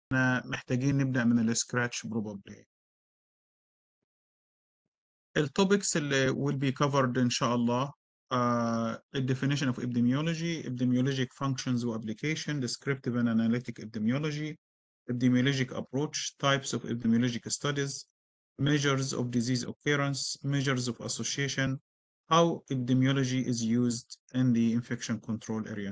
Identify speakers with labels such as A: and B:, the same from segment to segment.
A: محتاجين نبدأ من الscratch probably. الtopics اللي will be covered إن شاء الله uh, definition of epidemiology, epidemiologic functions و application, descriptive and analytic epidemiology, epidemiologic approach, types of epidemiologic studies, measures of disease occurrence, measures of association, how epidemiology is used in the infection control area.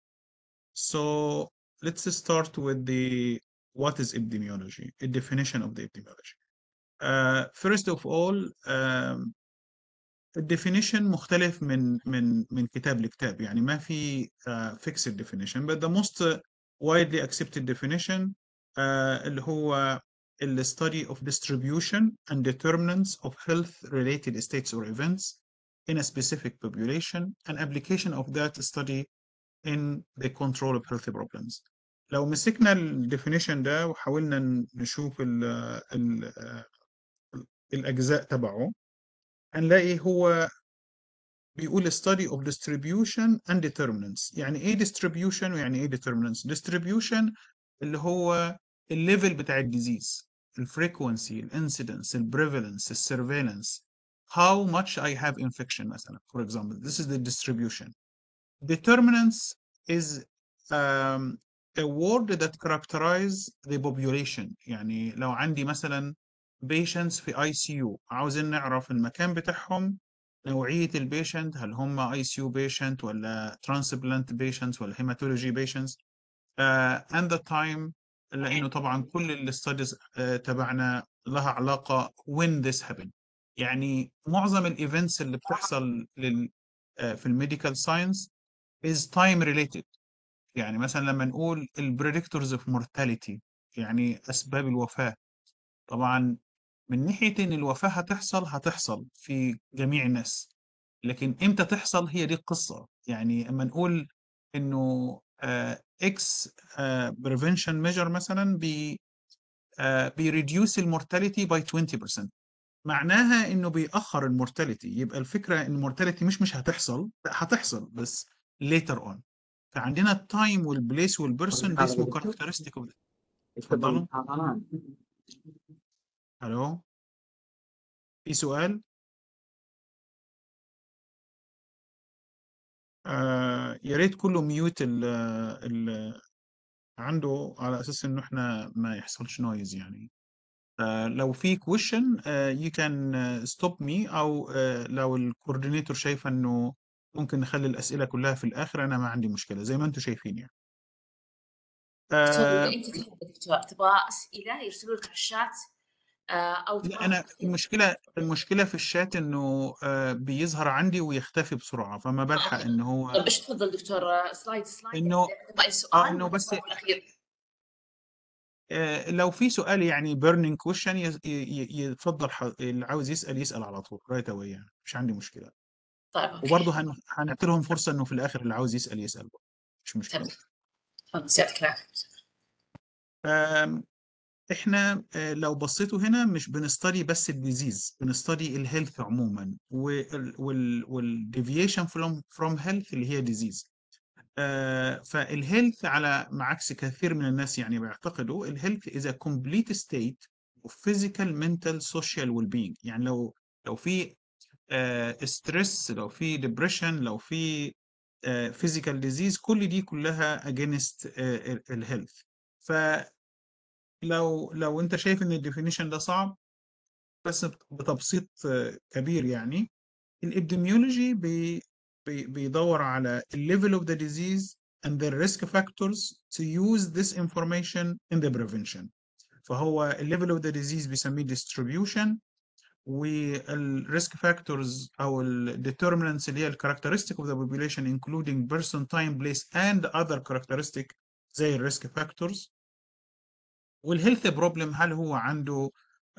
A: So let's start with the what is epidemiology, a definition of the epidemiology. Uh, first of all, um, الديفينيشن مختلف من من من كتاب لكتاب يعني ما في uh, fixed definition but the most widely accepted definition uh, اللي هو the study of distribution and determinants of health related states or events in a specific population and application of that study in the control of health problems لو مسكنا الديفينيشن ده وحاولنا نشوف ال ال الأجزاء تبعه هنلاقي هو بيقول study of distribution and determinants يعني ايه distribution ويعني ايه determinants distribution اللي هو الليفل بتاع الديزيز الفريكونسي الانسيدنس البريفالنس السيرفيلانس how much I have infection مثلا for example this is the distribution determinants is um, a word that characterize the population يعني لو عندي مثلا patients في اي سي يو عاوزين نعرف المكان بتاعهم نوعية البيشنت هل هم اي سي يو بيشنت ولا ترانسبلانت بيشنتس ولا هيماتولوجي بيشنتس and the time لانه طبعا كل الستاديز uh, تبعنا لها علاقة when this happened يعني معظم الايفنتس اللي بتحصل لل uh, في الميديكال ساينس is time related يعني مثلا لما نقول البريدكتورز اوف مورتاليتي يعني اسباب الوفاة طبعا من ناحية إن الوفاة هتحصل هتحصل في جميع الناس لكن إمتى تحصل هي دي القصة يعني أما نقول إنه إكس بريفنشن ميجر مثلا بي بيريديوس المورتاليتي باي 20% معناها إنه بيأخر المورتاليتي يبقى الفكرة إن المورتاليتي مش مش هتحصل لا هتحصل بس later on فعندنا التايم والبليس والبيرسون دي اسمه كاركترستيك اوف اتفضلوا الو في سؤال آه يا ريت كله ميوت ال ال عنده على اساس انه احنا ما يحصلش نويز يعني آه لو في question آه you can stop me او آه لو الكوردينيتور شايفه انه ممكن نخلي الاسئله كلها في الاخر انا ما عندي مشكله زي ما انتم شايفين يعني
B: دكتور
A: آه
B: اذا انت تحب دكتور تبغى اسئله يرسلوا لك على الشات آه، او
A: لا
B: تبغى
A: انا المشكله المشكله في الشات انه آه بيظهر عندي ويختفي بسرعه فما بلحق
B: اوكي
A: ان هو
B: طيب ايش تفضل دكتور آه، سلايد سلايد
A: انه
B: تبغى اي
A: اه
B: سؤال
A: انه
B: ولا
A: بس
B: تبغى في الاخير
A: آه لو في سؤال يعني burning question يز- ي- ي- يتفضل ح- اللي عاوز يسال يسال على طول رايت اواي يعني مش عندي مشكله
B: طيب اوكي
A: وبرضه هن... هنعطي لهم فرصه انه في الاخر اللي عاوز يسال يسال برضه. مش مشكله
B: تمام تفضل يعطيك العافيه
A: آم، احنا آه، لو بصيتوا هنا مش بنستدي بس الديزيز بنستدي الهيلث عموما والديفيشن فروم فروم هيلث اللي هي ديزيز فالهيلث على مع عكس كثير من الناس يعني بيعتقدوا الهيلث is a complete state of physical mental social well-being يعني لو لو في ستريس لو في ديبريشن لو في فيزيكال ديزيز كل دي كلها against الهيلث فلو لو انت شايف ان الديفينيشن ده صعب بس بتبسيط آه، كبير يعني الابديميولوجي بي بي بيدور على الليفل اوف ذا disease and the risk factors to use this information in the prevention فهو الليفل اوف ذا disease بيسميه distribution والريسك فاكتورز او الديترمينانتس اللي هي الكاركترستيك اوف ذا population including person time place and other characteristic زي الريسك فاكتورز والهيلث بروبلم هل هو عنده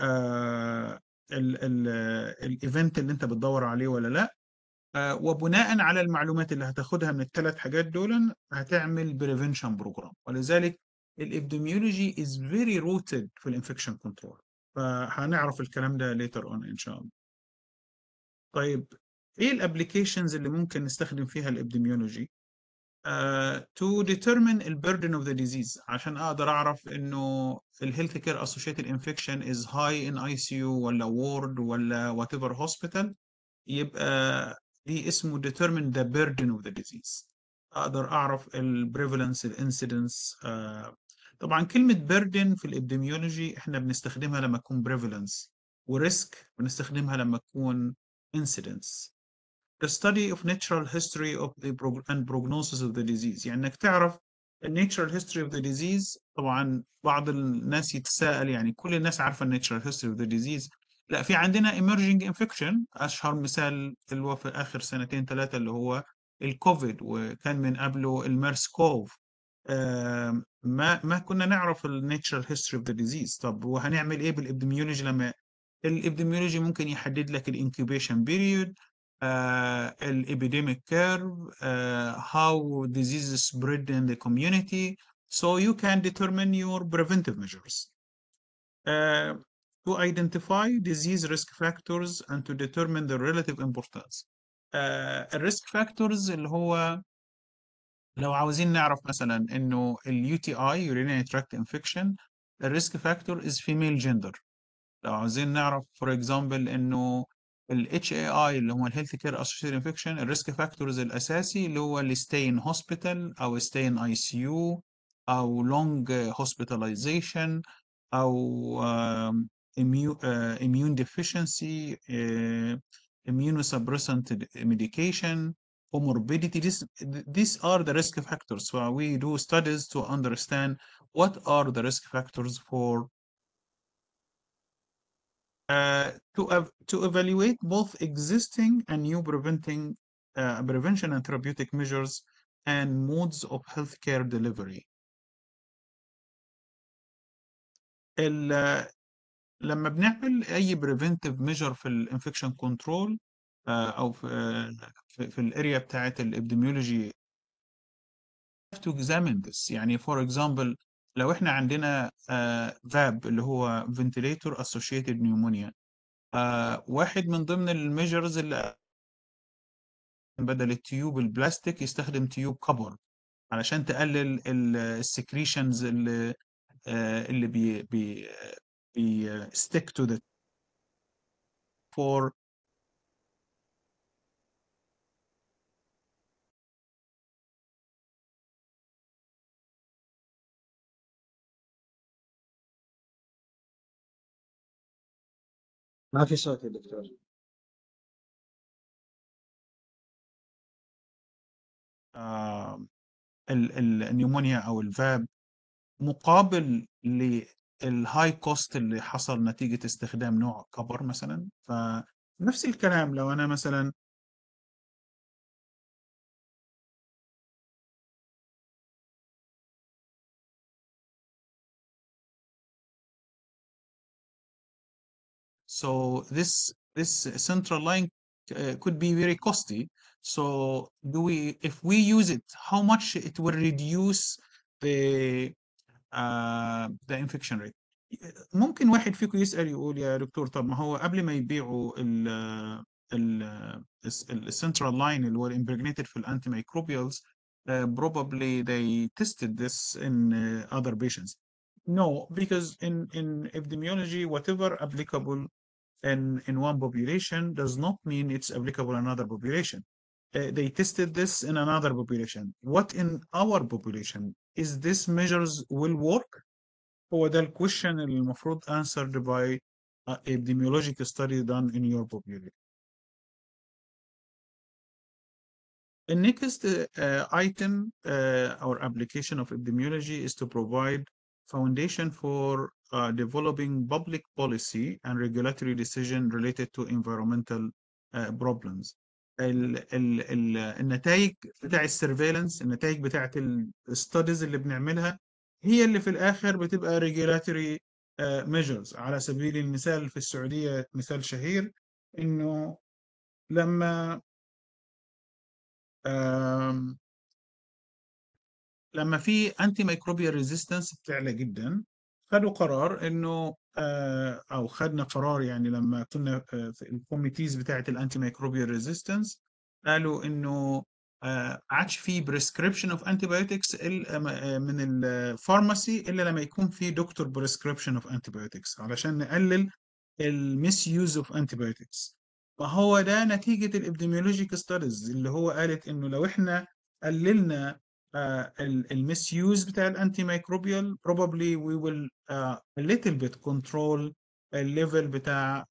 A: الايفنت اللي انت بتدور عليه ولا لا آه، وبناء على المعلومات اللي هتاخدها من الثلاث حاجات دول هتعمل بريفنشن بروجرام ولذلك الابديميولوجي is very rooted في الانفكشن كنترول فهنعرف الكلام ده later on ان شاء الله طيب ايه الابلكيشنز اللي ممكن نستخدم فيها الابديميولوجي uh, to determine the burden of the disease عشان اقدر اعرف انه ال health care associated infection is high in ICU ولا ward ولا whatever hospital يبقى دي اسمه determine the burden of the disease اقدر اعرف ال prevalence ال incidence uh, طبعا كلمة burden في الابديميولوجي احنا بنستخدمها لما تكون prevalence وريسك بنستخدمها لما تكون incidence the study of natural history of the prog and prognosis of the disease يعني انك تعرف الناتشرال هيستوري اوف ذا ديزيز طبعا بعض الناس يتساءل يعني كل الناس عارفه الناتشرال هيستوري اوف ذا ديزيز لا في عندنا emerging infection اشهر مثال اللي هو في اخر سنتين ثلاثه اللي هو الكوفيد وكان من قبله الميرس كوف آه ما ما كنا نعرف الناتشرال هيستوري اوف ذا ديزيز طب وهنعمل ايه بالابديميولوجي لما الابديميولوجي ممكن يحدد لك الانكيوبيشن بيريود uh, epidemic curve, uh, how diseases spread in the community, so you can determine your preventive measures. Uh, to identify disease risk factors and to determine the relative importance. Uh, الريسك فاكتورز اللي هو لو عاوزين نعرف مثلا انه اليو تي اي urinary tract infection الريسك فاكتور is female gender لو عاوزين نعرف for example انه ال HAI اللي هو الهيلث كير اسوشيتد انفكشن الريسك فاكتورز الاساسي اللي هو الستي ان هوسبيتال او ستي ان اي سي يو او لونج هوسبيتاليزيشن او immune deficiency uh, immunosuppressant medication comorbidity this, these are the risk factors so we do studies to understand what are the risk factors for uh, to, ev- to evaluate both existing and new preventing uh, prevention and therapeutic measures and modes of healthcare delivery. ال- لما بنعمل اي preventive measure في الانفكشن كنترول او في في, في الاريا بتاعت الابديميولوجي have to examine this يعني for example لو احنا عندنا فاب اللي هو ventilator associated pneumonia آه واحد من ضمن الميجرز اللي بدل التيوب البلاستيك يستخدم تيوب كبر علشان تقلل السكريشنز اللي آه اللي بي بي بي stick to the for
C: ما في صوت يا دكتور
A: آه ال- ال- النيومونيا او الفاب مقابل للهاي كوست اللي حصل نتيجة استخدام نوع كبر مثلا فنفس الكلام لو انا مثلا So this this central line uh, could be very costly. So do we, if we use it, how much it will reduce the uh, the infection rate? ممكن واحد فيكم يسأل يقول يا دكتور طب ما هو قبل ما يبيعوا ال ال السنترال لاين اللي هو impregnated في الانتي ميكروبيالز probably they tested this in uh, other patients. No, because in in epidemiology, whatever applicable in, in one population does not mean it's applicable in another population. Uh, they tested this in another population. What in our population? Is this measures will work? هو ده الكويشن اللي المفروض answered by a epidemiological study done in your population. The next uh, item uh, or application of epidemiology is to provide foundation for uh, developing public policy and regulatory decision related to environmental uh, problems. ال ال ال النتائج بتاع السيرفيلانس النتائج بتاعت الستاديز اللي بنعملها هي اللي في الاخر بتبقى regulatory uh, measures على سبيل المثال في السعوديه مثال شهير انه لما um, لما في انتي ميكروبيال ريزيستنس بتعلى جدا خدوا قرار انه آه او خدنا قرار يعني لما كنا آه في الكوميتيز بتاعه الانتي ميكروبيال ريزيستنس قالوا انه آه، عادش في بريسكريبشن اوف انتيبيوتكس من الفارماسي الا لما يكون في دكتور بريسكريبشن اوف انتيبيوتكس علشان نقلل الميس يوز اوف انتيبيوتكس فهو ده نتيجة الابديميولوجيك ستاديز اللي هو قالت انه لو احنا قللنا الميس يوز بتاع الانتي ميكروبيال probably we will uh, a little bit control الليفل بتاع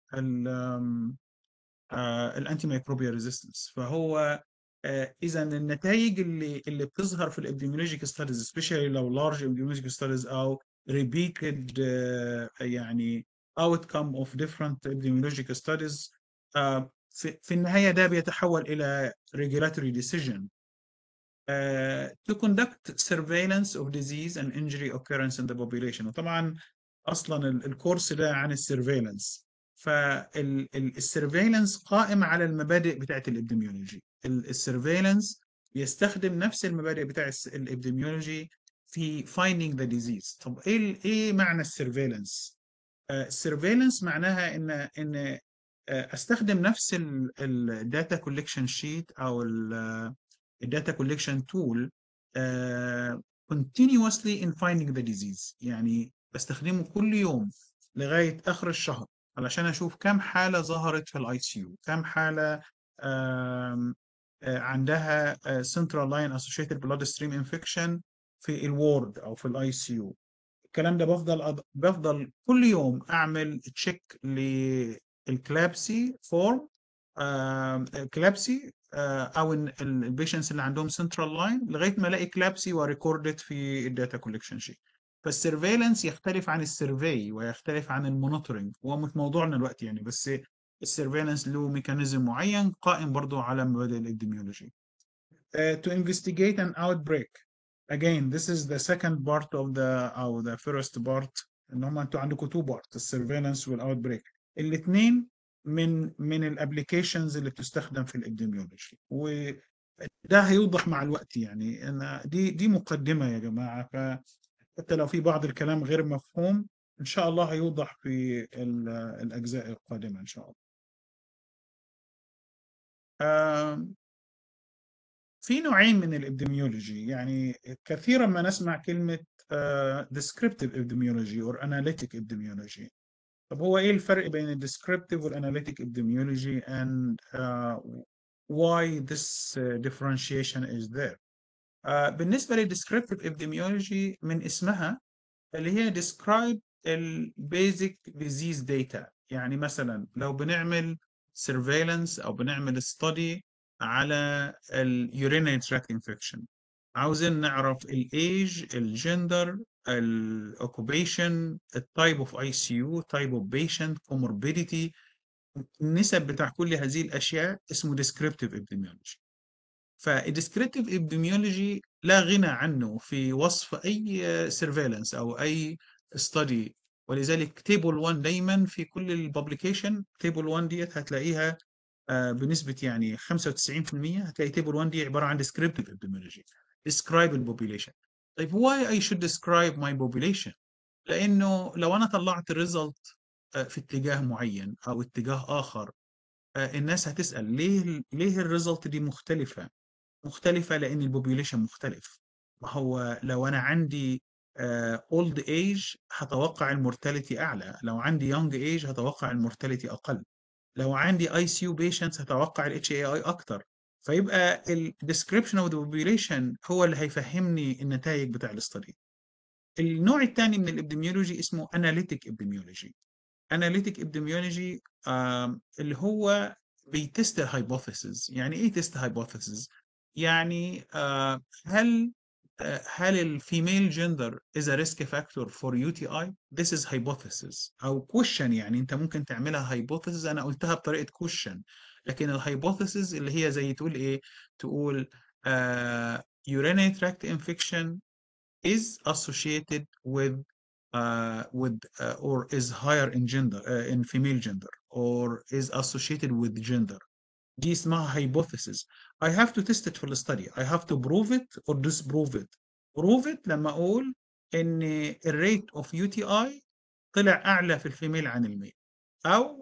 A: الانتي ميكروبيال ريزيستنس فهو اذا النتائج اللي اللي بتظهر في الابديميولوجيك ستاديز سبيشالي لو لارج ابديميولوجيك ستاديز او repeated uh, يعني outcome of different epidemiological studies uh, في, في النهاية ده بيتحول إلى regulatory decision uh, to conduct surveillance of disease and injury occurrence in the population وطبعا أصلا الكورس ده عن السيرفيلانس فالسيرفيلانس قائم على المبادئ بتاعت الابديميولوجي السيرفيلانس يستخدم نفس المبادئ بتاع الابديميولوجي في finding the disease طب ايه ايه معنى السيرفيلانس السيرفيلانس معناها ان ان استخدم نفس الداتا كولكشن شيت او الداتا كولكشن تول continuously in finding the disease يعني بستخدمه كل يوم لغايه اخر الشهر علشان اشوف كم حاله ظهرت في الاي سي يو كم حاله عندها central line associated blood stream infection في الوورد او في الاي سي يو الكلام ده بفضل أض... بفضل كل يوم اعمل تشيك للكلابسي فورم كلابسي او البيشنتس اللي عندهم سنترال لاين لغايه ما الاقي كلابسي وريكوردد في الداتا كولكشن شيت فالسيرفيلانس يختلف عن السيرفي ويختلف عن المونيتورنج هو مش موضوعنا دلوقتي يعني بس السيرفيلانس له ميكانيزم معين قائم برضو على مبادئ الابديميولوجي uh, to investigate an outbreak again this is the second part of the او the first part ان هم انتوا عندكم two parts السيرفيلانس والاوتبريك الاثنين من من الابلكيشنز اللي بتستخدم في الابديميولوجي وده هيوضح مع الوقت يعني انا دي دي مقدمه يا جماعه فحتى لو في بعض الكلام غير مفهوم ان شاء الله هيوضح في الاجزاء القادمه ان شاء الله في نوعين من الابديميولوجي يعني كثيرا ما نسمع كلمة uh, descriptive epidemiology or analytic epidemiology طب هو ايه الفرق بين ال descriptive وال analytic epidemiology and uh, why this uh, differentiation is there uh, بالنسبة لل descriptive epidemiology من اسمها اللي هي describe ال basic disease data يعني مثلا لو بنعمل surveillance أو بنعمل study على اليورينري تراكت انفكشن عاوزين نعرف الايج الجندر الاوكوبيشن التايب اوف اي سي يو تايب اوف بيشنت كوموربيديتي النسب بتاع كل هذه الاشياء اسمه descriptive epidemiology فالديسكريبتيف epidemiology لا غنى عنه في وصف اي سيرفيلانس او اي ستدي ولذلك تيبل 1 دايما في كل الببليكيشن تيبل 1 ديت هتلاقيها بنسبه يعني 95% هتلاقي تيبل 1 دي عباره عن descriptive epidemiology describe the population طيب why I should describe my population لانه لو انا طلعت الريزلت في اتجاه معين او اتجاه اخر الناس هتسال ليه ليه الريزلت دي مختلفه مختلفه لان البوبيوليشن مختلف ما هو لو انا عندي اولد ايج هتوقع المورتاليتي اعلى لو عندي يونج ايج هتوقع المورتاليتي اقل لو عندي اي سي يو بيشنتس هتوقع الاتش اي اي اكتر فيبقى الديسكريبشن اوف ذا بوبيوليشن هو اللي هيفهمني النتائج بتاع الاستدي النوع الثاني من الابديميولوجي اسمه اناليتيك ابديميولوجي اناليتيك ابديميولوجي اللي هو بيتست الهايبوثيسز يعني ايه تيست هايبوثيسز يعني آه هل هل الفيميل جندر is a risk factor for UTI this is hypothesis او question يعني انت ممكن تعملها hypothesis انا قلتها بطريقه question لكن الهايبوثيسز اللي هي زي تقول ايه تقول uh, urinary tract infection is associated with uh, with uh, or is higher in gender uh, in female gender or is associated with gender دي اسمها hypothesis I have to test it في الستدي I have to prove it or disprove it prove it لما اقول ان الريت اوف يو تي اي طلع اعلى في الفيميل عن الميل او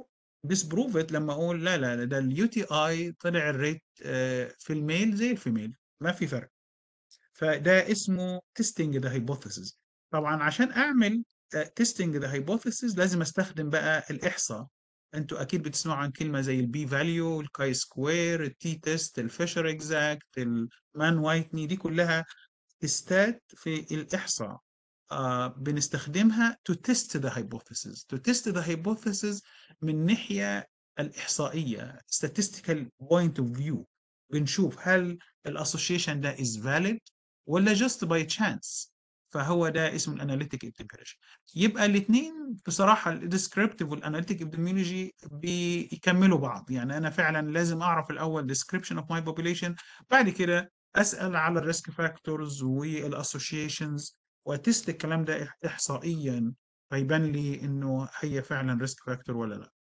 A: disprove it لما اقول لا لا لا، ده اليو تي اي طلع الريت آه، في الميل زي الفيميل ما في فرق فده اسمه testing the hypothesis طبعا عشان اعمل آه، testing the hypothesis لازم استخدم بقى الاحصاء انتوا اكيد بتسمعوا عن كلمه زي البي فاليو الكاي سكوير التي تيست الفيشر اكزاكت المان وايتني دي كلها تستات في الاحصاء آه بنستخدمها to test the hypothesis to test the hypothesis من ناحيه الاحصائيه statistical point of view بنشوف هل الاسوشيشن ده is valid ولا just by chance فهو ده اسمه الاناليتيك epidemiology يبقى الاثنين بصراحه الديسكريبتيف والاناليتيك epidemiology بيكملوا بعض يعني انا فعلا لازم اعرف الاول description of my population بعد كده اسال على الريسك فاكتورز والاسوشيشنز واتست الكلام ده احصائيا فيبان لي انه هي فعلا ريسك فاكتور ولا لا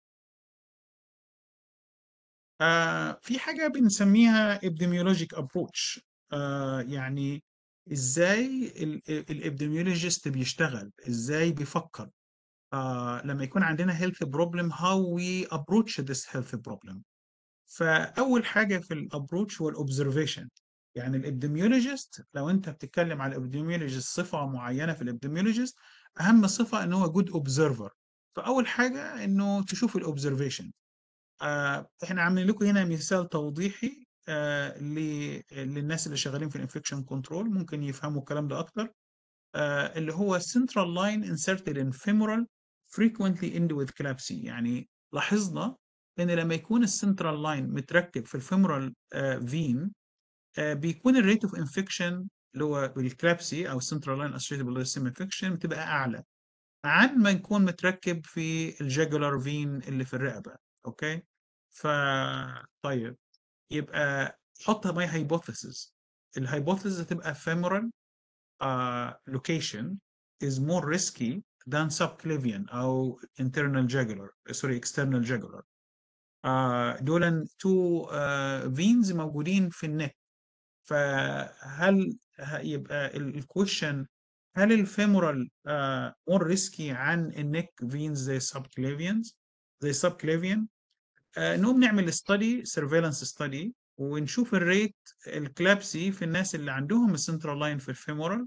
A: آه في حاجه بنسميها epidemiologic approach آه يعني ازاي الابديميولوجيست بيشتغل ازاي بيفكر آه لما يكون عندنا health problem how we approach this health problem فاول حاجه في الابروتش هو الاوبزرفيشن يعني الابديميولوجيست لو انت بتتكلم على الابديميولوجيست صفه معينه في الابديميولوجيست اهم صفه ان هو جود اوبزرفر فاول حاجه انه تشوف الاوبزرفيشن آه احنا عاملين لكم هنا مثال توضيحي آه ل- للناس اللي شغالين في الانفكشن كنترول ممكن يفهموا الكلام ده اكتر آه اللي هو central line inserted in femoral frequently end with collapse يعني لاحظنا ان لما يكون السنترال لاين متركب في الفيمورال فين بيكون الريت اوف انفكشن اللي هو بالكلابسي او السنترال لاين اسوشيتد بالسيم انفكشن بتبقى اعلى عن ما يكون متركب في الجاجولار فين اللي في الرقبه اوكي ف طيب يبقى حط ماي هايبوثيسز الهايبوثيسز هتبقى femoral uh, location is more risky than subclavian او internal jugular sorry external jugular آه دول تو فينز موجودين في النك فهل ه- يبقى الكويشن هل الفيمورال مور ريسكي عن النك فينز زي السبكليفيانز زي السبكليفيان آه نقوم نعمل ستادي سيرفيلانس ستادي ونشوف الريت الكلابسي في الناس اللي عندهم السنترال لاين في الفيمورال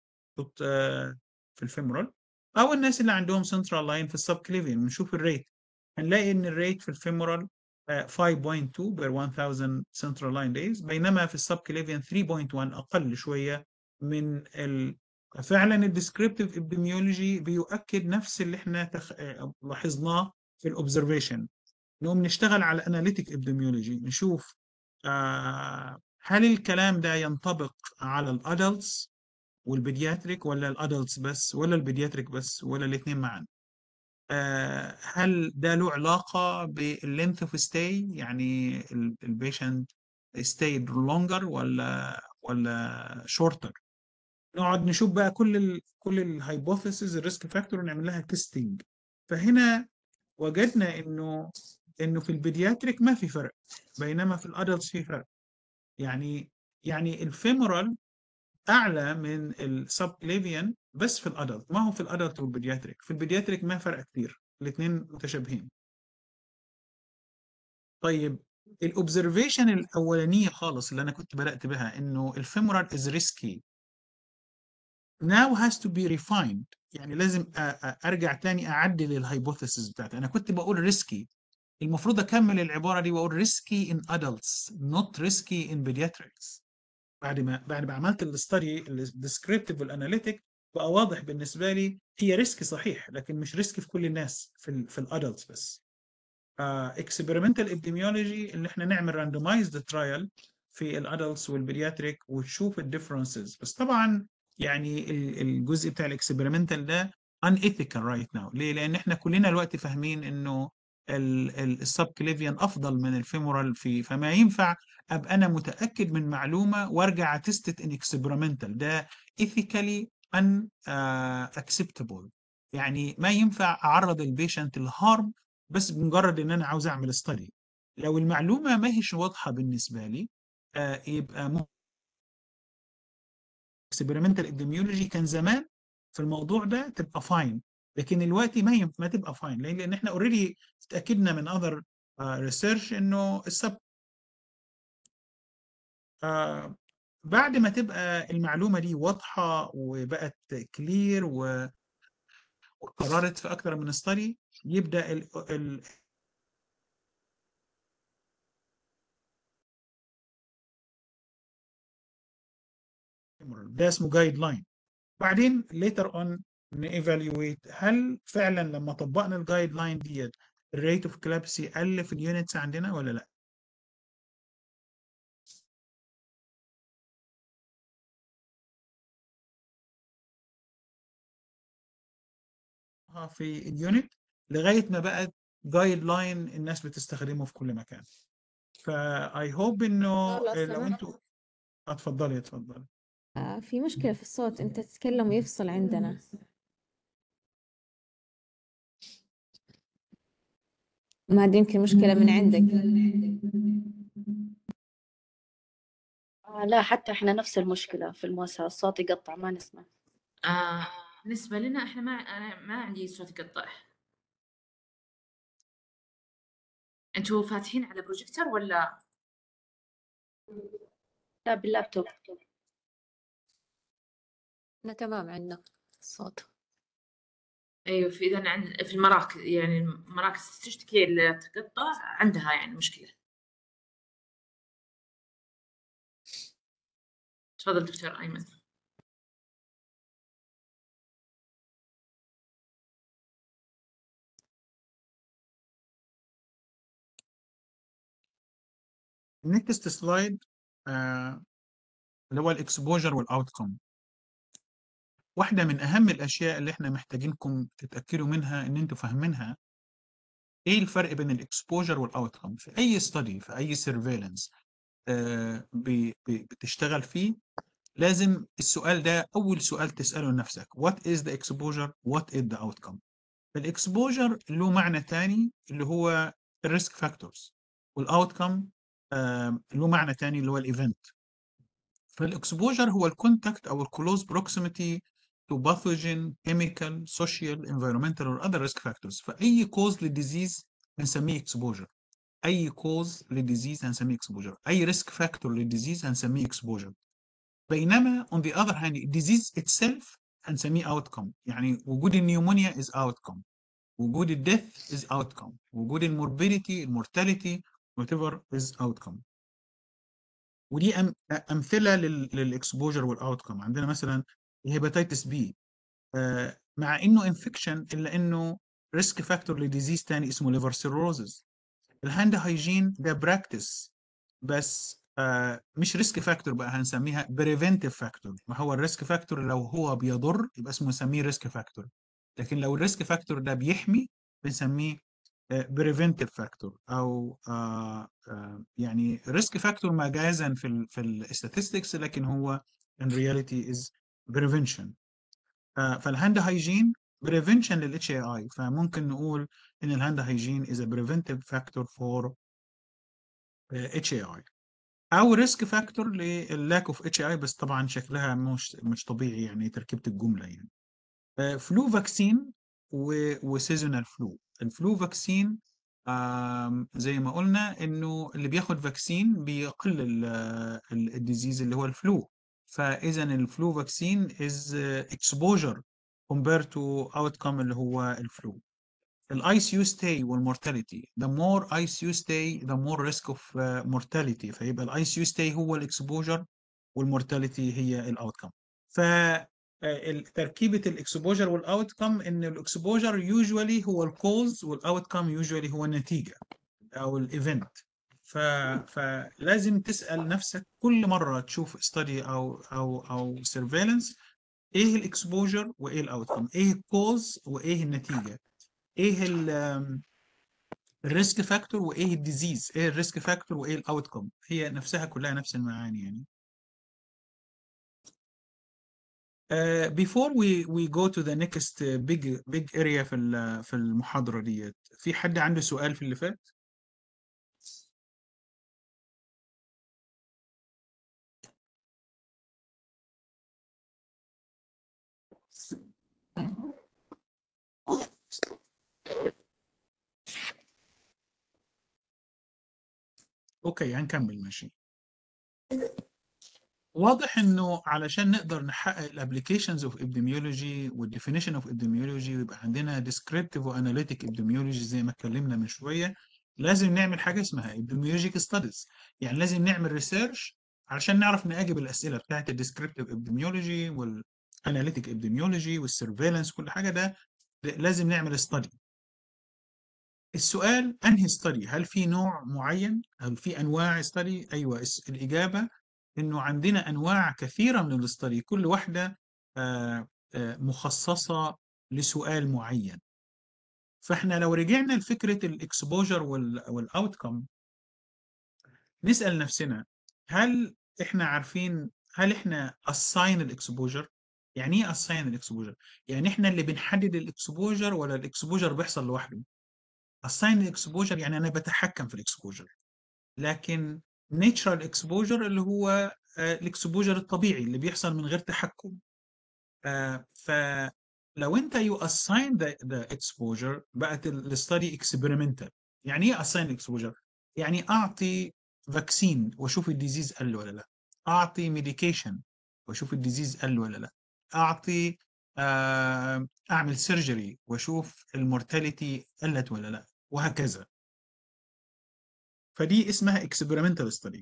A: في الفيمورال او الناس اللي عندهم سنترال لاين في السبكليفيان نشوف الريت هنلاقي ان الريت في الفيمورال آه، 5.2 بير 1000 central line days بينما في السبكليفيان 3.1 اقل شويه من ال... فعلا الديسكريبتيف ابديميولوجي بيؤكد نفس اللي احنا تخ... آه، لاحظناه في الاوبزرفيشن نقوم نشتغل على اناليتيك ابديميولوجي نشوف آه هل الكلام ده ينطبق على الادلتس والبيدياتريك ولا الادلتس بس ولا البيدياتريك بس ولا الاثنين معا آه، هل ده له علاقة باللينث اوف ستاي يعني البيشنت stayed longer ولا ولا shorter نقعد نشوف بقى كل ال كل الهايبوثيسز الريسك فاكتور ونعمل لها تيستنج فهنا وجدنا انه انه في البيدياتريك ما في فرق بينما في الادلتس في فرق يعني يعني الفيمورال اعلى من السبكليفيان بس في الادلت ما هو في الادلت والبيدياتريك في البيدياتريك ما فرق كتير الاثنين متشابهين طيب الاوبزرفيشن الاولانيه خالص اللي انا كنت بدات بها انه الفيمورال از ريسكي now has to be refined يعني لازم أ- أ- ارجع تاني اعدل الهايبوثيسز بتاعتي انا كنت بقول ريسكي المفروض اكمل العباره دي واقول risky in adults not risky in pediatrics بعد ما بعد ما عملت الاستدي الديسكريبتيف والاناليتيك بقى واضح بالنسبه لي هي ريسك صحيح لكن مش ريسك في كل الناس في ال في الادلتس بس اكسبيرمنتال ابديميولوجي اللي احنا نعمل راندومايزد ترايل في الادلتس والبيدياتريك وتشوف الديفرنسز بس طبعا يعني ال- الجزء بتاع الاكسبيرمنتال ده unethical right now ليه؟ لان احنا كلنا الوقت فاهمين انه السب كليفيان افضل من الفيمورال في فما ينفع ابقى انا متاكد من معلومه وارجع اتستت ان اكسبيرمنتال ده ethically un uh, acceptable يعني ما ينفع اعرض البيشنت للهارم بس بمجرد ان انا عاوز اعمل ستدي لو المعلومه ما هيش واضحه بالنسبه لي آه يبقى اكسبيرمنتال ابديميولوجي كان زمان في الموضوع ده تبقى فاين لكن دلوقتي ما ينف... ما تبقى فاين لان لان احنا اوريدي اتاكدنا من اذر ريسيرش انه السب آه بعد ما تبقى المعلومه دي واضحه وبقت كلير و... وقررت في اكثر من ستادي يبدا ال... ال... ده اسمه جايد لاين بعدين later on نيفالويت هل فعلا لما طبقنا الجايد لاين ديت الريت اوف كلابسي قل في اليونتس عندنا ولا لا؟ في اليونت لغايه ما بقت جايد لاين الناس بتستخدمه في كل مكان فاي هوب انه
D: لا، لا،
A: لو
D: سمعت.
A: انتوا اتفضلي اتفضلي
D: آه، في مشكلة في الصوت أنت تتكلم ويفصل عندنا ما أدري يمكن مشكلة من عندك
E: آه لا حتى احنا نفس المشكلة في المؤسسة الصوت يقطع ما نسمع
B: آه بالنسبة لنا احنا ما انا ما عندي صوت يقطع انتوا فاتحين على بروجيكتور ولا
E: لا باللابتوب
F: احنا تمام عندنا الصوت
B: ايوه في اذا عند في المراكز يعني المراكز تشتكي اللي تقطع عندها يعني مشكلة تفضل دكتور ايمن
A: نيكست سلايد اللي هو الاكسبوجر والاوتكم واحده من اهم الاشياء اللي احنا محتاجينكم تتاكدوا منها ان انتوا فاهمينها ايه الفرق بين الاكسبوجر والاوتكم في اي ستدي في اي سيرفيلانس بتشتغل فيه لازم السؤال ده اول سؤال تساله لنفسك what is the exposure what is the outcome الاكسبوجر له معنى تاني اللي هو الريسك فاكتورز والاوتكم له معنى تاني اللي هو الايفنت فالاكسبوجر هو الكونتاكت او الكلوز بروكسيميتي to pathogen, chemical, social, environmental or other risk factors فأي كوز للديزيز هنسميه exposure أي كوز للديزيز هنسميه exposure أي risk factor للديزيز هنسميه exposure بينما on the other hand الديزيز itself هنسميه outcome يعني وجود النيومونيا is outcome وجود الديث is outcome وجود الموربيديتي المورتاليتي whatever is outcome ودي أم امثله للاكسبوجر والاوتكم عندنا مثلا الهيباتيتس بي آه مع انه انفكشن الا انه ريسك فاكتور لديزيز تاني اسمه ليفر سيروزز الهاند هايجين ده براكتس بس آه مش ريسك فاكتور بقى هنسميها بريفنتيف فاكتور ما هو الريسك فاكتور لو هو بيضر يبقى اسمه نسميه ريسك فاكتور لكن لو الريسك فاكتور ده بيحمي بنسميه بريفنتيف فاكتور او آه آه يعني ريسك فاكتور مجازا في ال في الاستاتستكس لكن هو in reality is prevention آه فالهاند هايجين prevention للاتش اي اي فممكن نقول ان الهاند هايجين is a preventive factor for اتش اي اي او ريسك فاكتور للاك اوف اتش اي بس طبعا شكلها مش مش طبيعي يعني تركيبه الجمله يعني فلو فاكسين وسيزونال فلو الفلو فاكسين زي ما قلنا انه اللي بياخد فاكسين بيقل الديزيز اللي هو الفلو فاذا الفلو فاكسين از اكسبوجر compared to outcome اللي هو الفلو الاي سي يو ستاي والمورتاليتي the more ICU stay the more risk of uh, mortality فيبقى الاي سي يو ستاي هو الاكسبوجر والمورتاليتي هي الاوتكم ف تركيبه الاكسبوجر والاوتكم ان الاكسبوجر يوجوالي هو الكوز والاوتكم يوجوالي هو النتيجه او الايفنت ف... فلازم تسال نفسك كل مره تشوف ستدي او او او سيرفيلانس ايه الاكسبوجر وايه الاوتكم ايه الكوز وايه النتيجه ايه الريسك فاكتور وايه الديزيز ايه الريسك فاكتور وايه الاوتكم هي نفسها كلها نفس المعاني يعني Uh, before we we go to the next uh, big big area في في المحاضرة ديت في حد عنده سؤال في اللي فات؟ اوكي هنكمل ماشي واضح انه علشان نقدر نحقق الابلكيشنز اوف epidemiology والديفينيشن اوف epidemiology ويبقى عندنا descriptive واناليتيك epidemiology زي ما اتكلمنا من شويه لازم نعمل حاجه اسمها epidemiologic studies يعني لازم نعمل ريسيرش علشان نعرف نجاوب الاسئله بتاعت الديسكريبتيف epidemiology والاناليتيك epidemiology والسيرفيلانس كل حاجه ده ده لازم نعمل study السؤال انهي study هل في نوع معين هل في انواع study ايوه الس- الاجابه انه عندنا انواع كثيره من الاستدي كل واحده آه، آه، مخصصه لسؤال معين فاحنا لو رجعنا لفكره الاكسبوجر والاوتكم نسال نفسنا هل احنا عارفين هل احنا assign الاكسبوجر يعني ايه assign الاكسبوجر يعني احنا اللي بنحدد الاكسبوجر ولا الاكسبوجر بيحصل لوحده assign الاكسبوجر يعني انا بتحكم في الاكسبوجر لكن natural exposure اللي هو الاكسبوجر الطبيعي اللي بيحصل من غير تحكم آه، فلو انت you assign the, the exposure بقت الستادي experimental يعني ايه assign exposure يعني اعطي فاكسين واشوف الديزيز قل ولا لا اعطي ميديكيشن واشوف الديزيز قل ولا لا اعطي آه، اعمل سيرجري واشوف المورتاليتي قلت ولا لا وهكذا فدي اسمها experimental study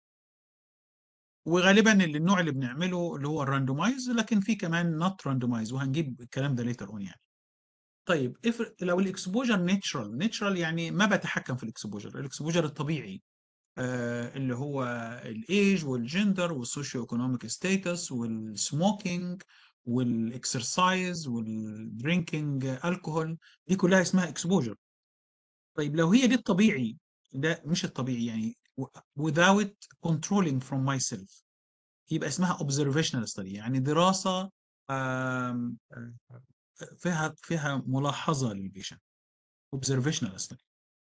A: وغالبا اللي النوع اللي بنعمله اللي هو الراندومايز لكن في كمان نوت راندومايز وهنجيب الكلام ده ليتر اون يعني طيب افرض لو الاكسبوجر نيتشرال نيتشرال يعني ما بتحكم في الاكسبوجر الاكسبوجر الطبيعي آه اللي هو الايج والجندر والسوشيو ايكونوميك ستاتس والسموكينج والاكسرسايز والدرينكينج الكحول دي كلها اسمها اكسبوجر طيب لو هي دي الطبيعي ده مش الطبيعي يعني without controlling from myself يبقى اسمها observational study يعني دراسة آم، آم، فيها فيها ملاحظة للبيشنت observational study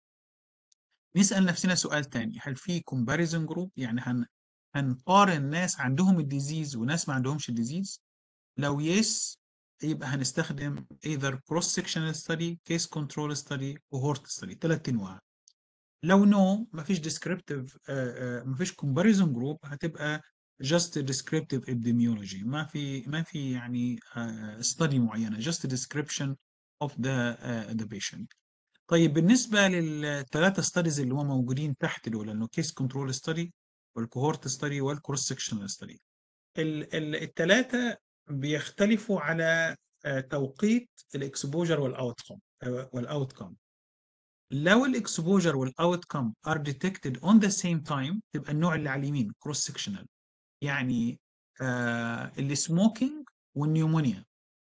A: نسأل نفسنا سؤال تاني هل في comparison group يعني هن هنقارن ناس عندهم الديزيز وناس ما عندهمش الديزيز لو yes يبقى هنستخدم either cross sectional study case control study cohort study ثلاث انواع لو نو مفيش descriptive آه، آه، مفيش comparison group هتبقى just descriptive epidemiology ما في ما في يعني آه، study معينة just a description of the آه، the patient طيب بالنسبة للثلاثة studies اللي هم موجودين تحت دول انه case control study والcohort study والcross sectional study الثلاثة بيختلفوا على آه، توقيت الاكسبوجر والاوتكم والاوتكم لو الاكسبوجر والاوتكم are detected on the same time تبقى النوع اللي على اليمين cross sectional يعني آه السموكينج والنيومونيا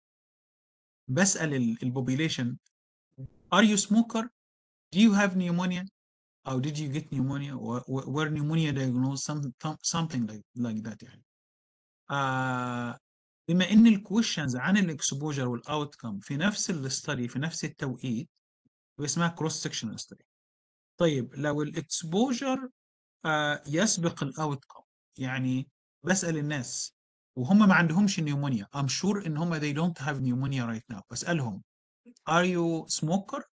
A: بسأل البوبيليشن are you smoker do you have pneumonia or did you get pneumonia or or- were pneumonia diagnosed some, some- something like, like that يعني آه بما ان الكويشنز عن الاكسبوجر والاوتكم في نفس الاستدي في نفس التوقيت اسمها كروس سكشنال ستدي طيب لو الاكسبوجر آه يسبق الاوتكم يعني بسأل الناس وهم ما عندهمش نيومونيا I'm sure ان هم they don't have pneumonia right now بسألهم are you smoker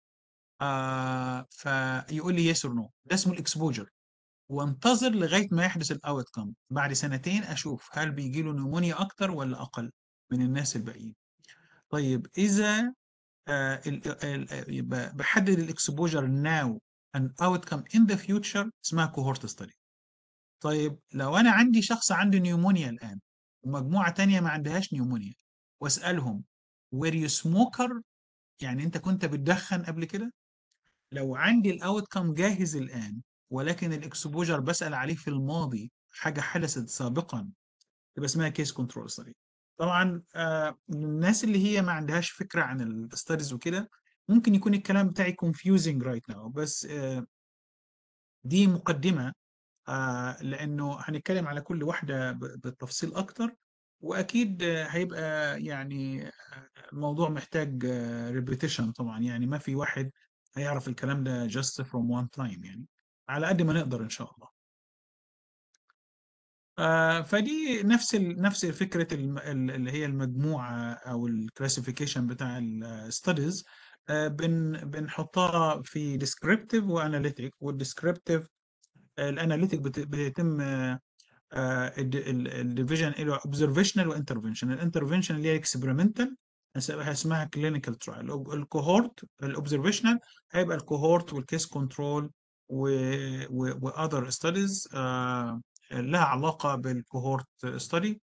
A: آه فيقول لي yes or no ده اسمه الاكسبوجر وانتظر لغايه ما يحدث الاوتكم بعد سنتين اشوف هل بيجي له نيومونيا اكتر ولا اقل من الناس الباقيين طيب اذا آه ال- ال- ال- يبقى بحدد الاكسبوجر ناو and outcome in the future اسمها كوهورت ستدي طيب لو انا عندي شخص عنده نيومونيا الان ومجموعه تانية ما عندهاش نيومونيا واسالهم were you smoker يعني انت كنت بتدخن قبل كده لو عندي الاوتكم جاهز الان ولكن الاكسبوجر بسال عليه في الماضي حاجه حدثت سابقا يبقى اسمها كيس كنترول ستدي طبعا آه الناس اللي هي ما عندهاش فكره عن الستاديز وكده ممكن يكون الكلام بتاعي confusing right now بس آه دي مقدمه آه لانه هنتكلم على كل واحده ب- بالتفصيل اكتر واكيد آه، هيبقى يعني آه، الموضوع محتاج ريبيتيشن طبعا يعني ما في واحد هيعرف الكلام ده just from one time يعني على قد ما نقدر ان شاء الله آه، فدي نفس ال... نفس فكره الم... ال- اللي هي المجموعه او الكلاسيفيكيشن بتاع الستاديز بن... بنحطها في descriptive واناليتيك والديسكريبتيف الاناليتيك بيتم الديفيجن الى اوبزرفيشنال وانترفنشن الانترفنشن اللي هي اكسبيرمنتال اسمها كلينيكال ترايل الكوهورت الاوبزرفيشنال هيبقى الكوهورت والكيس كنترول واذر ستاديز لها علاقه بالكوهورت ستادي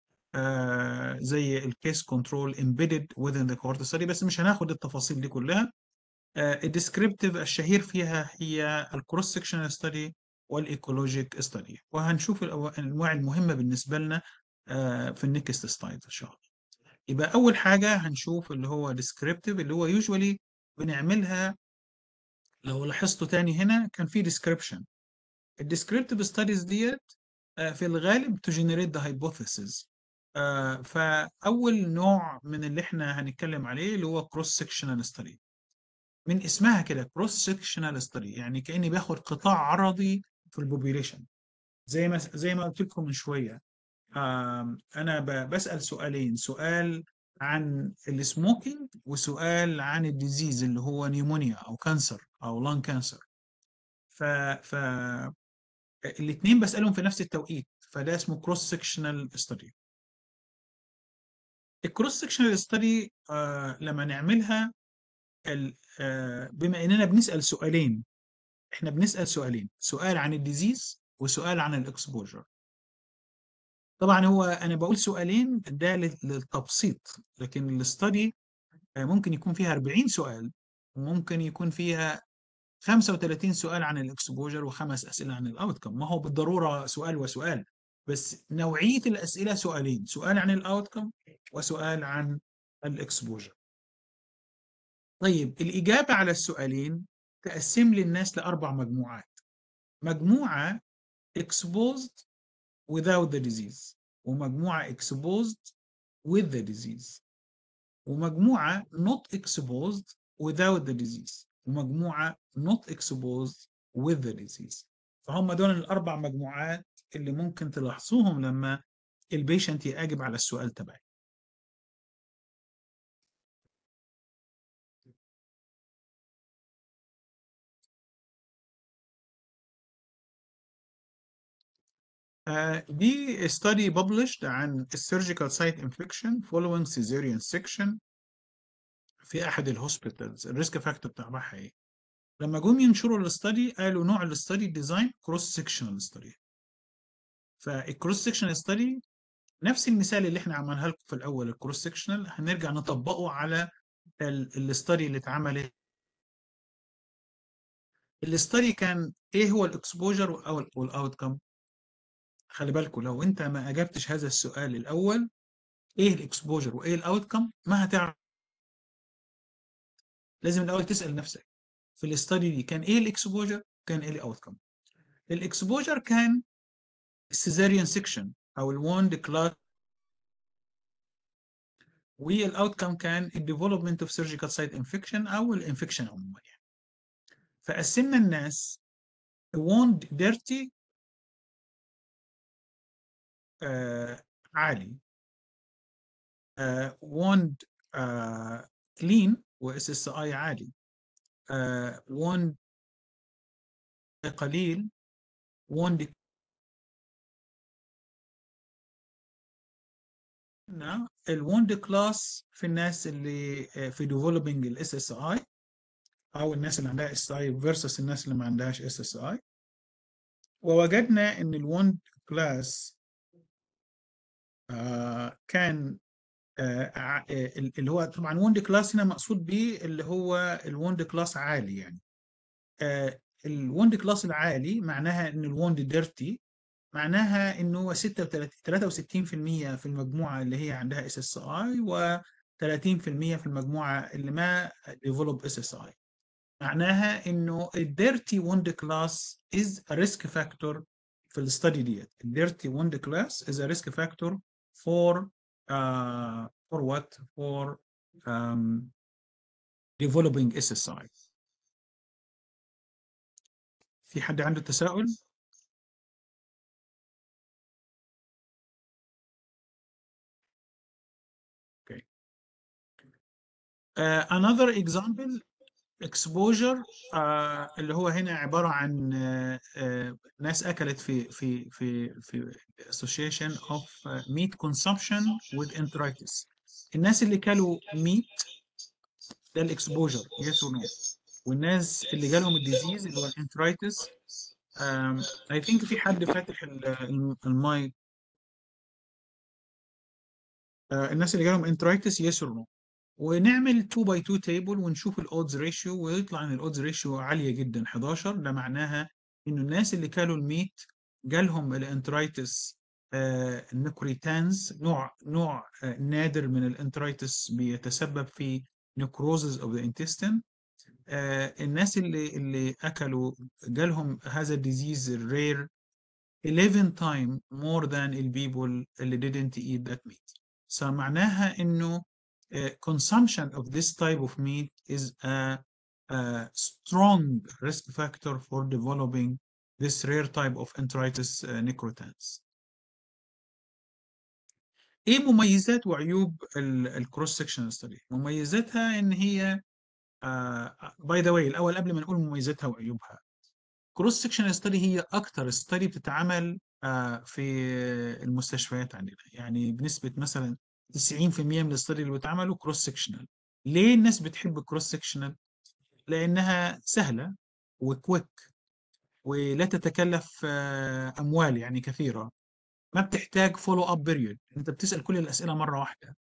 A: زي الكيس كنترول امبيدد within the cohort study بس مش هناخد التفاصيل دي كلها الديسكريبتيف الشهير فيها هي الكروس سكشنال ستادي والايكولوجيك ستادي وهنشوف الانواع المهمه بالنسبه لنا في النكست سلايد ان شاء الله يبقى اول حاجه هنشوف اللي هو ديسكريبتيف اللي هو يوجوالي بنعملها لو لاحظتوا تاني هنا كان في ديسكريبشن الديسكريبتيف ستاديز ديت في الغالب تو جنريت ذا هايبوثيسز فاول نوع من اللي احنا هنتكلم عليه اللي هو كروس سكشنال ستادي من اسمها كده كروس سكشنال ستادي يعني كاني باخد قطاع عرضي في البوبيليشن زي ما زي ما قلت لكم من شويه انا بسال سؤالين سؤال عن السموكينج وسؤال عن الديزيز اللي هو نيمونيا او كانسر او لان كانسر ف ف الاثنين بسالهم في نفس التوقيت فده اسمه كروس سكشنال ستادي الكروس سكشنال ستادي لما نعملها آه بما اننا بنسال سؤالين احنا بنسال سؤالين سؤال عن الديزيز وسؤال عن الاكسبوجر طبعا هو انا بقول سؤالين ده للتبسيط لكن الاستادي ممكن يكون فيها 40 سؤال وممكن يكون فيها 35 سؤال عن الاكسبوجر وخمس اسئله عن الاوتكم ما هو بالضروره سؤال وسؤال بس نوعيه الاسئله سؤالين سؤال عن الاوتكم وسؤال عن الاكسبوجر طيب الاجابه على السؤالين تقسم لي الناس لاربع مجموعات مجموعه exposed without the disease ومجموعة exposed with the disease ومجموعة not exposed without the disease ومجموعة not exposed with the disease فهم دول الأربع مجموعات اللي ممكن تلاحظوهم لما البيشنت يجاوب على السؤال تبعي Uh, دي study published عن surgical site infection following cesarean section في أحد الهوسبيتالز الريسك فاكتور بتاعها إيه؟ لما جم ينشروا الاستادي قالوا نوع الاستادي ديزاين كروس سكشنال ستادي فالكروس سكشنال ستادي نفس المثال اللي احنا عملناه لكم في الأول الكروس سكشنال هنرجع نطبقه على الاستادي اللي اتعملت الاستادي كان ايه هو الاكسبوجر او والاوتكم خلي بالكم لو انت ما اجبتش هذا السؤال الاول ايه الاكسبوجر وايه الاوتكم ما هتعرف لازم الاول تسال نفسك في الاستادي دي كان ايه الاكسبوجر كان ايه الاوتكم الاكسبوجر كان السيزاريان سيكشن او الوند كلات والاوتكم كان الديفلوبمنت اوف سيرجيكال سايت انفكشن او الانفكشن عموما يعني فقسمنا الناس ووند ديرتي آه عالي آه ووند آه كلين واس اس اي عالي آه ووند قليل ووند الوند كلاس في الناس اللي في ديفلوبينج الاس اس اي او الناس اللي عندها اس اي فيرسس الناس اللي ما عندهاش اس اس اي ووجدنا ان الوند كلاس آه كان آه اللي هو طبعا ووند كلاس هنا مقصود به اللي هو الوند كلاس عالي يعني آه الوند كلاس العالي معناها ان الوند ديرتي معناها انه هو 36 63% في المجموعه اللي هي عندها اس اس اي و30% في المجموعه اللي ما ديفلوب اس اس اي معناها انه الديرتي ووند كلاس از ا ريسك فاكتور في الستدي ديت الديرتي ووند كلاس از ا ريسك فاكتور for uh, for what for um, developing SSI في حد عنده تساؤل؟ Okay. Uh, another example اكسبوجر آه اللي هو هنا عبارة عن آه آه ناس أكلت في في في في association of آه، meat consumption with enteritis الناس اللي كلوا meat ده الاكسبوجر yes or no والناس اللي جالهم الديزيز اللي هو الانترايتس I think في حد فاتح ال- الم- المايك آه الناس اللي جالهم انترايتس yes or no ونعمل 2 باي 2 تيبل ونشوف الاودز ريشيو ويطلع ان الاودز ريشيو عاليه جدا 11 ده معناها انه الناس اللي كانوا الميت جالهم الانترايتس آه نيكوريتانز نوع نوع آه نادر من الانترايتس بيتسبب في necrosis of the intestine آه الناس اللي اللي اكلوا جالهم هذا الديزيز الرير 11 time more than the people اللي didn't eat that meat. فمعناها انه uh, consumption of this type of meat is a, a strong risk factor for developing this rare type of enteritis uh, necrotans. ايه مميزات وعيوب الكروس سكشن ستدي؟ مميزاتها ان هي باي ذا واي الاول قبل ما نقول مميزاتها وعيوبها كروس سكشن ستدي هي اكتر ستدي بتتعمل آه، في المستشفيات عندنا يعني بنسبه مثلا 90% من الستدي اللي بتعمله كروس سكشنال ليه الناس بتحب الكروس سكشنال لانها سهله وكويك ولا تتكلف آه، اموال يعني كثيره ما بتحتاج فولو اب بيريود انت بتسال كل الاسئله مره واحده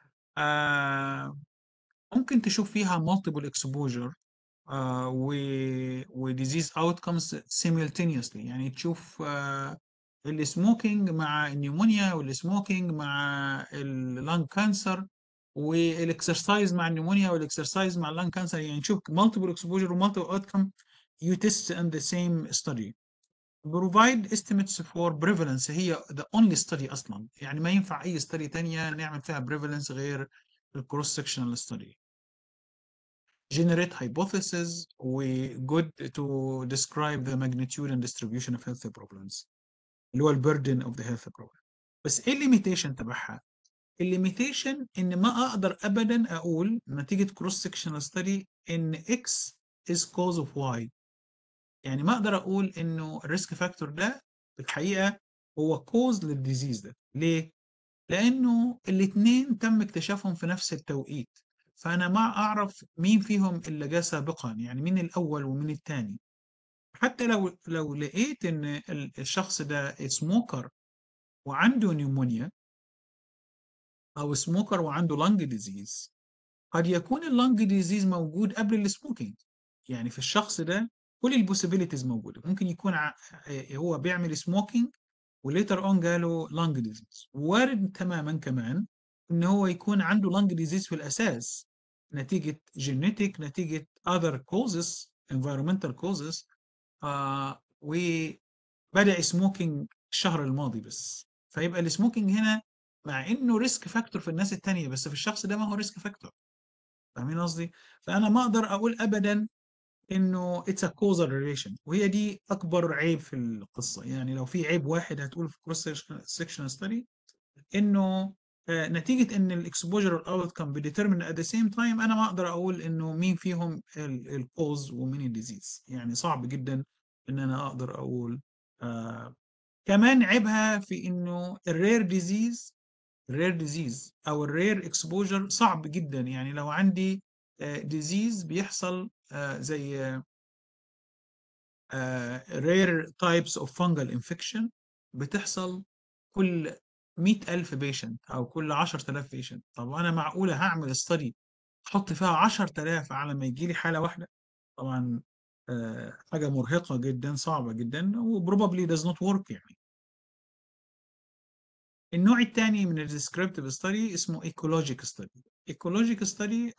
A: آه، ممكن تشوف فيها multiple exposure آه، و وديزيز outcomes simultaneously يعني تشوف آه، السموكينج مع النيمونيا والسموكينج مع اللانج كانسر والاكسرسايز مع النيمونيا والاكسرسايز مع اللانج كانسر يعني نشوف multiple exposure و multiple outcome you test in the same study provide estimates for prevalence هي the only study اصلا يعني ما ينفع اي study تانية نعمل فيها prevalence غير الكروس sectional study generate hypothesis و good to describe the magnitude and distribution of health problems اللي هو ال burden of the health problem بس ايه الليميتيشن تبعها؟ الليميتيشن ان ما اقدر ابدا اقول نتيجه كروس sectional study ان X is cause of Y يعني ما اقدر اقول انه الريسك فاكتور ده في الحقيقه هو كوز للديزيز ده ليه؟ لانه الاثنين تم اكتشافهم في نفس التوقيت فانا ما اعرف مين فيهم اللي جاء سابقا يعني مين الاول ومين الثاني حتى لو لو لقيت ان ال- الشخص ده سموكر وعنده نيومونيا او سموكر وعنده لانج ديزيز قد يكون اللانج ديزيز موجود قبل السموكينج يعني في الشخص ده كل البوسيبيليتيز موجوده ممكن يكون ع... هو بيعمل سموكينج وليتر اون جاله لانج ديزيز وارد تماما كمان ان هو يكون عنده لانج ديزيز في الاساس نتيجه جينيتيك نتيجه other causes environmental causes آه وبدأ سموكينج الشهر الماضي بس فيبقى السموكينج هنا مع انه ريسك فاكتور في الناس التانية بس في الشخص ده ما هو ريسك فاكتور فاهمين قصدي؟ فانا ما اقدر اقول ابدا انه اتس ا كوزال ريليشن وهي دي اكبر عيب في القصه يعني لو في عيب واحد هتقول في كروس سكشن ستدي انه آه، نتيجه ان الاكسبوجر والاوت كم بيديترمن ات ذا سيم تايم انا ما اقدر اقول انه مين فيهم الكوز ومين الديزيز يعني صعب جدا ان انا اقدر اقول آه كمان عيبها في انه الرير ديزيز الرير ديزيز او الرير اكسبوجر صعب جدا يعني لو عندي ديزيز بيحصل آه، زي رير تايبس اوف فانجل انفكشن بتحصل كل 100000 بيشنت او كل 10000 بيشنت طب انا معقوله هعمل ستدي احط فيها 10000 على ما يجي لي حاله واحده طبعا آه، حاجه مرهقه جدا صعبه جدا وبروبابلي does not work يعني النوع الثاني من الديسكريبتيف ستدي اسمه ايكولوجيك ستدي ايكولوجيك ستدي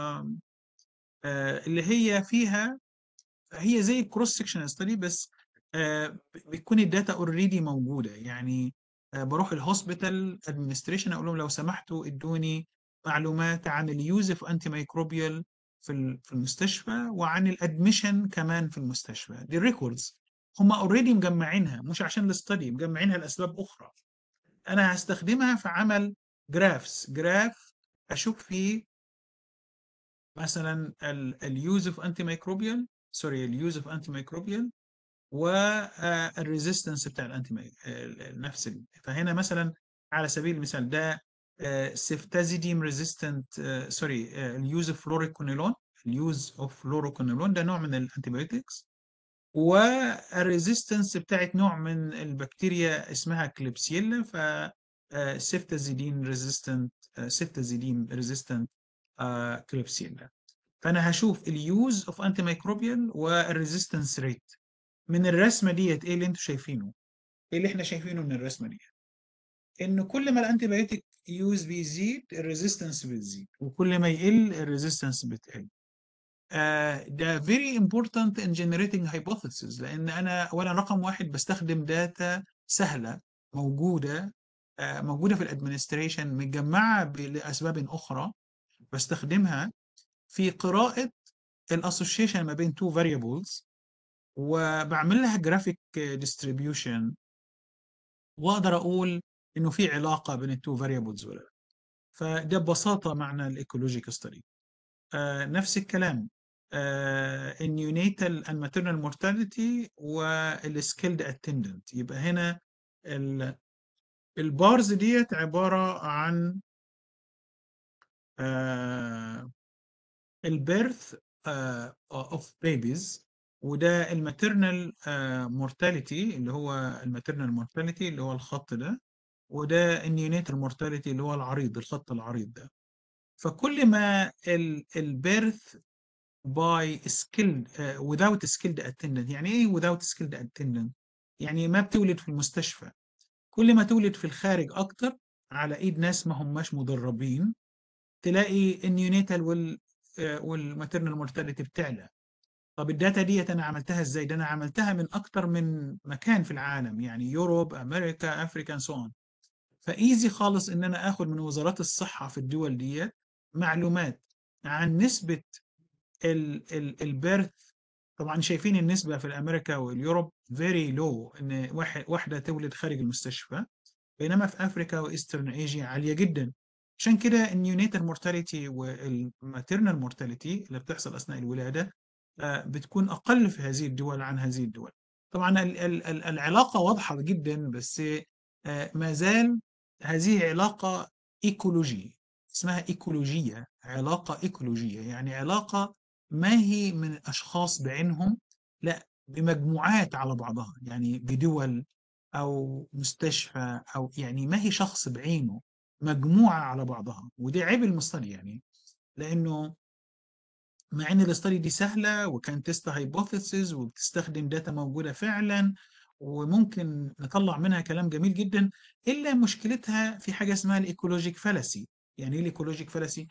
A: اللي هي فيها هي زي الكروس سكشن ستدي بس آه، بتكون الداتا اوريدي موجوده يعني آه، بروح الهوسبيتال ادمنستريشن اقول لهم لو سمحتوا ادوني معلومات عن اليوز اوف انتي مايكروبيال في ال- في المستشفى وعن الادميشن كمان في المستشفى دي ريكوردز هم اوريدي مجمعينها مش عشان الستدي مجمعينها لاسباب اخرى انا هستخدمها في عمل جرافس جراف اشوف فيه مثلا اليوز اوف انتي ميكروبيال سوري اليوز اوف انتي ميكروبيال والريزيستنس بتاع الانتي نفس ال- فهنا مثلا على سبيل المثال ده سيفتازيديم ريزيستنت سوري اليوز اوف فلوريكونيلون اليوز اوف فلوروكونيلون ده نوع من الانتيبيوتكس والريزيستنس بتاعت نوع من البكتيريا اسمها كليبسيلا ف سيفتازيدين ريزيستنت سيفتازيدين ريزيستنت كليبسيلا فانا هشوف اليوز اوف انتي ميكروبيال والريزيستنس ريت من الرسمه ديت ايه اللي انتوا شايفينه ايه اللي احنا شايفينه من الرسمه دي ان كل ما الانتي بايوتيك يوز بيزيد الريزيستنس بتزيد وكل ما يقل الريزيستنس بتقل آه، ده very important in generating hypothesis لان انا اولا رقم واحد بستخدم داتا سهله موجوده آه، موجوده في الادمنستريشن متجمعه ب- لاسباب اخرى بستخدمها في قراءه الاسوشيشن ما بين two variables وبعمل لها جرافيك ديستريبيوشن واقدر اقول انه في علاقه بين التو فاريبلز ولا لا فده ببساطه معنى الايكولوجيك ستدي آه نفس الكلام آه النيونيتال اند ماتيرنال مورتاليتي والسكيلد اتندنت يبقى هنا ال- البارز ديت عباره عن آه البيرث اوف بيبيز وده الماتيرنال مورتاليتي اللي هو الماتيرنال مورتاليتي اللي هو الخط ده وده النيونيتال مورتاليتي اللي هو العريض الخط العريض ده فكل ما البيرث باي skilled uh, without skilled attendant يعني ايه without skilled attendant يعني ما بتولد في المستشفى كل ما تولد في الخارج اكتر على ايد ناس ما هماش مدربين تلاقي النيونيتال وال والماتيرنال مورتاليتي بتعلى طب الداتا ديت انا عملتها ازاي ده انا عملتها من اكتر من مكان في العالم يعني يوروب امريكا افريكا سو اون فايزي خالص ان انا اخد من وزارات الصحه في الدول ديت معلومات عن نسبه ال ال البيرث طبعا شايفين النسبه في الامريكا واليوروب فيري لو ان واحد واحده تولد خارج المستشفى بينما في افريكا وايسترن ايجيا عاليه جدا عشان كده النيونيتال مورتاليتي والماتيرنال مورتاليتي اللي بتحصل اثناء الولاده آه، بتكون اقل في هذه الدول عن هذه الدول طبعا ال- ال- ال- العلاقه واضحه جدا بس آه، ما زال هذه علاقه ايكولوجي اسمها ايكولوجيه علاقه ايكولوجيه يعني علاقه ما هي من اشخاص بعينهم لا بمجموعات على بعضها يعني بدول او مستشفى او يعني ما هي شخص بعينه مجموعه على بعضها ودي عيب المستدي يعني لانه مع ان الاستادي دي سهله وكان تيست هايبوثيسز وبتستخدم داتا موجوده فعلا وممكن نطلع منها كلام جميل جدا الا مشكلتها في حاجه اسمها الايكولوجيك فالسي يعني ايه الايكولوجيك فالسي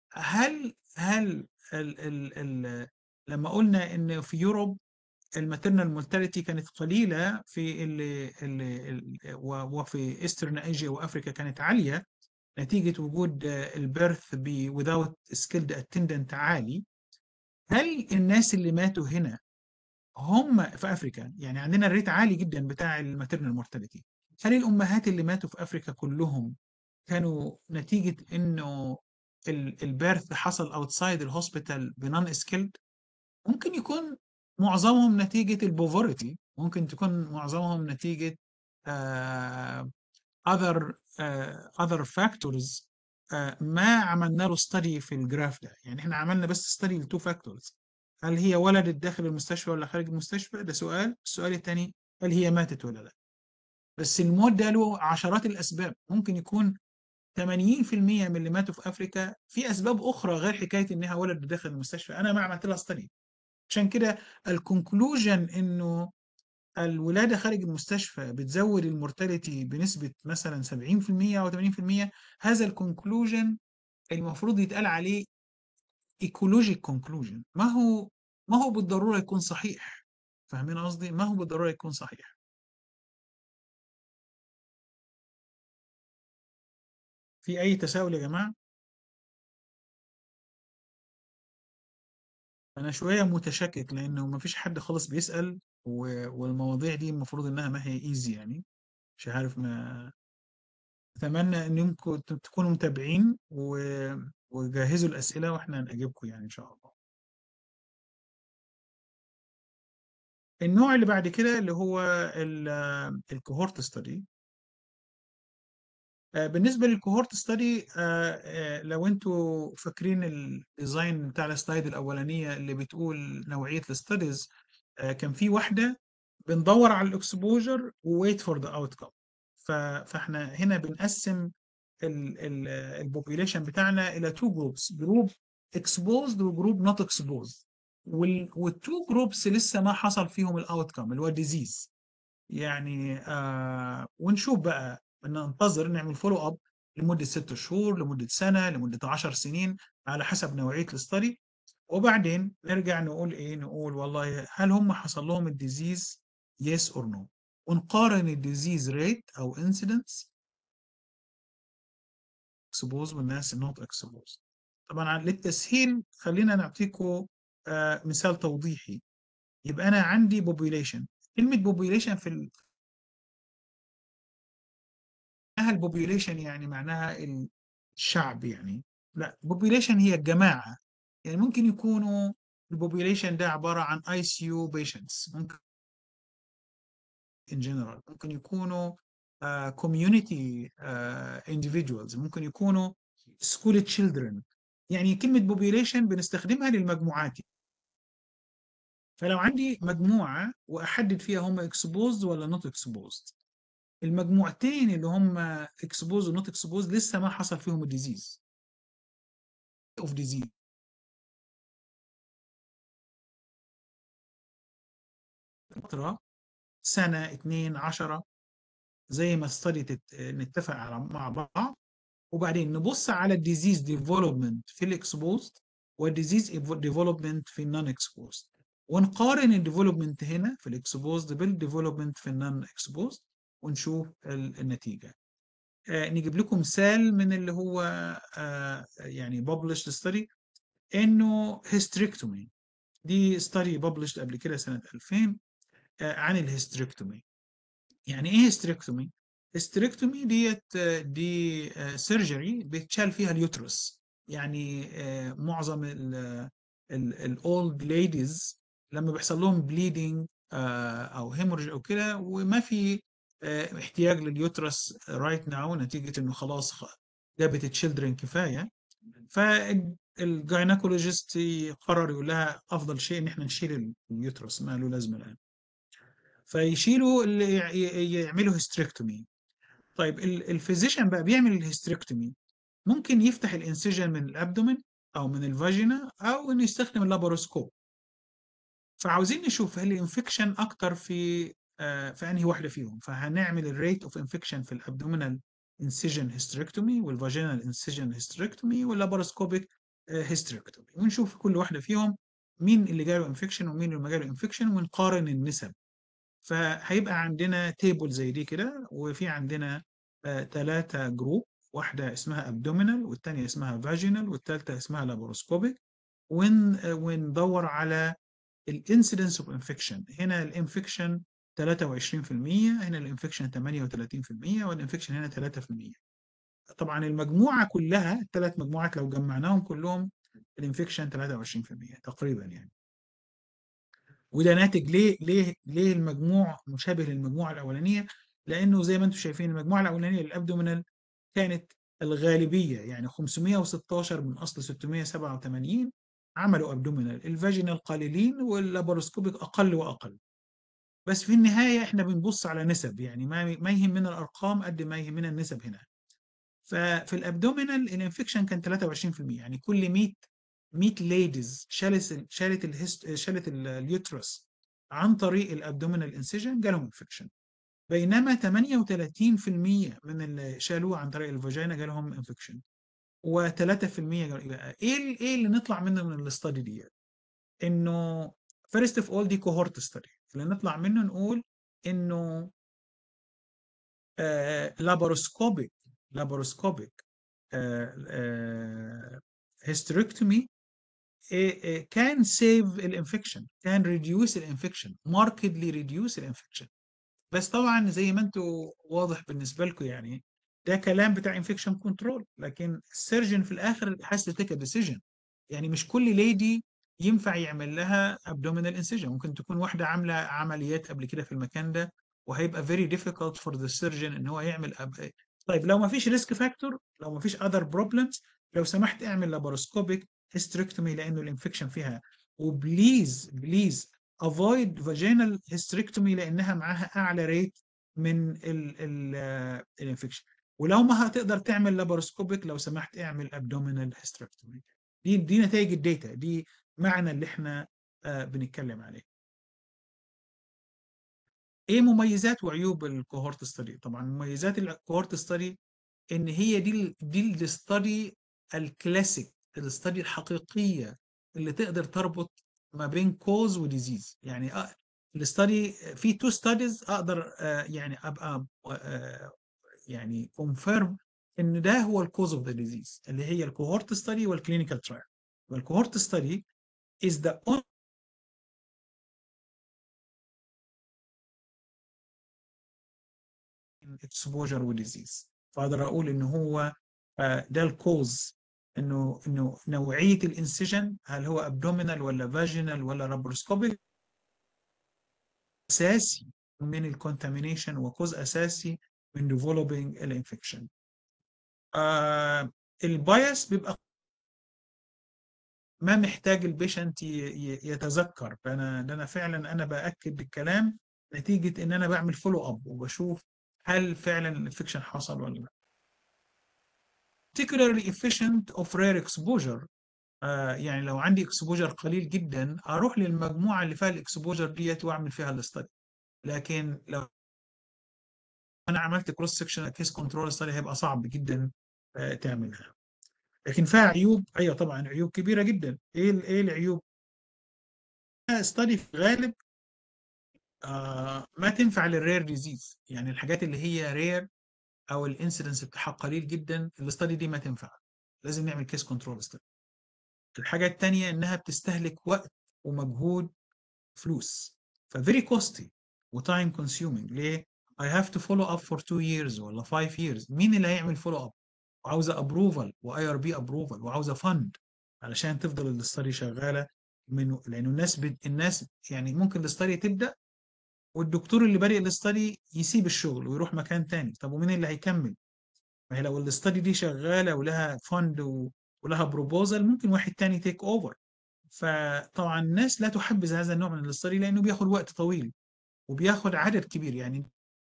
A: هل هل ال ال ال لما قلنا ان في يوروب الماتيرنال مورتاليتي كانت قليله في ال ال ال وفي ايسترن ايجيا وافريكا كانت عاليه نتيجه وجود البيرث ب without skilled attendant عالي هل الناس اللي ماتوا هنا هم في افريكا يعني عندنا الريت عالي جدا بتاع الماتيرنال مورتاليتي هل الامهات اللي ماتوا في افريكا كلهم كانوا نتيجه انه البيرث حصل اوتسايد الهوسبيتال بنون سكيلد ممكن يكون معظمهم نتيجه البوفورتي ممكن تكون معظمهم نتيجه uh, other uh, other factors uh, ما عملنا له ستدي في الجراف ده يعني احنا عملنا بس ستدي لتو فاكتورز هل هي ولدت داخل المستشفى ولا خارج المستشفى ده سؤال السؤال الثاني هل هي ماتت ولا لا بس الموت ده له عشرات الاسباب ممكن يكون 80% من اللي ماتوا في افريكا في اسباب اخرى غير حكايه انها ولدت داخل المستشفى انا ما عملت لها ستدي عشان كده الكونكلوجن انه الولاده خارج المستشفى بتزود المورتاليتي بنسبه مثلا 70% او 80% هذا الكونكلوجن المفروض يتقال عليه ايكولوجيك كونكلوجن ما هو ما هو بالضروره يكون صحيح فاهمين قصدي ما هو بالضروره يكون صحيح في اي تساؤل يا جماعه انا شويه متشكك لانه ما فيش حد خالص بيسال و- والمواضيع دي المفروض انها ما هي ايزي يعني مش عارف ما اتمنى انكم تكونوا متابعين و... وجهزوا الأسئلة وإحنا هنجيبكم يعني إن شاء الله النوع اللي بعد كده اللي هو الكوهورت ستادي بالنسبة للكوهورت ستادي لو انتوا فاكرين الديزاين بتاع السلايد الأولانية اللي بتقول نوعية الستاديز كان في واحدة بندور على الاكسبوجر وويت فور ذا اوتكم فاحنا هنا بنقسم البوبيليشن بتاعنا الى تو جروبس جروب اكسبوزد وجروب نوت اكسبوزد والتو جروبس لسه ما حصل فيهم الاوتكم اللي هو الديزيز يعني آه ونشوف بقى ننتظر نعمل فولو اب لمده ست شهور لمده سنه لمده 10 سنين على حسب نوعيه الاستدي وبعدين نرجع نقول ايه نقول والله هل هم حصل لهم الديزيز يس اور نو ونقارن الديزيز ريت او انسيدنس اكسبوز والناس النوت اكسبوز طبعا للتسهيل خلينا نعطيكم آه مثال توضيحي يبقى انا عندي population كلمه population في ال... معناها البوبيوليشن يعني معناها الشعب يعني لا population هي الجماعه يعني ممكن يكونوا البوبيوليشن ده عباره عن اي سي يو بيشنتس ممكن in general ممكن يكونوا uh, community uh, individuals ممكن يكونوا school children يعني كلمة population بنستخدمها للمجموعات فلو عندي مجموعة وأحدد فيها هم exposed ولا not exposed المجموعتين اللي هم exposed و not exposed لسه ما حصل فيهم الديزيز of disease فترة سنة اتنين عشرة زي ما استدي نتفق على مع بعض وبعدين نبص على الديزيز ديفلوبمنت في الاكسبوزد والديزيز ديفلوبمنت في النون اكسبوزد ونقارن الديفلوبمنت هنا في الاكسبوزد بالديفلوبمنت في النون اكسبوزد ونشوف النتيجة آه نجيب لكم مثال من اللي هو آه يعني published study انه hysterectomy دي study published قبل كده سنة 2000 عن الهستريكتومي يعني ايه هستريكتومي هستريكتومي ديت دي سيرجري بيتشال فيها اليوترس يعني معظم الاولد ليديز لما بيحصل لهم بليدنج او هيمورج او كده وما في احتياج لليوترس رايت ناو نتيجه انه خلاص جابت تشيلدرن كفايه فالجاينكولوجيست قرر يقول لها افضل شيء ان احنا نشيل اليوترس ما له لازمه الان فيشيلوا اللي يعملوا هيستريكتومي طيب الفيزيشن بقى بيعمل الهيستريكتومي ممكن يفتح الانسجن من الابدومين او من الفاجينا او انه يستخدم اللاباروسكوب فعاوزين نشوف هل الانفكشن اكتر في آه في انهي واحده فيهم فهنعمل الريت اوف انفكشن في الابدومينال انسجن هيستريكتومي والفاجينال انسجن هيستريكتومي واللاباروسكوبيك هيستريكتومي ونشوف كل واحده فيهم مين اللي جاله انفكشن ومين اللي ما جاله انفكشن ونقارن النسب فهيبقى عندنا تيبل زي دي كده وفي عندنا ثلاثة جروب واحدة اسمها ابدومينال والثانية اسمها فاجينال والثالثة اسمها لاباروسكوبيك ون وندور على الانسيدنس اوف انفكشن هنا الانفكشن 23% هنا الانفكشن 38% والانفكشن هنا 3% طبعا المجموعة كلها الثلاث مجموعات لو جمعناهم كلهم الانفكشن 23% تقريبا يعني وده ناتج ليه ليه ليه المجموع مشابه للمجموعه الاولانيه لانه زي ما انتم شايفين المجموعه الاولانيه للابدومينال كانت الغالبيه يعني 516 من اصل 687 عملوا ابدومينال الفاجينال قليلين واللاباروسكوبيك اقل واقل بس في النهايه احنا بنبص على نسب يعني ما ما يهمنا الارقام قد ما يهمنا النسب هنا ففي الابدومينال الانفكشن كان 23% يعني كل 100 100 ليديز شالت شالت الهست شالت اليوترس عن طريق الابدومينال انسجن جالهم انفكشن بينما 38% من اللي شالوه عن طريق الفاجينا جالهم انفكشن و3% يبقى ايه ايه اللي نطلع منه من الاستادي دي انه فيرست اوف اول دي كوهورت ستادي اللي نطلع منه نقول انه لاباروسكوبيك لاباروسكوبيك hysterectomy can save الانفكشن can reduce الانفكشن markedly reduce الانفكشن بس طبعا زي ما انتم واضح بالنسبه لكم يعني ده كلام بتاع انفكشن كنترول لكن السيرجن في الاخر has to take a decision يعني مش كل ليدي ينفع يعمل لها abdominal incision ممكن تكون واحده عامله عمليات قبل كده في المكان ده وهيبقى very difficult for the surgeon ان هو يعمل أب... طيب لو ما فيش ريسك فاكتور لو ما فيش other problems لو سمحت اعمل لاباروسكوبيك hysterectomy لانه الانفكشن فيها وبليز بليز avoid vaginal hysterectomy لانها معاها اعلى ريت من الانفكشن ولو ما هتقدر تعمل لاباروسكوبيك لو سمحت اعمل ابدومينال hysterectomy دي دي نتائج الداتا دي معنى اللي احنا آه بنتكلم عليه ايه مميزات وعيوب الكوهورت ستدي طبعا مميزات الكوهورت ستدي ان هي دي ال دي الستدي الكلاسيك الستدي الحقيقيه اللي تقدر تربط ما بين كوز وديزيز يعني آه الستدي في تو ستاديز اقدر آه يعني ابقى آه يعني كونفيرم ان ده هو الكوز اوف ذا ديزيز اللي هي الكوهورت ستدي والكلينيكال ترايل والكوهورت ستدي is the only exposure وديزيز فاقدر اقول ان هو ده الكوز انه انه نوعيه الانسجن هل هو ابدومينال ولا فاجينال ولا لابروسكوبيك اساسي من الكونتامينيشن وكوز اساسي من ديفلوبينج الانفكشن آه البايس بيبقى ما محتاج البيشنت يتذكر فانا ده انا فعلا انا باكد بالكلام نتيجه ان انا بعمل فولو اب وبشوف هل فعلا الانفكشن حصل ولا لا particularly efficient of rare exposure آه يعني لو عندي اكسبوجر قليل جدا اروح للمجموعه اللي فيها الاكسبوجر ديت واعمل فيها الاستدي لكن لو انا عملت كروس سكشن كيس كنترول ستدي هيبقى صعب جدا آه تعملها لكن فيها عيوب ايوه طبعا عيوب كبيره جدا ايه ايه العيوب ستدي في الغالب آه ما تنفع للرير ديزيز يعني الحاجات اللي هي رير او الانسيدنس بتاعها قليل جدا الاستدي دي ما تنفع لازم نعمل كيس كنترول ستدي الحاجه الثانيه انها بتستهلك وقت ومجهود فلوس ففيري كوستي وتايم كونسيومينج ليه I have to follow up for two years ولا five years مين اللي هيعمل فولو اب وعاوزه ابروفال واي ار بي ابروفال وعاوزه فند علشان تفضل الاستدي شغاله من لانه الناس ب... الناس يعني ممكن الاستدي تبدا والدكتور اللي بادئ الاستدي يسيب الشغل ويروح مكان تاني طب ومين اللي هيكمل؟ ما هي لو الاستدي دي شغاله ولها فند و... ولها بروبوزال ممكن واحد تاني تيك اوفر فطبعا الناس لا تحبذ هذا النوع من الاستدي لانه بياخد وقت طويل وبياخد عدد كبير يعني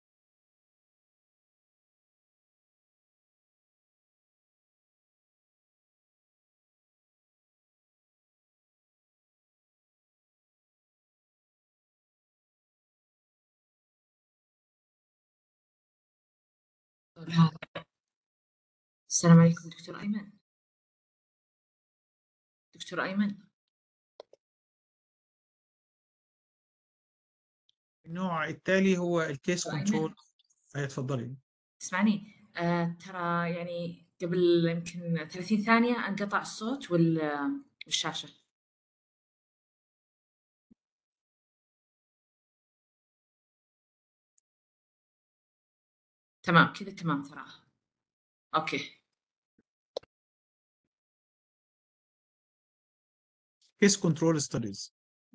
B: هذا السلام عليكم دكتور أيمن دكتور أيمن
A: النوع التالي هو الكيس
B: أيمن.
A: كنترول هي اتفضلي
B: تسمعني آه ترى يعني قبل يمكن 30 ثانية انقطع الصوت وال- والشاشة تمام كذا تمام ترى اوكي
A: كيس كنترول ستاديز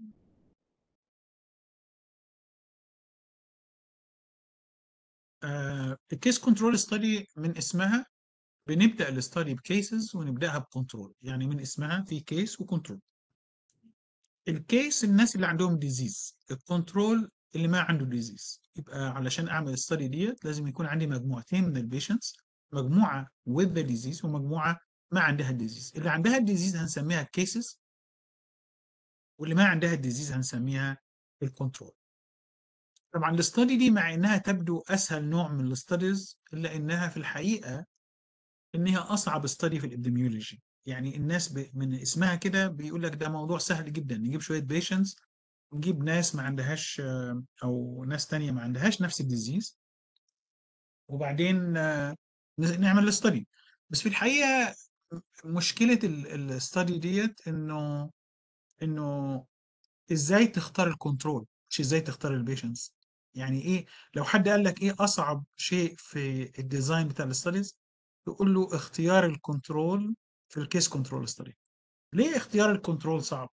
A: الكيس كنترول ستادي من اسمها بنبدا الاستادي بكيسز ونبداها بكنترول يعني من اسمها في كيس وكنترول الكيس الناس اللي عندهم ديزيز الكنترول اللي ما عنده ديزيز يبقى علشان اعمل الستادي ديت لازم يكون عندي مجموعتين من البيشنتس مجموعه with the disease ومجموعه ما عندها الديزيز اللي عندها الديزيز هنسميها كيسز واللي ما عندها الديزيز هنسميها الكنترول طبعا الاستادي دي مع انها تبدو اسهل نوع من الاستاديز الا انها في الحقيقه انها اصعب استادي في الابديميولوجي يعني الناس ب... من اسمها كده بيقول لك ده موضوع سهل جدا نجيب شويه بيشنتس نجيب ناس ما عندهاش آه، او ناس تانية ما عندهاش نفس الديزيز وبعدين آه، ن- نعمل الاستادي بس في الحقيقه مشكله الاستادي ديت انه انه ازاي تختار الكنترول مش ازاي تختار البيشنتس يعني ايه لو حد قال لك ايه اصعب شيء في الديزاين بتاع الاستاديز تقول له اختيار الكنترول في الكيس كنترول ستادي ليه اختيار الكنترول صعب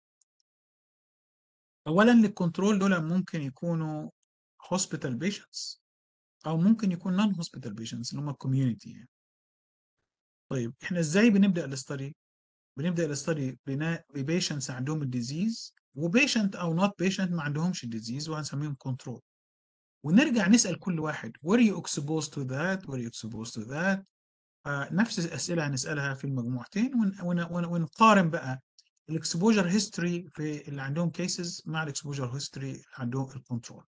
A: اولا الكنترول دول ممكن يكونوا hospital patients او ممكن يكون non hospital patients اللي هم community يعني. طيب احنا ازاي بنبدا الاستادي بنبدا الاستادي بناء ببيشنتس عندهم الديزيز وبيشنت او نوت بيشنت ما عندهمش الديزيز وهنسميهم كنترول ونرجع نسال كل واحد were you exposed to that were you exposed to that آه نفس الاسئله هنسالها في المجموعتين ون ون ون ونقارن بقى الاكسبوجر هيستوري في اللي عندهم كيسز مع الاكسبوجر هيستوري اللي عندهم الكنترول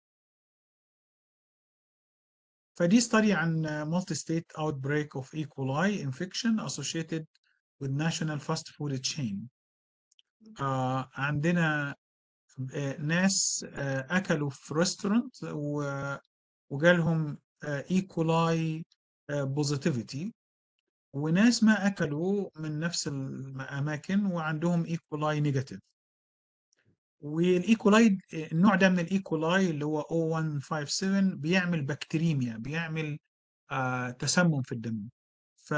A: فدي study عن multi-state outbreak of E. coli infection associated with national fast food chain. آه عندنا آه ناس آه أكلوا في ريستورانت وجالهم E. coli positivity وناس ما أكلوا من نفس الأماكن وعندهم E. coli negative. والايكولاي النوع ده من الايكولاي اللي هو O157 بيعمل بكتيريميا بيعمل آه تسمم في الدم ف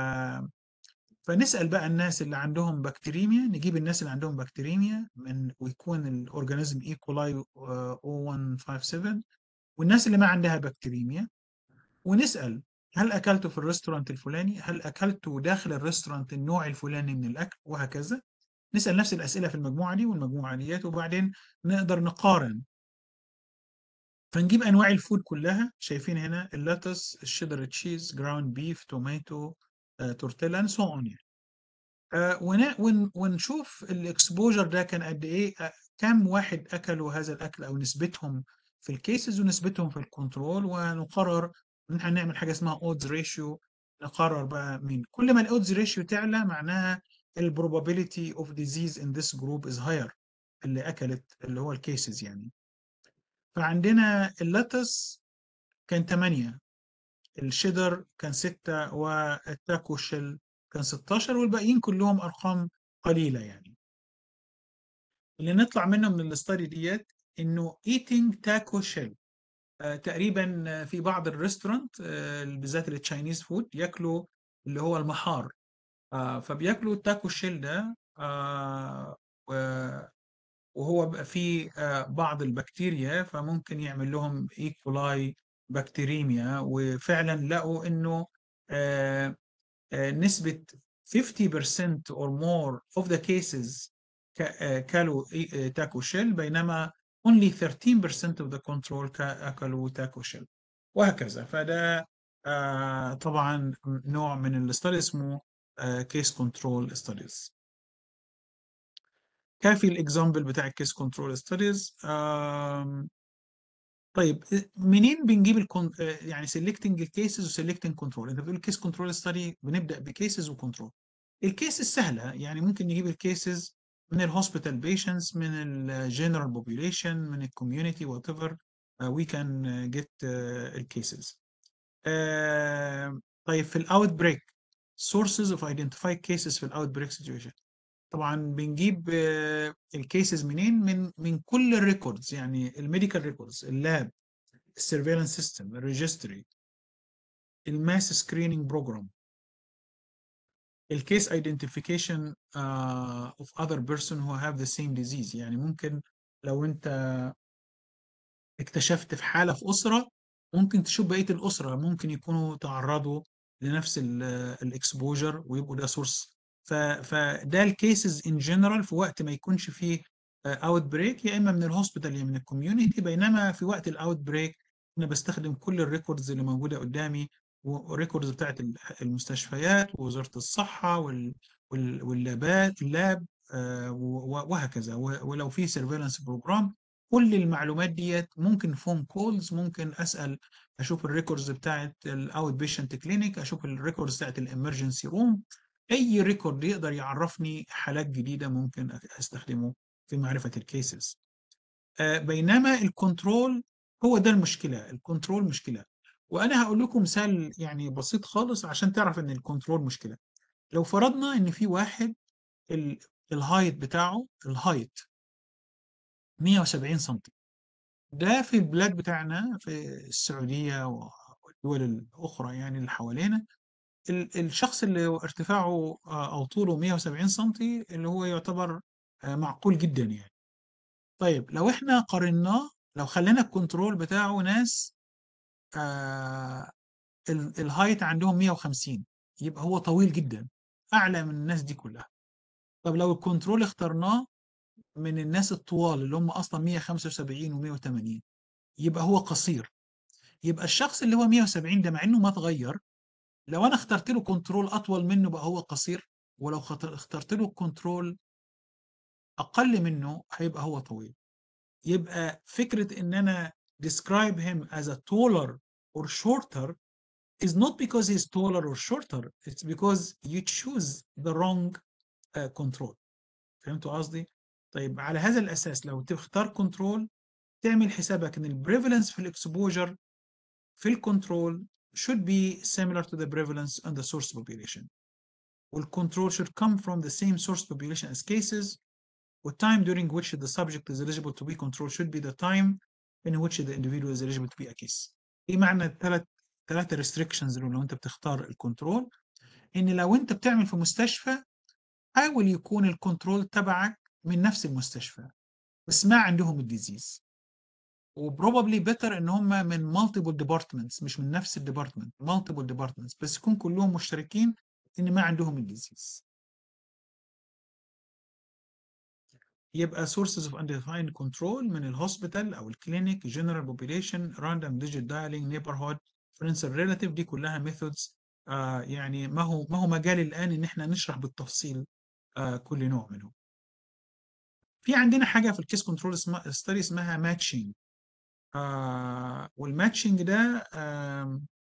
A: فنسأل بقى الناس اللي عندهم بكتيريميا نجيب الناس اللي عندهم بكتيريميا من ويكون الاورجانيزم ايكولاي O157 والناس اللي ما عندها بكتيريميا ونسأل هل أكلتوا في الريستورانت الفلاني؟ هل أكلتوا داخل الريستورانت النوع الفلاني من الأكل؟ وهكذا. نسأل نفس الأسئلة في المجموعة دي والمجموعة ديت وبعدين نقدر نقارن فنجيب أنواع الفود كلها شايفين هنا اللاتس الشيدر تشيز جراوند بيف توماتو تورتيلا اند سو اون ونشوف الاكسبوجر ده كان قد ايه آه، كم واحد اكلوا هذا الاكل او نسبتهم في الكيسز ونسبتهم في الكنترول ونقرر ان احنا نعمل حاجه اسمها اودز ريشيو نقرر بقى مين كل ما الاودز ريشيو تعلى معناها ال probability of disease in this group is higher اللي أكلت اللي هو الكيسز يعني فعندنا اللتس كان 8 الشيدر كان 6 والتاكو شيل كان 16 والباقيين كلهم أرقام قليلة يعني اللي نطلع منه من الاستادي ديت إنه eating taco shell آه تقريبا في بعض الريستورانت آه بالذات التشاينيز فود ياكلوا اللي هو المحار آه فبياكلوا التاكو شيل ده آه و- وهو بقى فيه آه بعض البكتيريا فممكن يعمل لهم ايكولاي بكتيريميا وفعلا لقوا انه آه آه نسبة 50% or more of the cases كا- آه، كلوا إي- آه، تاكو شيل بينما only 13% of the control كا- أكلوا تاكو شيل وهكذا فده آه، طبعا نوع من الاستادي اسمه كيس كنترول ستاديز كافي الاكزامبل بتاع الكيس كنترول ستاديز طيب منين بنجيب الكون آه، يعني سيلكتنج الكيسز وسيلكتنج كنترول انت بتقول كيس كنترول ستادي بنبدا بكيسز وكنترول الكيسز سهله يعني ممكن نجيب الكيسز من الهوسبيتال بيشنتس من الجنرال بوبيليشن من الكوميونتي وات ايفر وي كان جيت الكيسز طيب في الاوت بريك sources of identified cases في الاوت بريك situation طبعا بنجيب الكيسز منين من من كل الريكوردز يعني الميديكال ريكوردز اللاب السيرفيلانس سيستم الريجستري الماس سكريننج بروجرام الكيس identification uh, of other person who have the same disease يعني ممكن لو انت اكتشفت في حالة في أسرة ممكن تشوف بقية الأسرة ممكن يكونوا تعرضوا لنفس الاكسبوجر ويبقوا ده سورس فده الكيسز ان جنرال في وقت ما يكونش فيه اوت بريك يا اما من الهوسبيتال يا من الكوميونتي بينما في وقت الاوت بريك انا بستخدم كل الريكوردز اللي موجوده قدامي والريكوردز بتاعت ال- المستشفيات ووزاره الصحه وال- وال- واللابات اللاب آه، و- وهكذا و- ولو في سيرفيلانس بروجرام كل المعلومات ديت ممكن فون كولز ممكن اسال اشوف الريكوردز بتاعت الاوت بيشنت كلينيك اشوف الريكوردز بتاعت الامرجنسي روم اي ريكورد يقدر يعرفني حالات جديده ممكن استخدمه في معرفه الكيسز بينما الكنترول هو ده المشكله الكنترول مشكله وانا هقول لكم مثال يعني بسيط خالص عشان تعرف ان الكنترول مشكله لو فرضنا ان في واحد ال- الهايت بتاعه الهايت 170 سم ده في البلاد بتاعنا في السعودية والدول الأخرى يعني اللي حوالينا ال- الشخص اللي ارتفاعه آه، أو طوله 170 سنتي اللي هو يعتبر آه، معقول جدا يعني طيب لو احنا قارناه لو خلينا الكنترول بتاعه ناس آه ال- الهايت عندهم 150 يبقى هو طويل جدا أعلى من الناس دي كلها طب لو الكنترول اخترناه من الناس الطوال اللي هم أصلا 175 و180 يبقى هو قصير يبقى الشخص اللي هو 170 ده مع انه ما اتغير لو انا اخترت له كنترول اطول منه بقى هو قصير ولو خط- اخترت له كنترول اقل منه هيبقى هو طويل يبقى فكرة ان انا describe him as a taller or shorter is not because he's taller or shorter it's because you choose the wrong uh, control فهمتوا قصدي؟ طيب على هذا الاساس لو تختار كنترول تعمل حسابك ان البريفالنس في الاكسبوجر في الكنترول should be similar to the prevalence on the source population والcontrol should come from the same source population as cases والtime during which the subject is eligible to be controlled should be the time in which the individual is eligible to be a case ايه معنى الثلاث ثلاثة restrictions اللي لو انت بتختار الكنترول ان لو انت بتعمل في مستشفى حاول يكون الكنترول تبعك من نفس المستشفى بس ما عندهم الديزيز وبروبابلي بيتر ان هم من multiple departments مش من نفس الديبارتمنت multiple departments بس يكون كلهم مشتركين ان ما عندهم الديزيز يبقى sources of undefined control من الهوسبيتال او الكلينيك general population random digit dialing neighborhood friends and relative دي كلها methods آه يعني ما هو ما هو مجال الان ان احنا نشرح بالتفصيل آه كل نوع منهم في عندنا حاجه في الكيس كنترول اسمها ستادي اسمها ماتشنج آه والماتشنج ده آه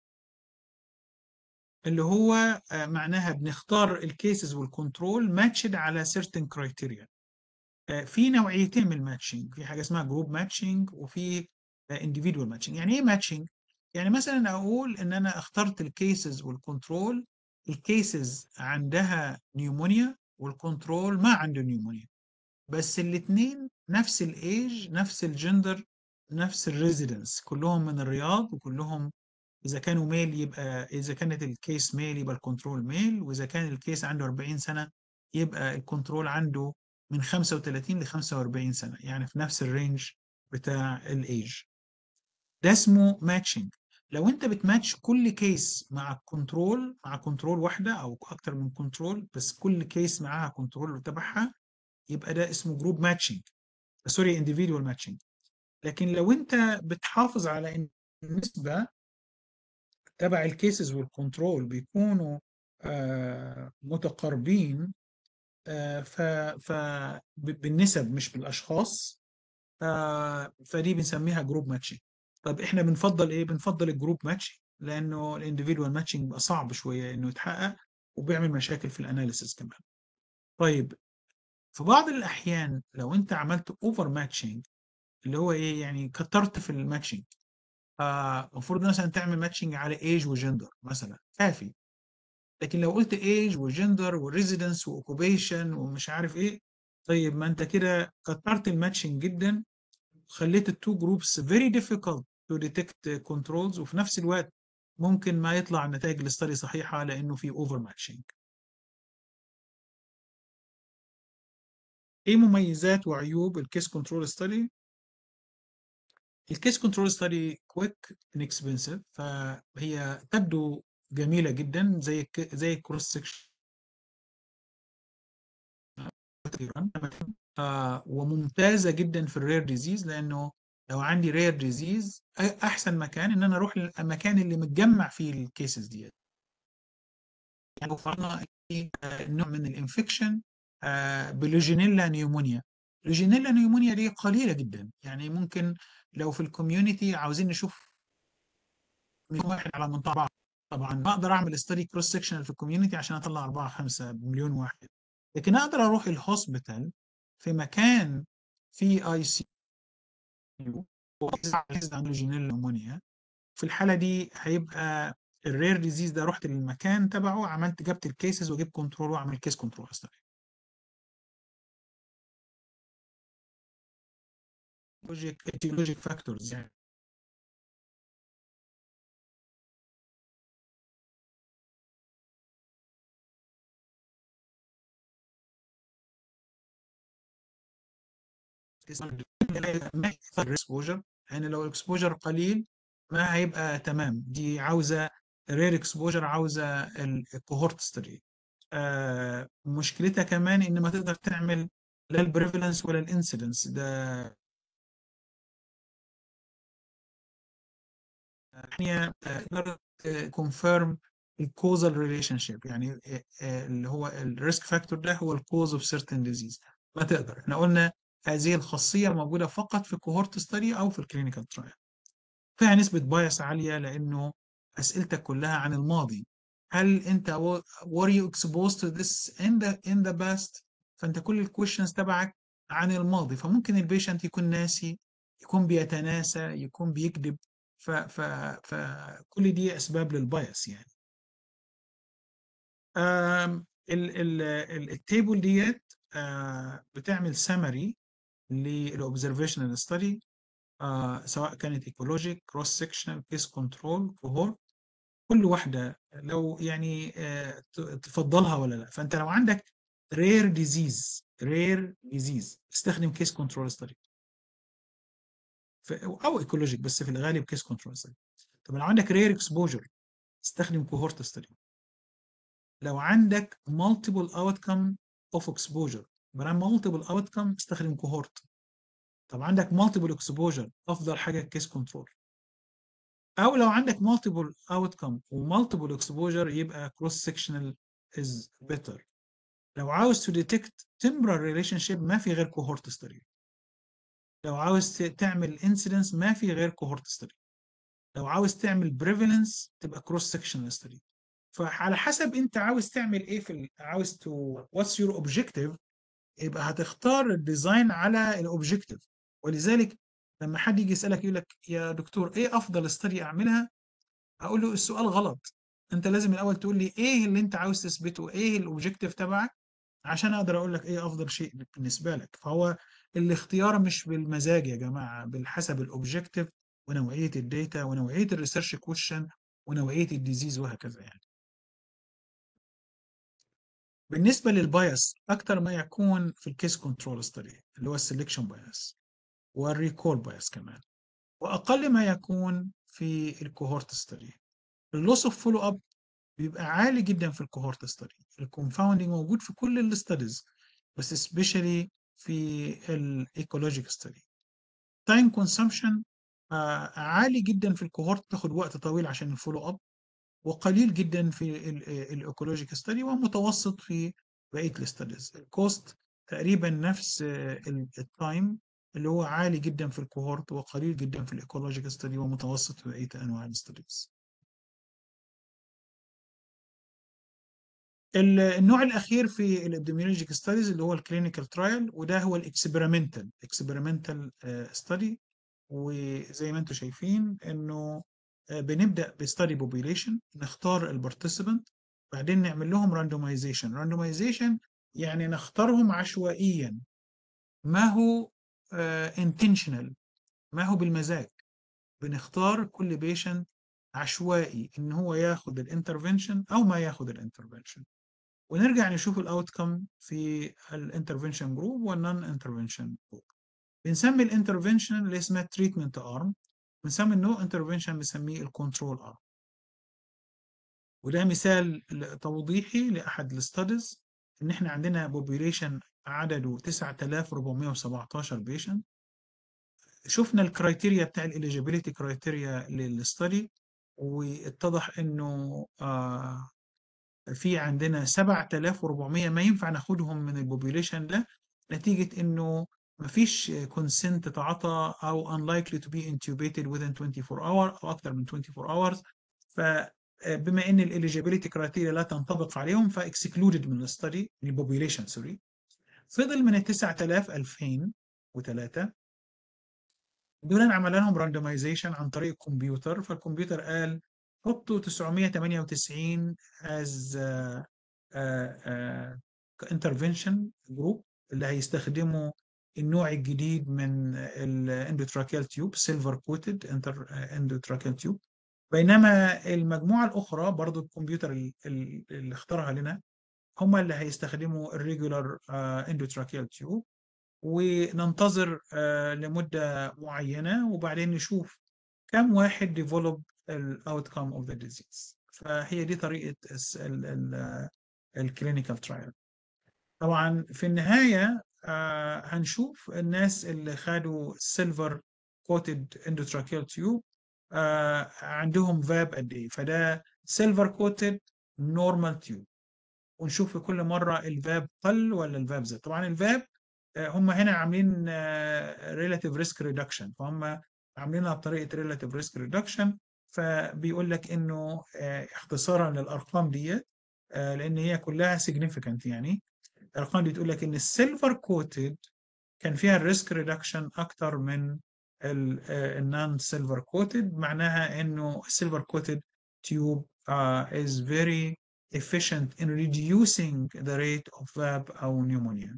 A: اللي هو آه معناها بنختار الكيسز والكنترول ماتشد على certain criteria آه في نوعيتين من الماتشنج في حاجه اسمها جروب ماتشنج وفي individual ماتشنج يعني ايه ماتشنج يعني مثلا اقول ان انا اخترت الكيسز والكنترول الكيسز عندها نيومونيا والكنترول ما عنده نيومونيا بس الاثنين نفس الايج نفس الجندر نفس الريزيدنس كلهم من الرياض وكلهم اذا كانوا ميل يبقى اذا كانت الكيس ميل يبقى الكنترول ميل واذا كان الكيس عنده 40 سنه يبقى الكنترول عنده من 35 ل 45 سنه يعني في نفس الرينج بتاع الايج ده اسمه ماتشنج لو انت بتماتش كل كيس مع كنترول مع كنترول واحده او اكتر من كنترول بس كل كيس معاها كنترول تبعها يبقى ده اسمه جروب ماتشنج سوري individual ماتشنج لكن لو انت بتحافظ على ان النسبه تبع الكيسز والكنترول بيكونوا آه متقاربين آه ف ف ب- بالنسب مش بالاشخاص آه فدي بنسميها جروب ماتشنج طب احنا بنفضل ايه بنفضل الجروب ماتشنج لانه الانديفيدوال ماتشنج بيبقى صعب شويه انه يتحقق وبيعمل مشاكل في الاناليسيس كمان طيب في بعض الاحيان لو انت عملت اوفر ماتشنج اللي هو ايه يعني كترت في الماتشنج المفروض مثلا تعمل ماتشنج على ايج وجندر مثلا كافي لكن لو قلت ايج وجندر وريزيدنس واوكوبيشن ومش عارف ايه طيب ما انت كده كترت الماتشنج جدا خليت التو جروبس very difficult to detect controls وفي نفس الوقت ممكن ما يطلع نتائج الاستدي صحيحه لانه في اوفر ماتشنج ايه مميزات وعيوب الكيس كنترول ستدي الكيس كنترول ستدي كويك انكسبنسيف فهي تبدو جميله جدا زي الك- زي الكروس سكشن آه وممتازه جدا في الرير ديزيز لانه لو عندي رير ديزيز احسن مكان ان انا اروح للمكان اللي متجمع فيه الكيسز ديت يعني لو فرضنا في آه، نوع من الانفكشن آه، بلوجينيلا نيومونيا لوجينيلا نيومونيا دي قليله جدا يعني ممكن لو في الكوميونتي عاوزين نشوف من واحد على منطقه بعض طبعا ما اقدر اعمل استدي كروس سكشن في الكوميونتي عشان اطلع 4 5 مليون واحد لكن اقدر اروح الهوسبيتال في مكان فيه اي سي يو عنده جينيلا نيومونيا في الحاله دي هيبقى الرير ديزيز ده رحت للمكان تبعه عملت جبت الكيسز واجيب كنترول واعمل كيس كنترول اصلا لوجيك etiologic فاكتورز يعني ما الاكسبوجر يعني لو الاكسبوجر قليل ما هيبقى تمام دي عاوزه رير اكسبوجر عاوزه الكوهورت ستدي آه مشكلتها كمان ان ما تقدر تعمل لا البريفالنس ولا الانسيدنس ده يعني تقدر كونفيرم الكوزال ريليشن شيب يعني آه، آه، اللي هو الريسك فاكتور ده هو الكوز اوف سيرتن ديزيز ما تقدر احنا قلنا هذه الخاصيه موجوده فقط في الكوهورت ستدي او في الكلينيكال ترايل فيها نسبه بايس عاليه لانه اسئلتك كلها عن الماضي هل انت و- were you exposed to this in the in the past فانت كل الكويشنز تبعك عن الماضي فممكن البيشنت يكون ناسي يكون بيتناسى يكون بيكذب ف ف فكل دي اسباب للبايس يعني آم، ال ال ال- التيبل ديت آه، بتعمل سمري للاوبزرفيشنال ستدي سواء كانت ايكولوجيك كروس سكشنال كيس كنترول كوهورت كل واحده لو يعني آه، ت- تفضلها ولا لا فانت لو عندك رير ديزيز رير ديزيز استخدم كيس كنترول ستدي او ايكولوجيك بس في الغالب كيس كنترول ستدي طب لو عندك رير اكسبوجر استخدم كوهورت ستدي لو عندك multiple outcome of exposure بدل multiple outcome استخدم cohort طب عندك multiple exposure افضل حاجه كيس كنترول او لو عندك multiple outcome و multiple exposure يبقى cross sectional is better لو عاوز to detect temporal relationship ما في غير cohort study لو عاوز ت- تعمل incidence ما في غير cohort study لو عاوز تعمل prevalence تبقى cross sectional study فعلى حسب انت عاوز تعمل ايه في ال- عاوز تو what's your objective يبقى هتختار الديزاين على الاوبجكتيف ولذلك لما حد يجي يسالك يقول لك يا دكتور ايه افضل استدي اعملها اقول له السؤال غلط انت لازم الاول تقول لي ايه اللي انت عاوز تثبته ايه الاوبجكتيف تبعك عشان اقدر اقول لك ايه افضل شيء بالنسبه لك فهو الاختيار مش بالمزاج يا جماعه بالحسب الاوبجكتيف ونوعيه الداتا ونوعيه الريسيرش كويشن ونوعيه الديزيز وهكذا يعني بالنسبه للبايس اكتر ما يكون في الكيس كنترول ستدي اللي هو السلكشن بايس والريكول بايس كمان واقل ما يكون في الكوهورت ستدي اللوس اوف فولو اب بيبقى عالي جدا في الكوهورت ستدي الكونفاوندنج موجود في كل الاستديز بس سبيشالي في الايكولوجيك ستدي تايم كونسامشن عالي جدا في الكوهورت تاخد وقت طويل عشان الفولو اب وقليل جدا في الايكولوجيك ستدي ومتوسط في بقيه الاستديز الكوست تقريبا نفس التايم اللي هو عالي جدا في الكوهورت وقليل جدا في الايكولوجيك ستدي ومتوسط في بقيه انواع الاستديز النوع الاخير في الابديميولوجيك ستاديز اللي هو الكلينيكال ترايل وده هو الاكسبيرمنتال اكسبيرمنتال ستادي وزي ما انتم شايفين انه آه، بنبدا بستادي بوبيليشن نختار البارتيسيبنت بعدين نعمل لهم راندومايزيشن راندومايزيشن يعني نختارهم عشوائيا ما هو انتشنال ما هو بالمزاج بنختار كل بيشنت عشوائي ان هو ياخد الانترفنشن او ما ياخد الانترفنشن ونرجع نشوف الاوتكم في الانترفنشن جروب والنون انترفنشن جروب بنسمي الانترفنشن اللي اسمها تريتمنت ارم بنسمي النو انترفنشن بنسميه الكنترول ارم وده مثال توضيحي لاحد الاستاديز ان احنا عندنا بوبيليشن عدده 9417 بيشنت شفنا الكرايتيريا بتاع الاليجيبيليتي كرايتيريا للستدي واتضح انه آه في عندنا 7400 ما ينفع ناخدهم من البوبيليشن ده نتيجة انه ما فيش كونسنت تعاطى او unlikely to be intubated within 24 hour او اكثر من 24 hours فبما ان الاليجيبيليتي كرايتيريا لا تنطبق عليهم فاكسكلودد من الستدي من البوبيليشن سوري فضل من ال 9000 2003 دول عمل لهم راندمايزيشن عن طريق الكمبيوتر فالكمبيوتر قال حطوا 998 از انترفنشن جروب اللي هيستخدموا النوع الجديد من الاندوتراكيال تيوب سيلفر كوتد اندوتراكيال تيوب بينما المجموعة الأخرى برضو الكمبيوتر ال- ال- اللي اختارها لنا هم اللي هيستخدموا الريجولار اندوتراكيال تيوب وننتظر آه، لمدة معينة وبعدين نشوف كم واحد ديفلوب الاوتكم اوف ذا ديزيز فهي دي طريقة الكلينيكال ترايل طبعا في النهاية آه، هنشوف الناس اللي خدوا سيلفر كوتد اندوتراكيال تيوب عندهم فاب قد ايه فده سيلفر كوتد نورمال تيوب ونشوف في كل مرة الفاب قل ولا الفاب زاد طبعا الفاب آه، هم هنا عاملين ريلاتيف ريسك ريدكشن فهم عاملينها بطريقة ريلاتيف ريسك ريدكشن فبيقول لك انه آه، اختصارا للارقام ديت آه، لان هي كلها significant يعني الارقام دي تقول لك ان السيلفر كوتد كان فيها الريسك ريدكشن اكتر من النون سيلفر كوتد معناها انه السيلفر كوتد تيوب is very efficient in reducing the rate of VAB او pneumonia.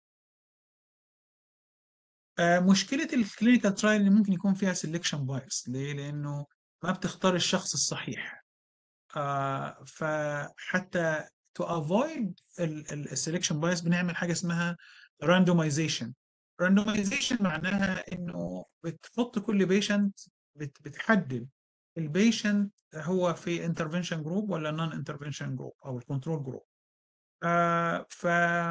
A: آه، مشكلة الكلينيكال ترايل اللي ممكن يكون فيها سelection bias ليه؟ لأنه ما بتختار الشخص الصحيح آه، فحتى to avoid السelection bias بنعمل حاجة اسمها randomization randomization معناها انه بتحط كل بيشنت بتحدد البيشنت هو في intervention group ولا non intervention group او الكنترول جروب آه ف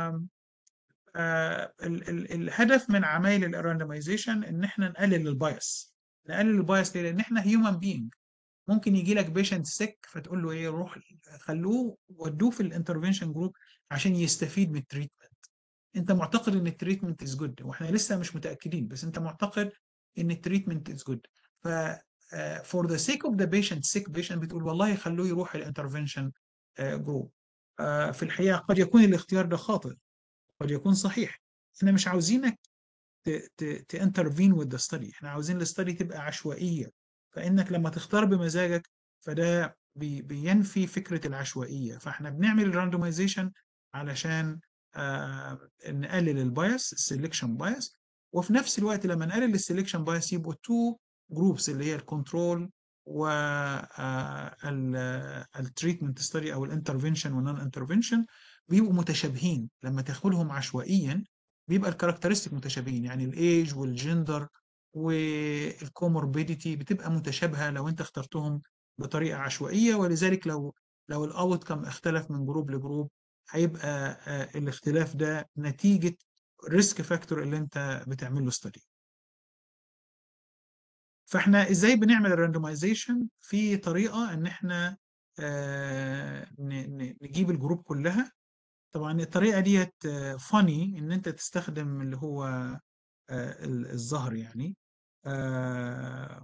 A: آه ال ال الهدف من عمايل الراندمايزيشن ان احنا نقلل البايس نقلل البايس ليه؟ لان احنا هيومن بينج ممكن يجي لك بيشنت سيك فتقول له ايه روح خلوه ودوه في الانترفنشن جروب عشان يستفيد من التريتمنت انت معتقد ان التريتمنت از جود واحنا لسه مش متاكدين بس انت معتقد ان التريتمنت از جود ف فور ذا سيك اوف ذا بيشنت سيك بيشنت بتقول والله خلوه يروح الانترفنشن جروب في الحقيقه قد يكون الاختيار ده خاطئ قد يكون صحيح احنا مش عاوزينك تانترفين وذ ذا ستدي احنا عاوزين الستدي تبقى عشوائيه فانك لما تختار بمزاجك فده بي بينفي فكره العشوائيه فاحنا بنعمل الراندومايزيشن علشان آه نقلل البايس السلكشن بايس وفي نفس الوقت لما نقلل السلكشن بايس يبقوا تو جروبس اللي هي الكنترول و التريتمنت ستدي او الانترفنشن والنون انترفنشن بيبقوا متشابهين لما تاخدهم عشوائيا بيبقى الكاركترستيك متشابهين يعني الايج والجندر والكوموربيديتي بتبقى متشابهه لو انت اخترتهم بطريقه عشوائيه ولذلك لو لو الاوت كم اختلف من جروب لجروب هيبقى الاختلاف ده نتيجه ريسك فاكتور اللي انت بتعمل له ستدي فاحنا ازاي بنعمل الراندومايزيشن في طريقه ان احنا آه نجيب الجروب كلها طبعا الطريقه ديت فاني ان انت تستخدم اللي هو آه الظهر يعني آه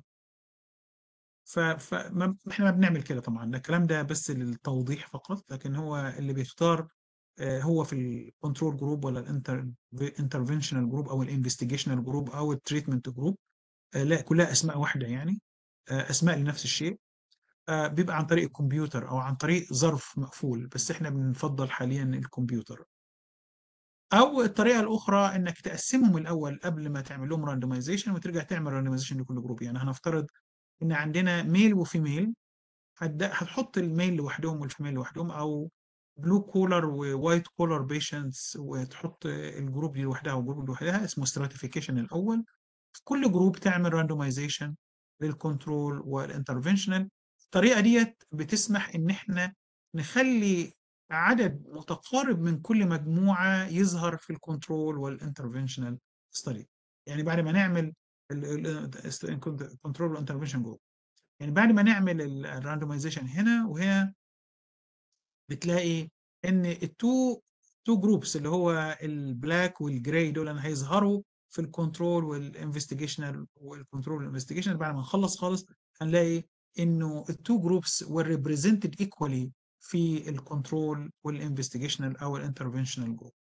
A: فاحنا ما بنعمل كده طبعا ده الكلام ده بس للتوضيح فقط لكن هو اللي بيختار هو في الكنترول جروب ولا الانترفنشنال جروب او الانفستيجيشنال جروب او التريتمنت جروب لا كلها اسماء واحده يعني اسماء لنفس الشيء بيبقى عن طريق الكمبيوتر او عن طريق ظرف مقفول بس احنا بنفضل حاليا الكمبيوتر او الطريقه الاخرى انك تقسمهم الاول قبل ما تعمل لهم راندومايزيشن وترجع تعمل راندومايزيشن لكل جروب يعني هنفترض ان عندنا ميل وفيميل هتحط الميل لوحدهم والفيميل لوحدهم او بلو كولر ووايت كولر بيشنتس وتحط الجروب دي لوحدها والجروب لوحدها اسمه ستراتيفيكيشن الاول في كل جروب تعمل راندومايزيشن للكنترول والانترفنشنال الطريقه ديت بتسمح ان احنا نخلي عدد متقارب من كل مجموعه يظهر في الكنترول والانترفنشنال ستدي يعني بعد ما نعمل الكنترول والانترفنشن جروب يعني بعد ما نعمل الراندومايزيشن هنا وهنا بتلاقي ان التو تو جروبس اللي هو البلاك والجراي دول هيظهروا في الكنترول والانفستيجيشنال والكنترول والانفستيجيشنال بعد ما نخلص خالص هنلاقي انه التو جروبس were represented equally في الكنترول والانفستيجيشنال او الانترفنشنال جروب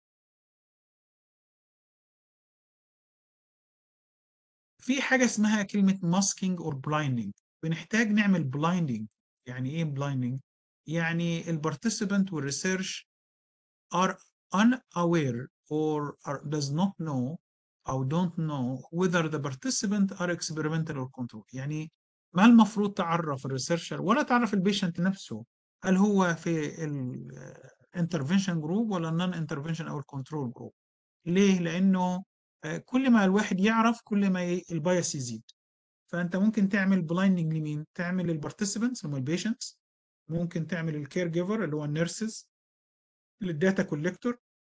A: في حاجه اسمها كلمه ماسكينج اور بلايندنج بنحتاج نعمل بلايندنج يعني ايه بلايندنج يعني البارتيسيبنت والريسيرش are unaware or are, does not know أو don't know whether the participant are experimental or control يعني ما المفروض تعرف الريسيرشر ولا تعرف البيشنت نفسه هل هو في الانترفنشن جروب ولا النون انترفنشن او الكنترول جروب ليه لانه آه، كل ما الواحد يعرف كل ما ي- البايس يزيد فانت ممكن تعمل بلايندنج لمين تعمل البارتيسيبنتس هم البيشنتس ممكن تعمل الكير جيفر اللي هو النيرسز للداتا كوليكتور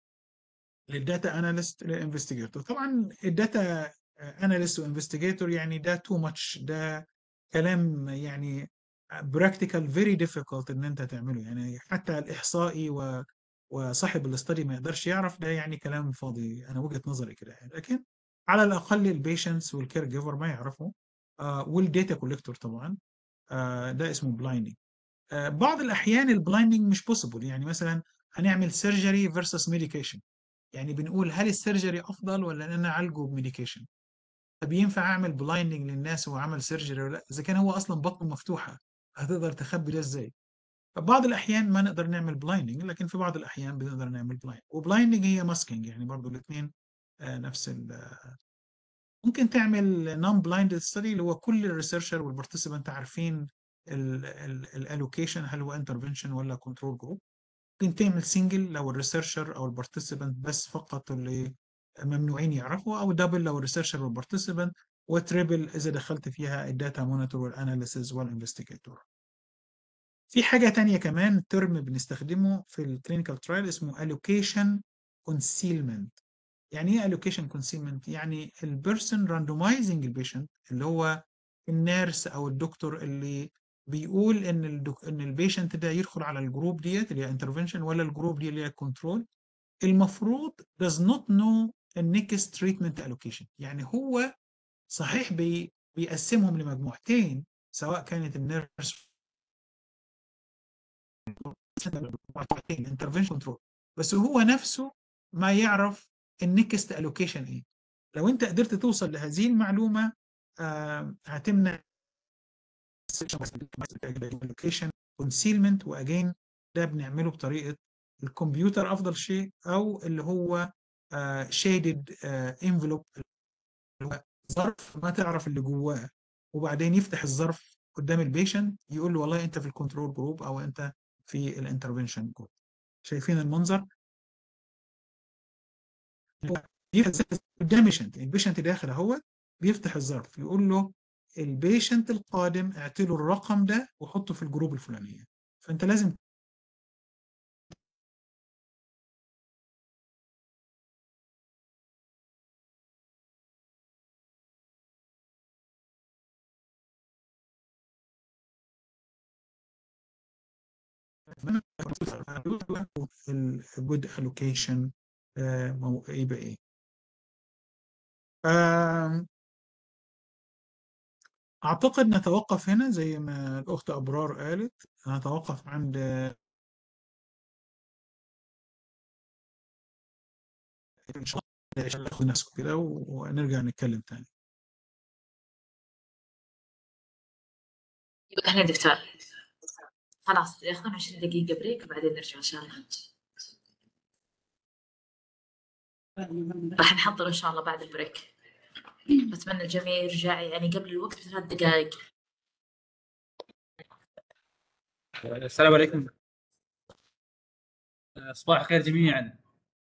A: للداتا اناليست للانفستيجيتور طبعا الداتا اناليست وانفستيجيتور يعني ده تو ماتش ده كلام يعني براكتيكال فيري ديفيكولت ان انت تعمله يعني حتى الاحصائي و وصاحب الاستدي ما يقدرش يعرف ده يعني كلام فاضي انا وجهة نظري كده يعني لكن على الاقل البيشنتس والكير جيفر ما يعرفوا آه والداتا كوليكتور طبعا آه ده اسمه بلايندنج آه بعض الاحيان البلايندنج مش بوسيبل يعني مثلا هنعمل سيرجري فيرسس ميديكيشن يعني بنقول هل السيرجري افضل ولا ان انا اعالجه بميديكيشن طب ينفع اعمل بلايندنج للناس وعمل سيرجري ولا لا اذا كان هو اصلا بطنه مفتوحه هتقدر تخبي ده ازاي فبعض الاحيان ما نقدر نعمل بلايندنج لكن في بعض الاحيان بنقدر نعمل بلايند وبلايندنج هي ماسكينج يعني برضو الاثنين نفس ال ممكن تعمل نون بلايندد ستدي اللي هو كل الريسيرشر والبارتيسيبنت عارفين الالوكيشن هل هو انترفنشن ولا كنترول جروب ممكن تعمل سنجل لو الريسيرشر او البارتيسيبنت بس فقط اللي ممنوعين يعرفوا او دبل لو الريسيرشر والبارتيسيبنت وتريبل اذا دخلت فيها الداتا مونيتور والاناليسيز والانفستيجيتور في حاجة تانية كمان ترم بنستخدمه في الكلينيكال ترايل اسمه allocation concealment يعني ايه allocation concealment يعني البيرسون راندومايزنج البيشنت اللي هو النيرس او الدكتور اللي بيقول ان الدك... ان البيشنت ده يدخل على الجروب ديت اللي هي انترفنشن ولا الجروب دي اللي هي كنترول المفروض does not know النكست تريتمنت allocation يعني هو صحيح بي... بيقسمهم لمجموعتين سواء كانت النيرس انترفنشن كنترول بس هو نفسه ما يعرف النكست الوكيشن ايه لو انت قدرت توصل لهذه المعلومه آه هتمنع الوكيشن كونسيلمنت واجين ده بنعمله بطريقه الكمبيوتر افضل شيء او اللي هو شيدد انفلوب ظرف ما تعرف اللي جواه وبعدين يفتح الظرف قدام البيشنت يقول له والله انت في الكنترول جروب او انت في الانترفنشن جروب شايفين المنظر قدام البيشنت البيشنت داخل اهو بيفتح الظرف يقول له البيشنت القادم اعطي الرقم ده وحطه في الجروب الفلانيه فانت لازم الجود الوكيشن يبقى ايه اعتقد نتوقف هنا زي ما الاخت ابرار قالت نتوقف عند ان شاء الله تاخدوا نفسكم كده ونرجع نتكلم تاني
B: اهلا دكتور خلاص ياخذون 20 دقيقة بريك وبعدين نرجع إن شاء الله راح نحضر إن شاء الله بعد البريك بتمنى الجميع يرجع يعني قبل الوقت بثلاث دقائق
G: السلام عليكم صباح الخير جميعا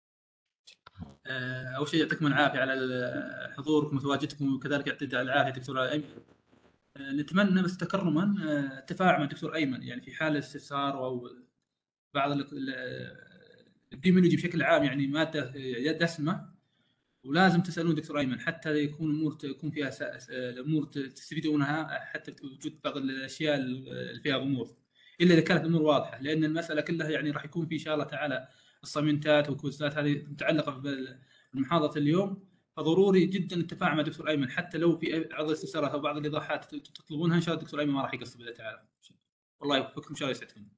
G: اول شيء يعطيكم العافيه على حضوركم وتواجدكم وكذلك يعطيك العافيه دكتور ايمن نتمنى بس تكرما التفاعل مع الدكتور ايمن يعني في حال استفسار او بعض الديمولوجي بشكل عام يعني ماده دسمه ولازم تسالون دكتور ايمن حتى يكون الامور تكون فيها الامور تستفيدون منها حتى وجود بعض الاشياء اللي فيها غموض الا اذا كانت الامور واضحه لان المساله كلها يعني راح يكون في ان شاء الله تعالى الصمنتات والكوزات هذه متعلقه بمحاضره اليوم فضروري جدا التفاعل مع الدكتور ايمن حتى لو في بعض الاستفسارات او بعض الايضاحات تطلبونها ان شاء الله الدكتور ايمن ما راح يقصر باذن تعالى والله يوفقكم ان شاء الله يسعدكم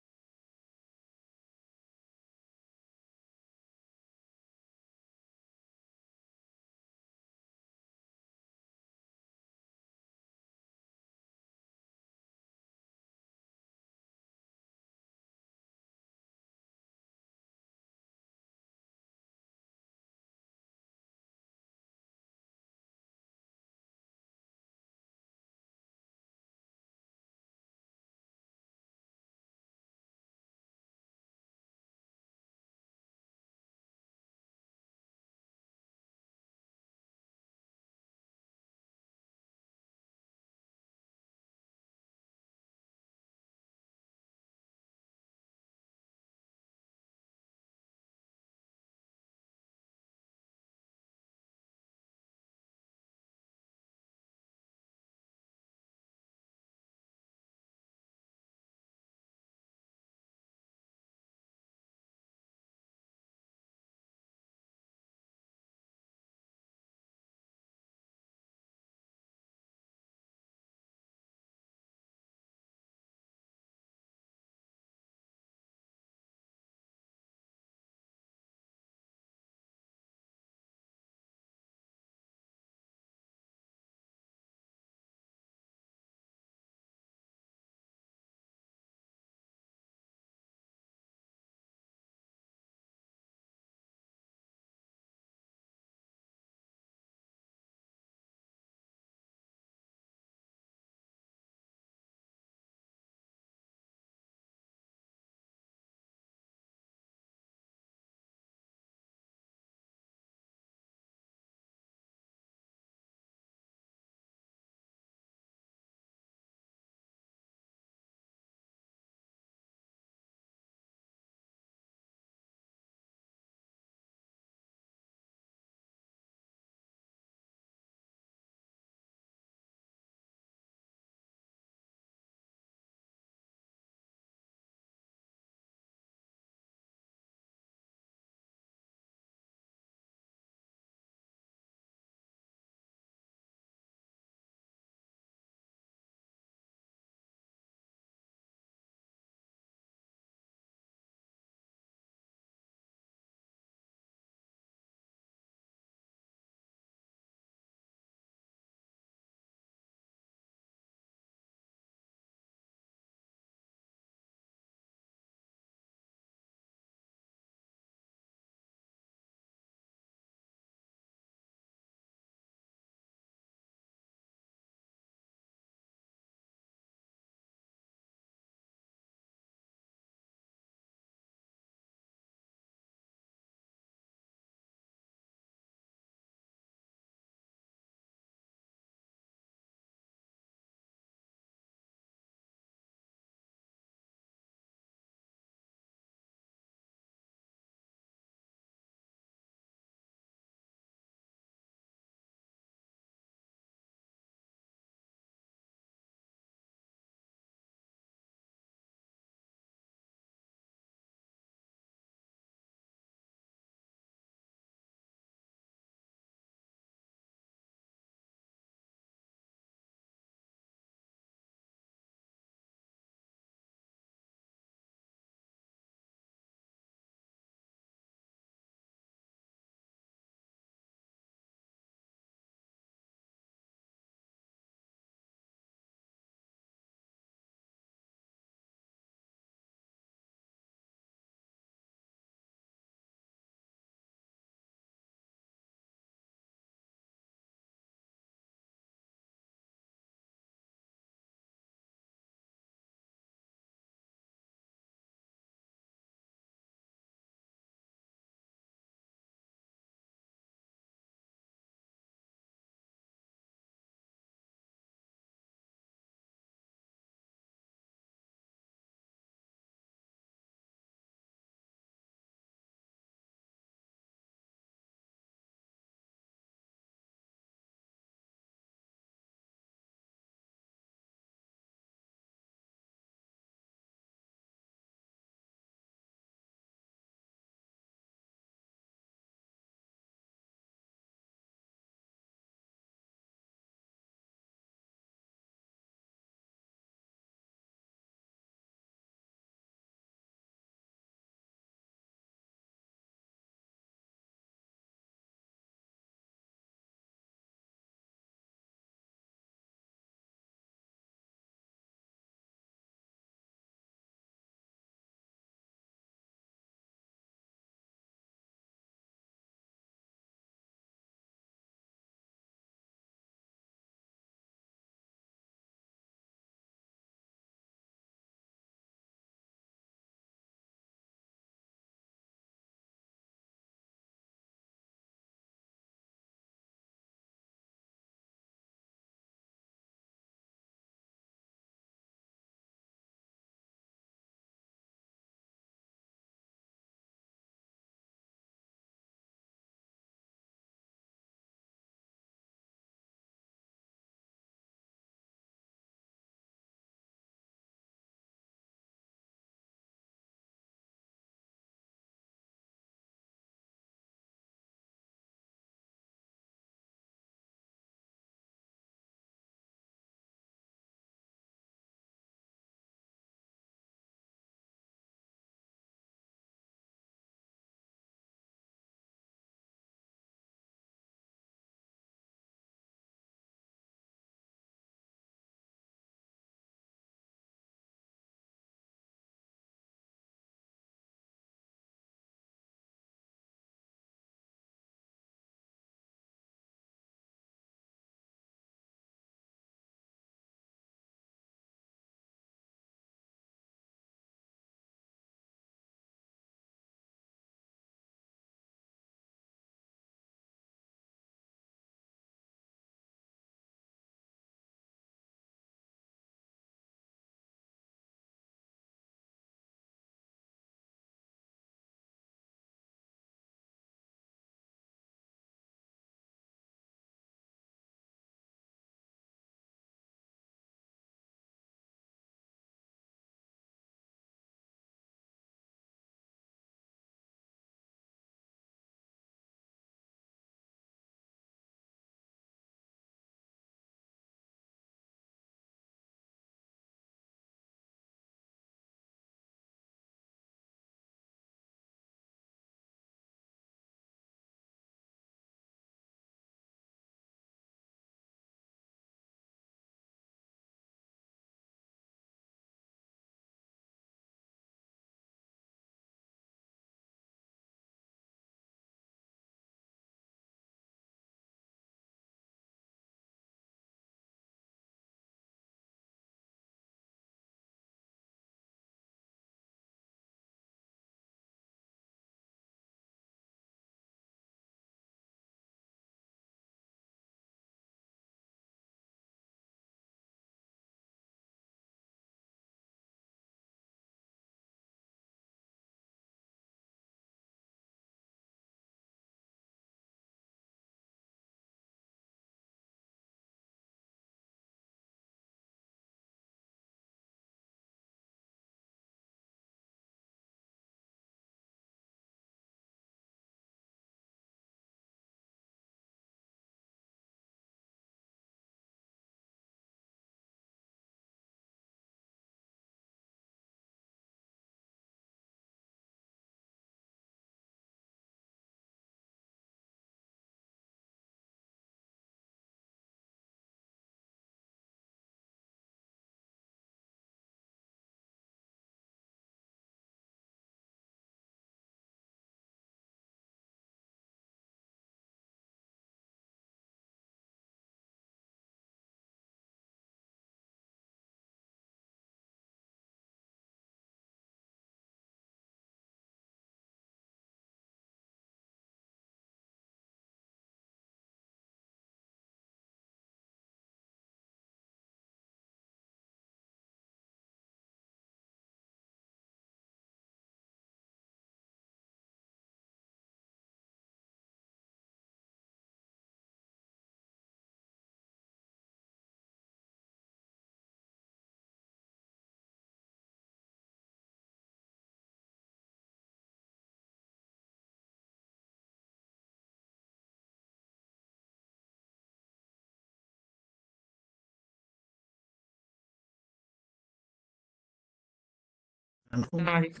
A: عنكم
B: السلام عليكم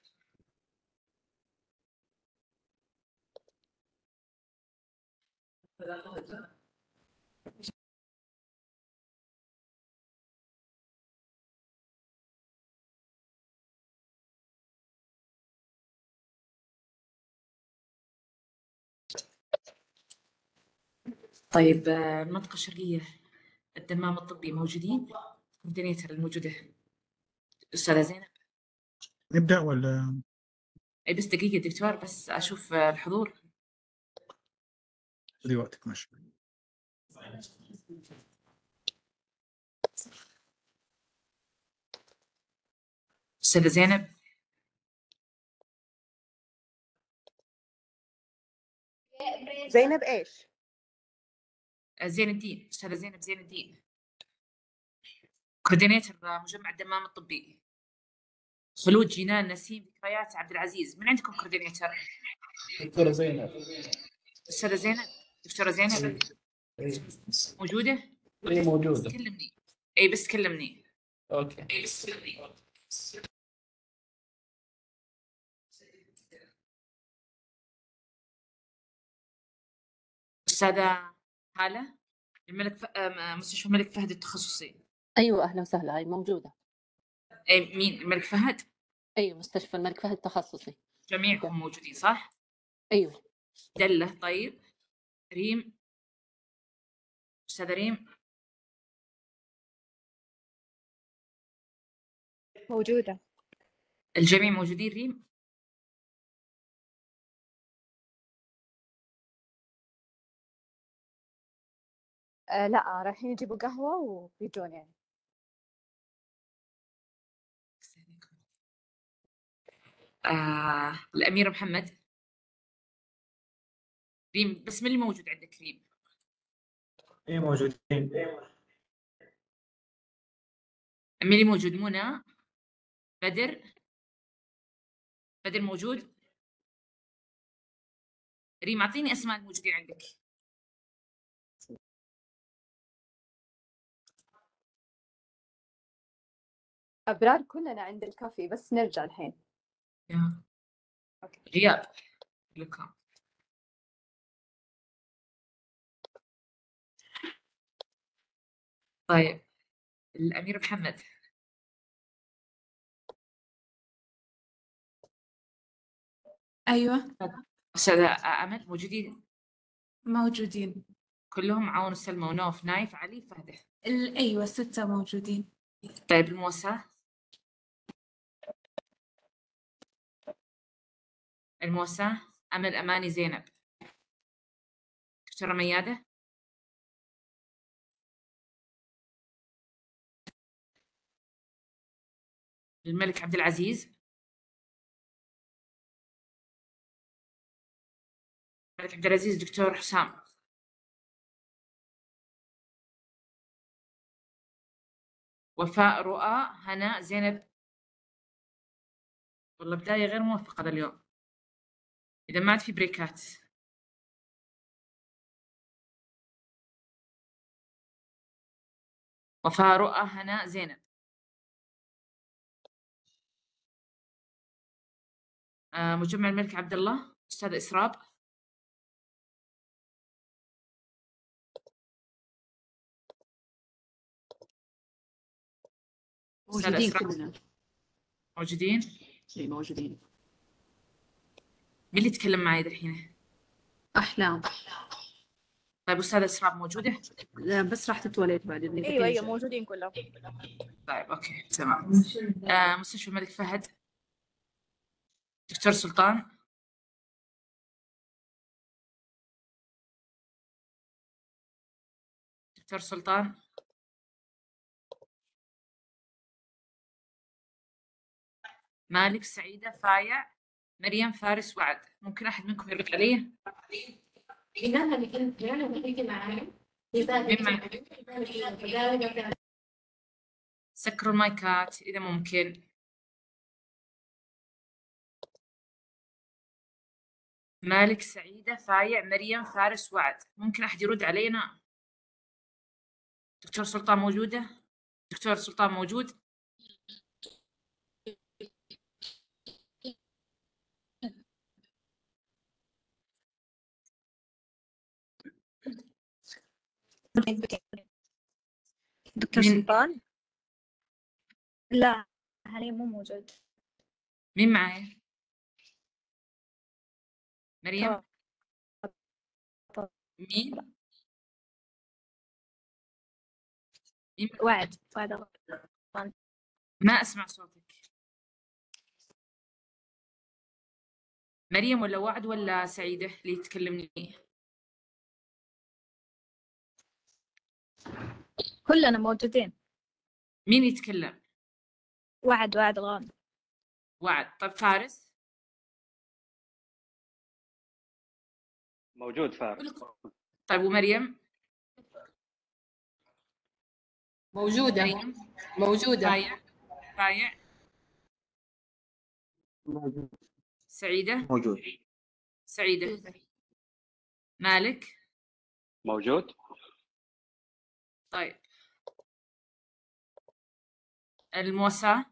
B: طيب آه، المنطقة الشرقية الدمام الطبي موجودين كوردينيتر الموجودة أستاذة زينب
A: نبدأ ولا
B: أي بس دقيقة دكتور بس أشوف آه، الحضور
A: خذي وقتك ماشي
B: أستاذة زينب
H: زينب ايش؟
B: آه، زين الدين أستاذة زينب زين الدين كوردينيتر آه، مجمع الدمام الطبي خلود جنان نسيم ذكريات عبد العزيز من عندكم كوردينيتر
G: دكتورة زينب
B: أستاذة زينب دكتورة زينب موجودة
G: اي موجودة
B: كلمني أي بس كلمني
G: اوكي
B: أي بس كلمني أستاذة هالة الملك ف... آه، مستشفى الملك فهد التخصصي
F: أيوة أهلا وسهلا هاي موجودة
B: أي مين الملك فهد
F: أيوة مستشفى الملك فهد التخصصي
B: جميعكم موجودين صح؟
F: أيوة
B: دلة طيب ريم أستاذة ريم
H: موجودة
B: الجميع موجودين ريم
H: آه لا رايحين يجيبوا قهوة وبيجون يعني
B: آه الأمير محمد ريم بس من اللي موجود عندك ريم
C: اي موجودين
B: من اللي موجود منى بدر بدر موجود ريم أعطيني أسماء الموجودين عندك
H: أبرار كلنا عند الكافي بس نرجع الحين
B: يا. غياب لكم طيب الأمير محمد
I: أيوة
B: أستاذة أمل موجودين
I: موجودين
B: كلهم عون سلمى ونوف نايف علي فهده
I: ال- أيوة ستة موجودين
B: طيب المواساة المواساة أمل أماني زينب دكتورة ميادة الملك عبد العزيز الملك عبد العزيز دكتور حسام وفاء رؤى هناء زينب والله بداية غير موفقة ذا اليوم إذا ما عاد في بريكات وفاء رؤى هناء زينب آه، مجمع الملك عبد الله أستاذ إسراب أستاذ
F: موجودين
B: إسراب
F: كلنا
B: موجودين
F: أي موجودين
B: مين اللي يتكلم معي دحين
F: أحلام
B: طيب أستاذ إسراب موجودة
F: لا بس راح تتولد بعد إذنك
H: أيوة أيوة موجودين كلهم
B: طيب أوكي تمام آه، مستشفى الملك فهد دكتور سلطان دكتور سلطان مالك سعيدة فايع مريم فارس وعد ممكن أحد منكم يرد علي سكروا المايكات إذا ممكن مالك سعيدة فايع مريم فارس وعد ممكن أحد يرد علينا دكتور سلطان موجودة دكتور سلطان موجود
H: دكتور
B: مين
H: سلطان لا حاليا مو موجود
B: مين معايا مريم مين مين
H: وعد وعد غلطان.
B: ما أسمع صوتك مريم ولا وعد ولا سعيدة اللي تكلمني
H: كلنا موجودين
B: مين يتكلم
H: وعد وعد الغامض
B: وعد طيب فارس
J: موجود فارس
B: طيب ومريم
I: موجودة
B: مريم
I: موجودة
B: رايع رايع سعيدة
J: موجود
B: سعيدة مالك
J: موجود
B: طيب المواساة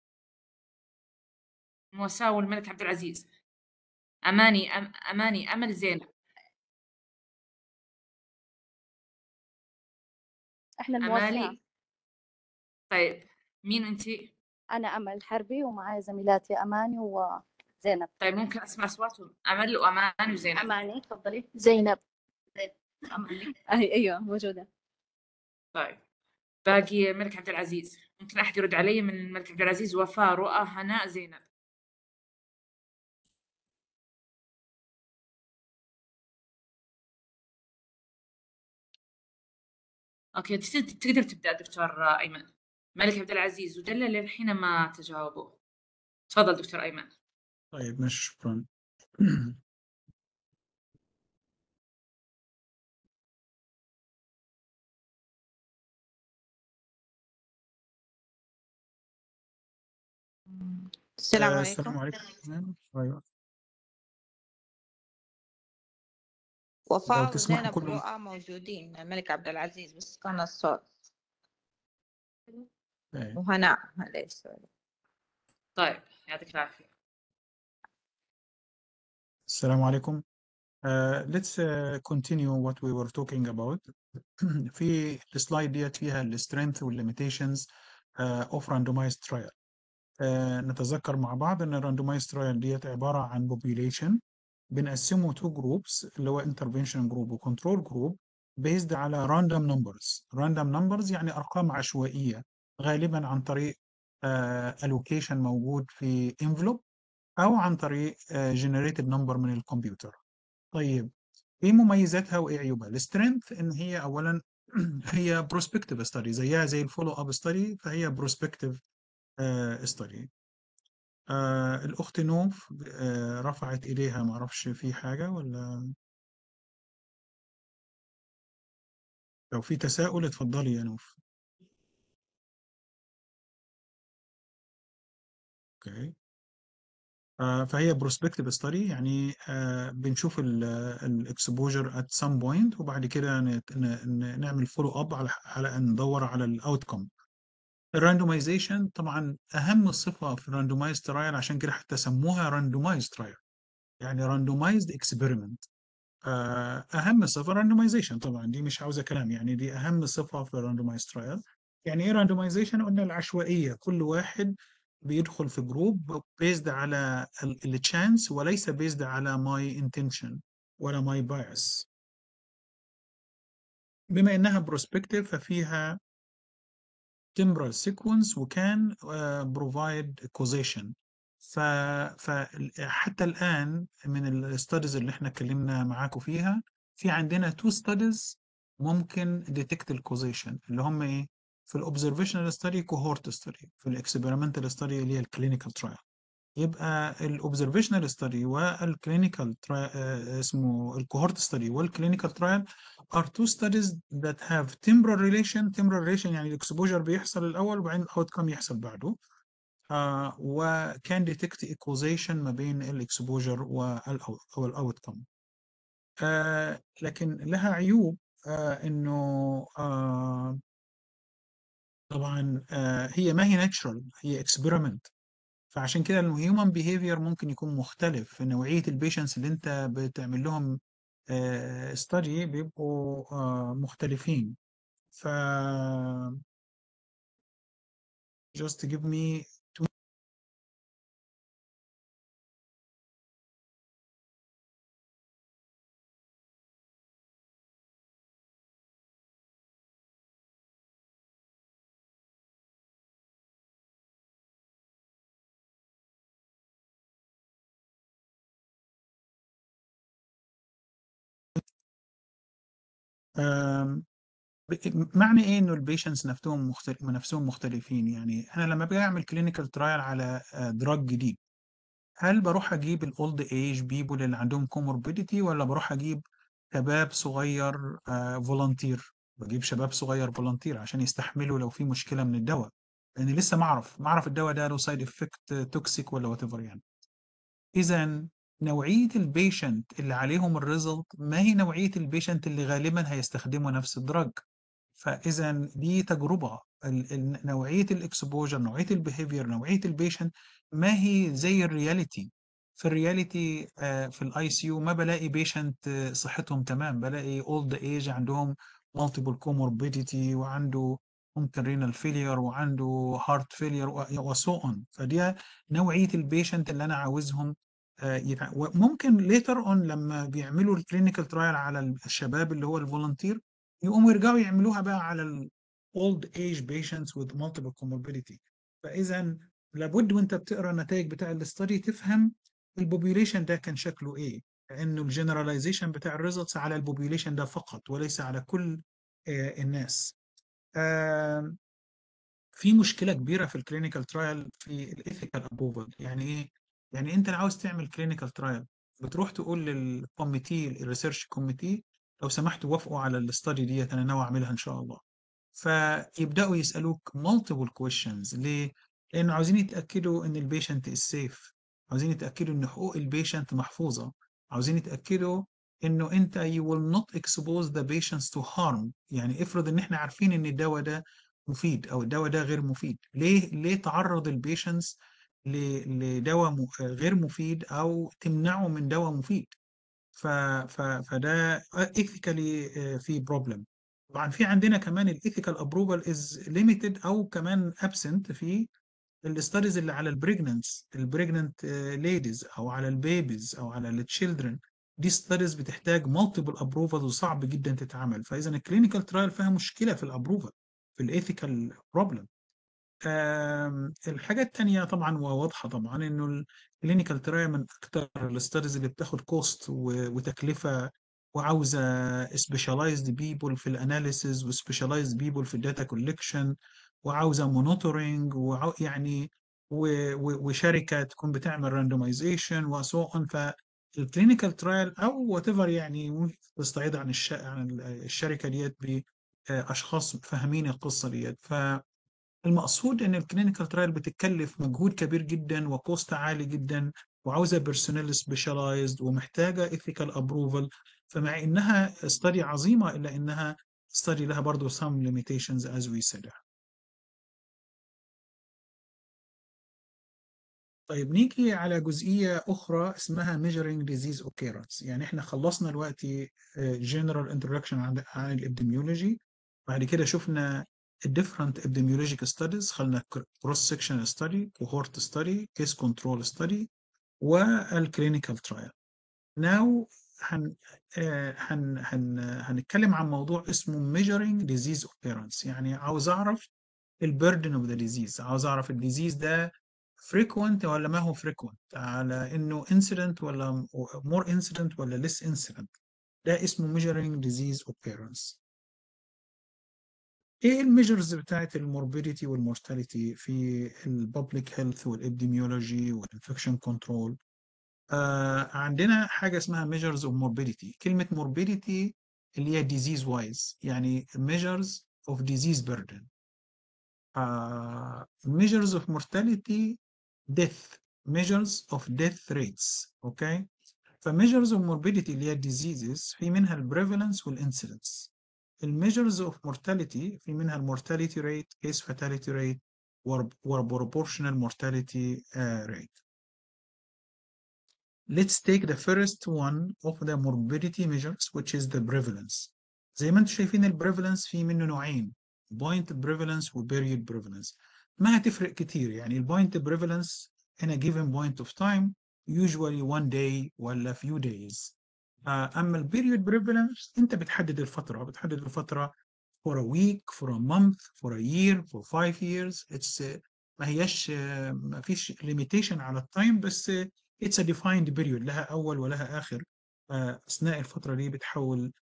B: المواساة والملك عبد العزيز أماني أم أماني أمل زينب
E: احنا الموسعة
B: أمالي طيب مين أنتي؟
E: انا امل حربي ومعايا زميلاتي اماني وزينب
B: طيب ممكن أسمع أصواتهم أمل وأمان وزينب
E: اماني تفضلي زينب
B: أماني
H: أي أيوة موجودة
B: طيب باقي الملك عبد العزيز ممكن أحد يرد علي من الملك عبد العزيز وفاء رؤى هناء زينب اوكي تقدر تقدر تبدا دكتور ايمن ملك عبد العزيز ودلة للحين ما تجاوبوا تفضل دكتور ايمن
A: طيب ماشي شكرا
K: السلام
A: آه،
K: عليكم
A: السلام عليكم ايوه لو
K: وفاء
A: تسمحوا
K: وزينب
A: كلهم
K: ورؤى موجودين الملك عبد العزيز بس كان الصوت
A: طيب.
K: وهناء معليش
B: طيب يعطيك العافيه
A: السلام عليكم Uh, let's uh, continue what we were talking about. في السلايد ديت فيها ال strength وال limitations uh, of randomized trial. Uh, نتذكر مع بعض ان randomized trial ديت عبارة عن population بنقسمه two groups اللي هو intervention group و control group based على random numbers. random numbers يعني أرقام عشوائية غالبا عن طريق uh, allocation موجود في envelope أو عن طريق uh, generated number من الكمبيوتر. طيب ايه مميزاتها وايه عيوبها السترينث ان هي اولا هي بروسبكتيف ستادي زيها زي الفولو اب ستادي فهي بروسبكتيف ستادي الاخت نوف آه رفعت ايديها ما اعرفش في حاجه ولا لو في تساؤل اتفضلي يا نوف اوكي آه، فهي بروسبكتيف ستادي يعني آه، بنشوف الاكسبوجر ات سام بوينت وبعد كده نت- ن- ن- نعمل فولو اب على على ان ندور على الاوتكم الراندومايزيشن طبعا اهم صفه في الراندومايز ترايل عشان كده حتى سموها راندومايز ترايل يعني راندومايزد اكسبيرمنت اهم صفه راندومايزيشن طبعا دي مش عاوزه كلام يعني دي اهم صفه في الراندومايز ترايل يعني ايه راندومايزيشن قلنا العشوائيه كل واحد بيدخل في جروب بيزد على التشانس وليس بيزد على ماي انتنشن ولا ماي بايس بما انها بروسبكتيف ففيها temporal sequence وكان uh, provide causation ف... فحتى الآن من الستاديز اللي احنا اتكلمنا معاكم فيها في عندنا two studies ممكن detect الكوزيشن اللي هم ايه في الاوبزرفيشنال ستادي كوهورت ستادي في الاكسبيرمنتال ستادي اللي هي الكلينيكال ترايل يبقى الاوبزرفيشنال ستادي والكلينيكال اسمه الكوهورت ستادي والكلينيكال ترايل are two studies that have temporal relation temporal relation يعني الاكسبوجر بيحصل الاول وبعدين الاوتكم يحصل بعده آه وكان ديتكت causation ما بين الاكسبوجر والاوتكم آه لكن لها عيوب آه انه آه طبعا آه هي ما هي ناتشرال هي اكسبيرمنت فعشان كده الهيومن بيهيفير ممكن يكون مختلف في نوعيه البيشنتس اللي انت بتعمل لهم ستادي بيبقوا آه، مختلفين ف just give me two آم، ب- معنى ايه انه البيشنتس نفسهم مختلف نفسهم مختلفين يعني انا لما باجي اعمل كلينيكال ترايل على دراج جديد هل بروح اجيب الاولد ايج بيبول اللي عندهم كوموربيديتي ولا بروح اجيب شباب صغير فولunteer بجيب شباب صغير فولunteer عشان يستحملوا لو في مشكله من الدواء لان لسه ما اعرف ما اعرف الدواء ده له سايد افكت توكسيك ولا وات ايفر يعني اذا نوعيه البيشنت اللي عليهم الريزلت ما هي نوعيه البيشنت اللي غالبا هيستخدموا نفس الدراج فاذا دي تجربه ال- ال- نوعيه الاكسبوجر نوعيه البيهيفير نوعيه البيشنت ما هي زي الرياليتي في الرياليتي آه، في الاي سي يو ما بلاقي بيشنت صحتهم تمام بلاقي اولد ايج عندهم مالتيبل كوموربيديتي وعنده ممكن رينال فيلير وعنده هارت فيلير وسو اون فدي نوعيه البيشنت اللي انا عاوزهم آه، يتع- وممكن ليتر اون لما بيعملوا الكلينيكال ترايل على الشباب اللي هو الفولنتير يقوموا يرجعوا يعملوها بقى على ال old age patients with multiple comorbidity فإذا لابد وانت بتقرا النتائج بتاع الاستدي تفهم البوبيوليشن ده كان شكله ايه لانه الجنراليزيشن بتاع الريزلتس على البوبيوليشن ده فقط وليس على كل آه، الناس آم، في مشكله كبيره في الكلينيكال ترايل في الايثيكال ابروفل يعني ايه يعني انت عاوز تعمل كلينيكال ترايل بتروح تقول للكوميتي الريسيرش كوميتي لو سمحتوا وافقوا على الاستدي ديت انا ناوي اعملها ان شاء الله فيبداوا يسالوك multiple questions ليه لانه عاوزين يتاكدوا ان البيشنت is safe عاوزين يتاكدوا ان حقوق البيشنت محفوظه عاوزين يتاكدوا انه انت you will not expose the patients to harm يعني افرض ان احنا عارفين ان الدواء ده مفيد او الدواء ده غير مفيد ليه ليه تعرض البيشنتس لدواء م- غير مفيد او تمنعه من دواء مفيد ف ف فده ethically آه، في problem طبعا في عندنا كمان الايثيكال ابروفال از ليميتد او كمان absent في الاستاديز اللي على البريجننس البريجننت ليديز او على البيبيز او على التشيلدرن دي ستاديز بتحتاج مالتيبل ابروفال وصعب جدا تتعمل فاذا الكلينيكال ترايل فيها مشكله في الابروفال في الايثيكال بروبلم الحاجه الثانيه طبعا وواضحه طبعا انه الكلينيكال ترايل من اكثر الاستاديز اللي بتاخد كوست وتكلفه وعاوزه سبيشاليزد بيبول في الاناليسيز وسبيشاليزد بيبول في الداتا كولكشن وعاوزه مونيتورنج يعني و- و- وشركه تكون بتعمل راندومايزيشن وسو اون فالكلينيكال ترايل او وات ايفر يعني ممكن تستعيد عن الش... عن الشركه ديت باشخاص فاهمين القصه ديت فالمقصود ان الكلينيكال ترايل بتتكلف مجهود كبير جدا وكوست عالي جدا وعاوزه بيرسونيل سبيشاليزد ومحتاجه ايثيكال ابروفال فمع انها استدي عظيمه الا انها استدي لها برضه some limitations as we said طيب نيجي على جزئية أخرى اسمها measuring disease occurrence يعني احنا خلصنا دلوقتي آه، general introduction عن عن الابديميولوجي بعد كده شفنا different epidemiological studies خلنا cross sectional study cohort study case control study والclinical trial now هن آه، هن هن هنتكلم عن موضوع اسمه measuring disease occurrence يعني عاوز أعرف البردن اوف ذا ديزيز عاوز اعرف الديزيز ده frequent ولا ما هو frequent على انه incident ولا more incident ولا less incident ده اسمه measuring disease occurrence ايه الميجرز بتاعت الموربيديتي والمورتاليتي في الببليك هيلث والابديميولوجي والانفكشن كنترول آه عندنا حاجه اسمها measures of morbidity كلمه morbidity اللي هي disease wise يعني measures of disease burden uh, measures of mortality death measures of death rates اوكي فmeasures of morbidity اللي هي diseases في منها البريفالنس والانسيدنس الميجرز of mortality في منها المورتاليتي ريت case fatality rate و proportional mortality uh, rate let's take the first one of the morbidity measures which is the prevalence زي ما انتم شايفين البريفالنس في منه نوعين point prevalence و period prevalence ما هتفرق كتير يعني البوينت prevalence in a given point of time usually one day ولا few days آه، اما البيريود prevalence انت بتحدد الفتره بتحدد الفتره for a week for a month for a year for five years it's uh, ما هياش uh, ما فيش limitation على التايم بس uh, it's a defined period لها اول ولها اخر uh, اثناء الفتره دي بتحول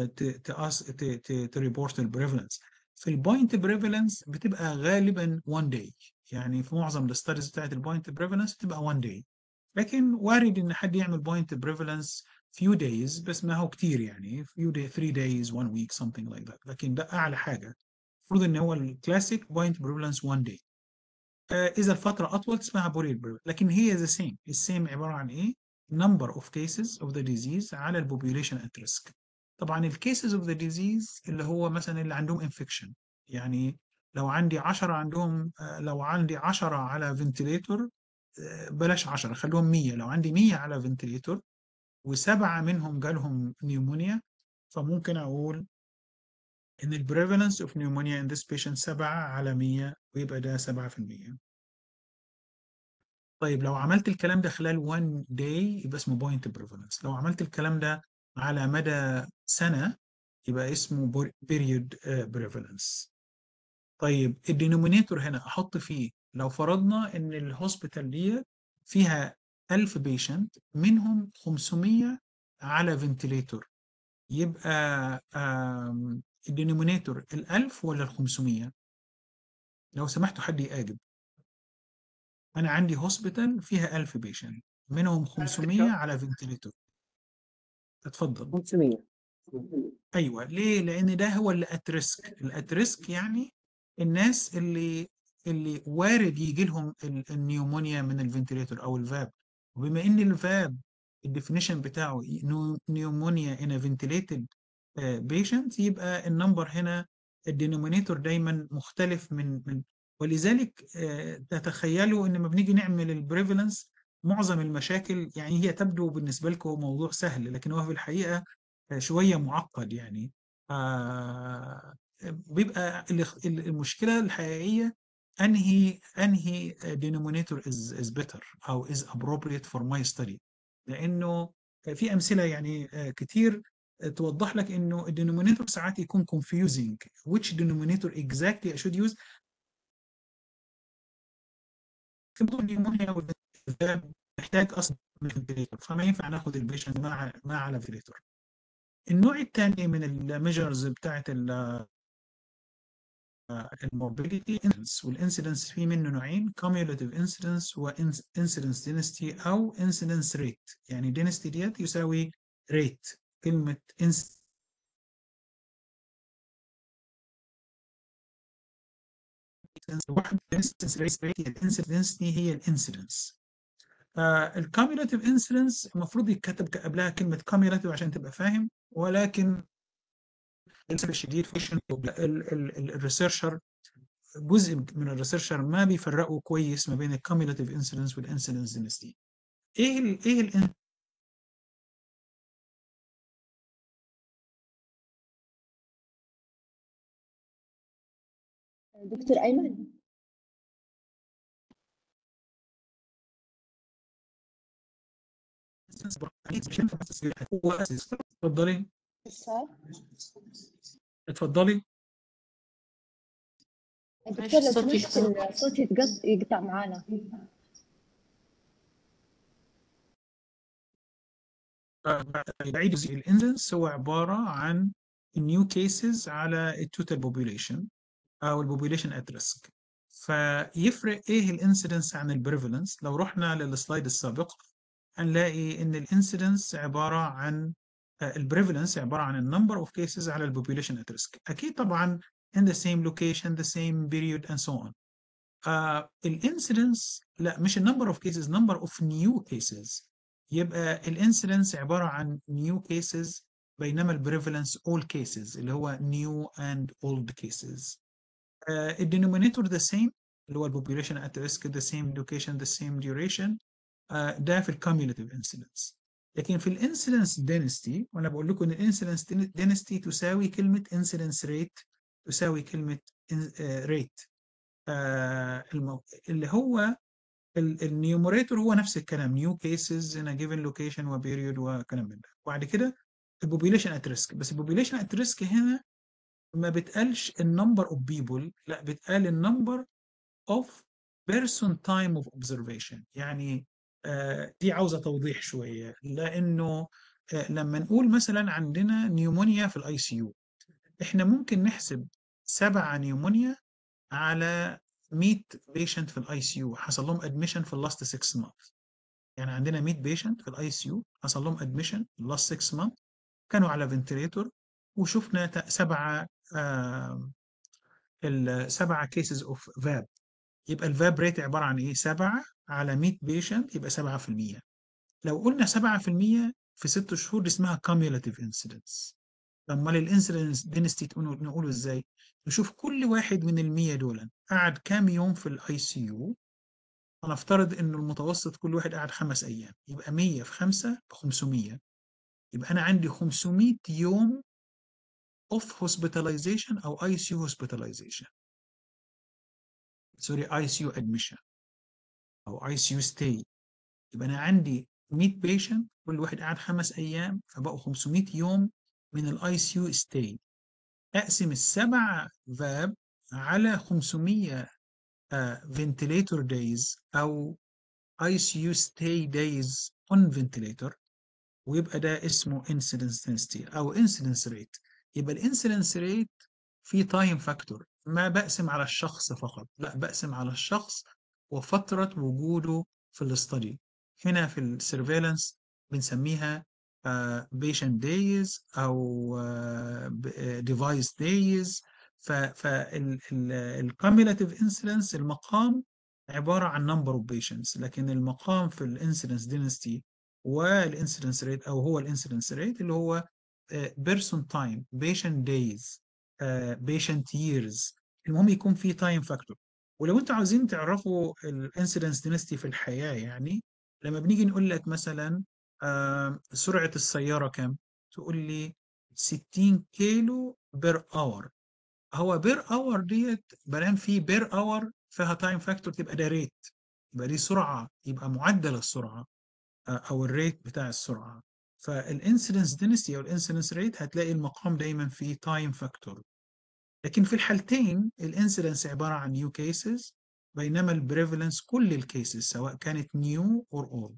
A: تريبورت البريفلنس في البوينت بريفلنس بتبقى غالبا one day يعني في معظم الستاديز بتاعت البوينت بريفلنس بتبقى one day لكن وارد ان حد يعمل بوينت بريفلنس few days بس ما هو كتير يعني few day, three days one week something like that لكن ده اعلى حاجه المفروض ان هو الكلاسيك بوينت بريفلنس one day آه اذا الفتره اطول اسمها بوريد لكن هي the same السيم عباره عن ايه number of cases of the disease على البوبيوليشن at risk طبعا الكيسز اوف ذا ديزيز اللي هو مثلا اللي عندهم انفكشن يعني لو عندي 10 عندهم لو عندي 10 على فنتليتور بلاش 10 خلوهم 100 لو عندي 100 على فنتليتور وسبعه منهم جالهم نيومونيا فممكن اقول ان البريفالنس اوف نيومونيا ان ذس بيشنت 7 على 100 ويبقى ده 7% طيب لو عملت الكلام ده خلال 1 داي يبقى اسمه بوينت بريفالنس لو عملت الكلام ده على مدى سنة يبقى اسمه period prevalence طيب الدينومينيتور هنا أحط فيه لو فرضنا إن الهوسبيتال دي فيها 1000 بيشنت منهم 500 على فنتليتور يبقى الدينومينيتور ال 1000 ولا ال 500 لو سمحتوا حد يأجب أنا عندي هوسبيتال فيها 1000 بيشنت منهم 500 على فنتليتور اتفضل
J: 500
A: ايوه ليه لان ده هو اللي ات ريسك الات ريسك يعني الناس اللي اللي وارد يجي لهم النيومونيا من الفنتليتور او الفاب وبما ان الفاب الديفينيشن بتاعه نيومونيا ان فنتليتد بيشنت يبقى النمبر هنا الدينومينيتور دايما مختلف من من ولذلك تتخيلوا ان لما بنيجي نعمل البريفالنس معظم المشاكل يعني هي تبدو بالنسبة لكم موضوع سهل لكن هو في الحقيقة شوية معقد يعني آه بيبقى المشكلة الحقيقية أنهي أنهي denominator is, is better أو is appropriate for my study لأنه في أمثلة يعني كتير توضح لك إنه الدينومينيتور ساعات يكون confusing which denominator exactly I should use في موضوع النيمونيا محتاج اصلا فنتليتور فما ينفع ناخد البيشنت مع مع على فنتليتور النوع الثاني من الميجرز بتاعت الموبيليتي والانسيدنس في منه نوعين cumulative incidence وانسيدنس density او incidence rate يعني density ديت يساوي rate كلمة واحد incidence rate الانسيدنس هي الانسيدنس الكاميولاتيف انسيدنس المفروض يتكتب قبلها كلمه كاميولاتيف عشان تبقى فاهم ولكن للاسف الشديد الريسيرشر جزء من الريسيرشر ما بيفرقوا كويس ما بين الكاميولاتيف انسيدنس والانسيدنس دينستي ايه ال ايه ال
H: دكتور أيمن
A: اتفضلي اتفضلي
H: دكتور لو سمحت الصوت يتقطع يقطع معانا
A: بعيد الانسنس هو عباره عن new cases على التوتال population او البوبوليشن ات ريسك فيفرق ايه الانسيدنس عن البريفالنس لو رحنا للسلايد السابق هنلاقي ان الانسيدنس عباره عن البريفالنس عباره عن النمبر اوف كيسز على البوبوليشن ات ريسك اكيد طبعا in the same location the same period and so on uh, الانسيدنس لا مش النمبر اوف كيسز نمبر اوف نيو كيسز يبقى الانسيدنس عباره عن نيو كيسز بينما البريفالنس all cases اللي هو new and old cases uh, الدينومينيتور the same اللي هو البوبوليشن at risk the same location the same duration آه، ده في الكوميوليتيف انسيدنس لكن في الانسيدنس دينستي وانا بقول لكم ان الانسيدنس دينستي تساوي كلمه انسيدنس ريت تساوي كلمه ريت اللي هو النيوميريتور هو نفس الكلام نيو كيسز ان جيفن لوكيشن وبيريود وكلام من ده وبعد كده البوبيليشن ات ريسك بس البوبيليشن ات ريسك هنا ما بتقالش النمبر اوف بيبول لا بتقال النمبر اوف بيرسون تايم اوف اوبزرفيشن يعني آه دي عاوزه توضيح شويه لانه آه لما نقول مثلا عندنا نيومونيا في الاي سي يو احنا ممكن نحسب سبعه نيومونيا على 100 بيشنت في الاي سي يو حصل لهم ادميشن في اللاست 6 مانث يعني عندنا 100 بيشنت في الاي سي يو حصل لهم ادميشن اللاست 6 مانث كانوا على فنتريتور وشفنا سبعه آه السبعه كيسز اوف فاب يبقى الفاب ريت عباره عن ايه 7 على 100 بيشنت يبقى 7% لو قلنا 7% في 6 شهور دي اسمها cumulative incidence امال الانسيدنس دينستي نقوله ازاي نشوف كل واحد من ال 100 دول قعد كام يوم في الاي سي يو هنفترض انه المتوسط كل واحد قعد خمس ايام يبقى 100 في 5 ب 500 يبقى انا عندي 500 يوم اوف هوسبيتاليزيشن او اي سي يو هوسبيتاليزيشن سوري اي سي يو ادميشن او اي سي يو ستي يبقى انا عندي 100 بيشنت كل واحد قعد خمس ايام فبقوا 500 يوم من الاي سي يو ستي اقسم السبع فاب على 500 فنتليتور دايز او اي سي يو ستي دايز اون فنتليتور ويبقى ده اسمه انسيدنس density او انسيدنس ريت يبقى الانسيدنس ريت في تايم فاكتور ما بقسم على الشخص فقط لا بقسم على الشخص وفترة وجوده في الاستدي هنا في السيرفيلانس بنسميها بيشنت دايز او ديفايس دايز فالكوميولاتيف انسيدنس المقام عباره عن نمبر اوف بيشنتس لكن المقام في الانسيدنس دينستي والانسيدنس ريت او هو الانسيدنس ريت اللي هو بيرسون تايم بيشنت دايز بيشنت ييرز المهم يكون في تايم فاكتور ولو انتوا عاوزين تعرفوا الانسيدنس دينستي في الحياه يعني لما بنيجي نقول لك مثلا آه سرعه السياره كام تقول لي 60 كيلو بير اور هو بير اور ديت بلان في بير اور فيها تايم فاكتور تبقى ده ريت يبقى دي سرعه يبقى معدل السرعه او الريت بتاع السرعه فالانسيدنس دينستي او الانسيدنس ريت هتلاقي المقام دايما فيه تايم فاكتور لكن في الحالتين الانسيدنس عباره عن نيو كيسز بينما البريفالنس كل الكيسز سواء كانت نيو اور اول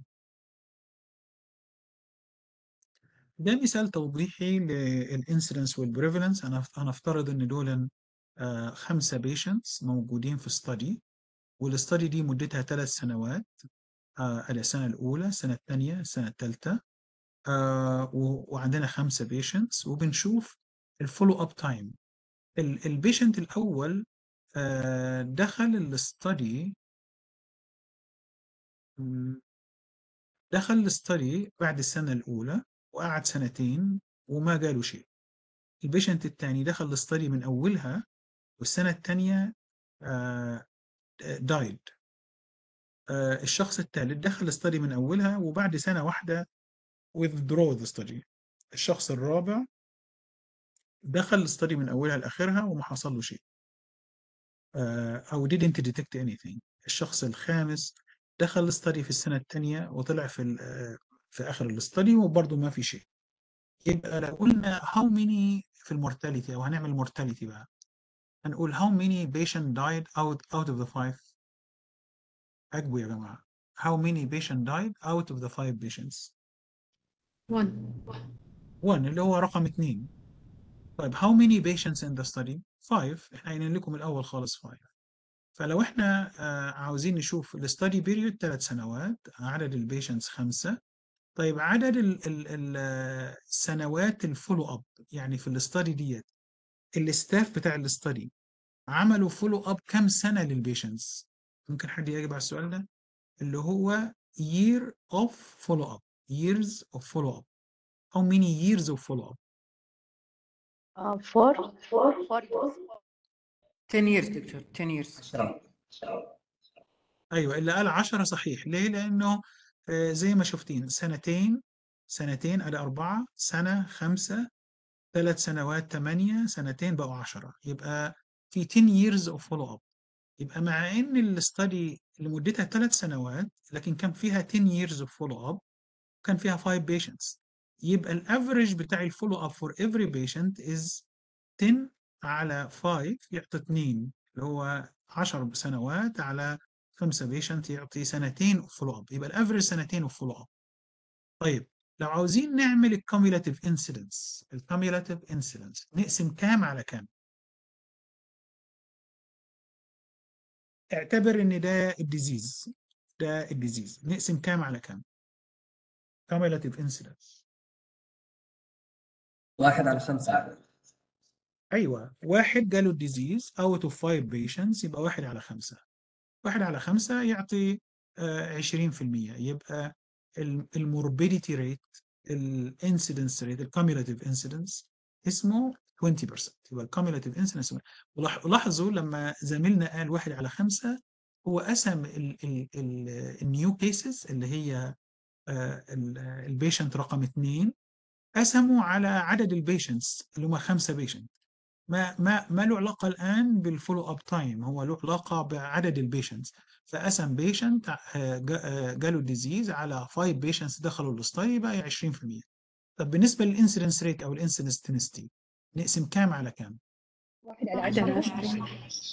A: ده مثال توضيحي للانسيدنس والبريفالنس انا هنفترض ان دول آه خمسه بيشنتس موجودين في ستادي والاستادي دي مدتها ثلاث سنوات آه السنه الاولى السنه الثانيه السنه الثالثه آه وعندنا خمسه بيشنتس وبنشوف الفولو اب تايم البيشنت الاول آه دخل الاستادي دخل الاستادي بعد السنه الاولى وقعد سنتين وما قالوا شيء البيشنت الثاني دخل الاستادي من اولها والسنه الثانيه دايد آه الشخص الثالث دخل الاستادي من اولها وبعد سنه واحده withdraw the study الشخص الرابع دخل الاستادي من اولها لاخرها وما حصل له شيء آه او didn't detect anything الشخص الخامس دخل الاستادي في السنه الثانيه وطلع في في اخر الاستادي وبرضه ما في شيء يبقى لو قلنا how many في المورتاليتي او هنعمل مورتاليتي بقى هنقول how many patient died out out of the five اجبوا يا جماعه how many patient died out of the five patients
F: one
A: one اللي هو رقم اثنين طيب how many patients in the study five احنا قايلين لكم الاول خالص five فلو احنا آه عاوزين نشوف الستادي بيريود ثلاث سنوات عدد البيشنتس خمسه طيب عدد ال ال السنوات الفولو اب يعني في الاستادي ديت الاستاف بتاع الاستادي عملوا فولو اب كم سنه للبيشنتس ممكن حد يجاوب على السؤال ده اللي هو year of follow up years of follow up how many years of follow up
H: uh, four four four years
I: 10 years دكتور 10 years
A: ايوه اللي قال 10 صحيح ليه لانه آه، زي ما شفتين سنتين سنتين ادي أربعة سنة خمسة ثلاث سنوات ثمانية سنتين بقوا عشرة يبقى في 10 years of follow up يبقى مع ان الاستدي اللي مدتها ثلاث سنوات لكن كان فيها 10 years of follow up كان فيها 5 patients يبقى الافريج بتاع الفولو اب for every patient is 10 على 5 يعطي 2 اللي هو 10 سنوات على 5 بيشنت يعطي سنتين فولو اب يبقى الافريج سنتين فولو اب طيب لو عاوزين نعمل الكوميولاتيف انسيدنس الكوميولاتيف انسيدنس نقسم كام على كام اعتبر ان ده الديزيز ده الديزيز نقسم كام على كام cumulative incidence
J: واحد على خمسة
A: ايوه واحد جاله الديزيز out of five patients يبقى واحد على خمسة واحد على خمسة يعطي آه، 20% يبقى الموربيديتي ريت الانسيدنس ريت الكوميولاتيف انسيدنس اسمه 20% يبقى الكوميولاتيف انسيدنس ولاحظوا لما زميلنا قال واحد على خمسة هو قسم النيو كيسز اللي هي البيشنت رقم اثنين قسموا على عدد البيشنتس اللي هم خمسه بيشنت ما ما ما له علاقه الان بالفولو اب تايم هو له علاقه بعدد البيشنتس فقسم بيشنت جاله الديزيز على 5 بيشنتس دخلوا الاستاي بقى 20% طب بالنسبه للانسيدنس ريت او الانسيدنس تنستي نقسم كام على كام؟
H: واحد على عشرة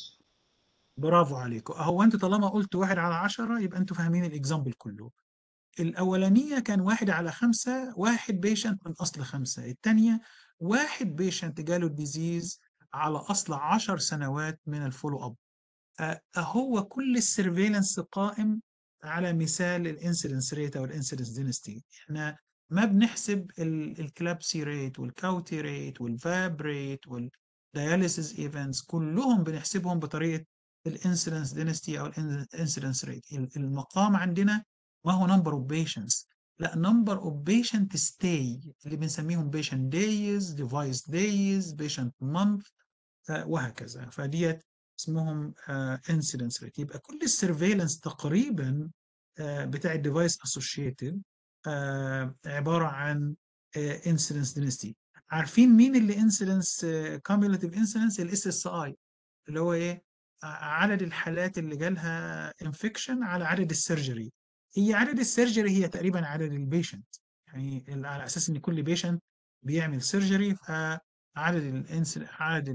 A: برافو عليكم اهو انت طالما قلت واحد على عشرة يبقى انتوا فاهمين الاكزامبل كله الأولانية كان واحد على خمسة واحد بيشنت من أصل خمسة الثانية واحد بيشنت جاله الديزيز على أصل عشر سنوات من الفولو أب هو كل السيرفيلانس قائم على مثال الانسيدنس ريت أو الانسيدنس دينستي احنا ما بنحسب الكلابسي ريت والكاوتي ريت والفاب ريت والدياليسيس ايفنتس كلهم بنحسبهم بطريقة الانسيدنس دينستي أو الانسيدنس ريت المقام عندنا ما هو number of patients لا number of patient stay اللي بنسميهم patient days device days patient month آه، وهكذا فديت اسمهم آه، incidence rate يبقى كل السيرفيلانس تقريبا آه، بتاع الديفايس associated آه، عبارة عن آه، incidence density عارفين مين اللي incidence آه، cumulative incidence الاس اس اي اللي هو ايه ع- عدد الحالات اللي جالها انفكشن على عدد السيرجري هي عدد السيرجري هي تقريبا عدد البيشنت يعني ال- على اساس ان كل بيشنت بيعمل سيرجري فعدد الانس عدد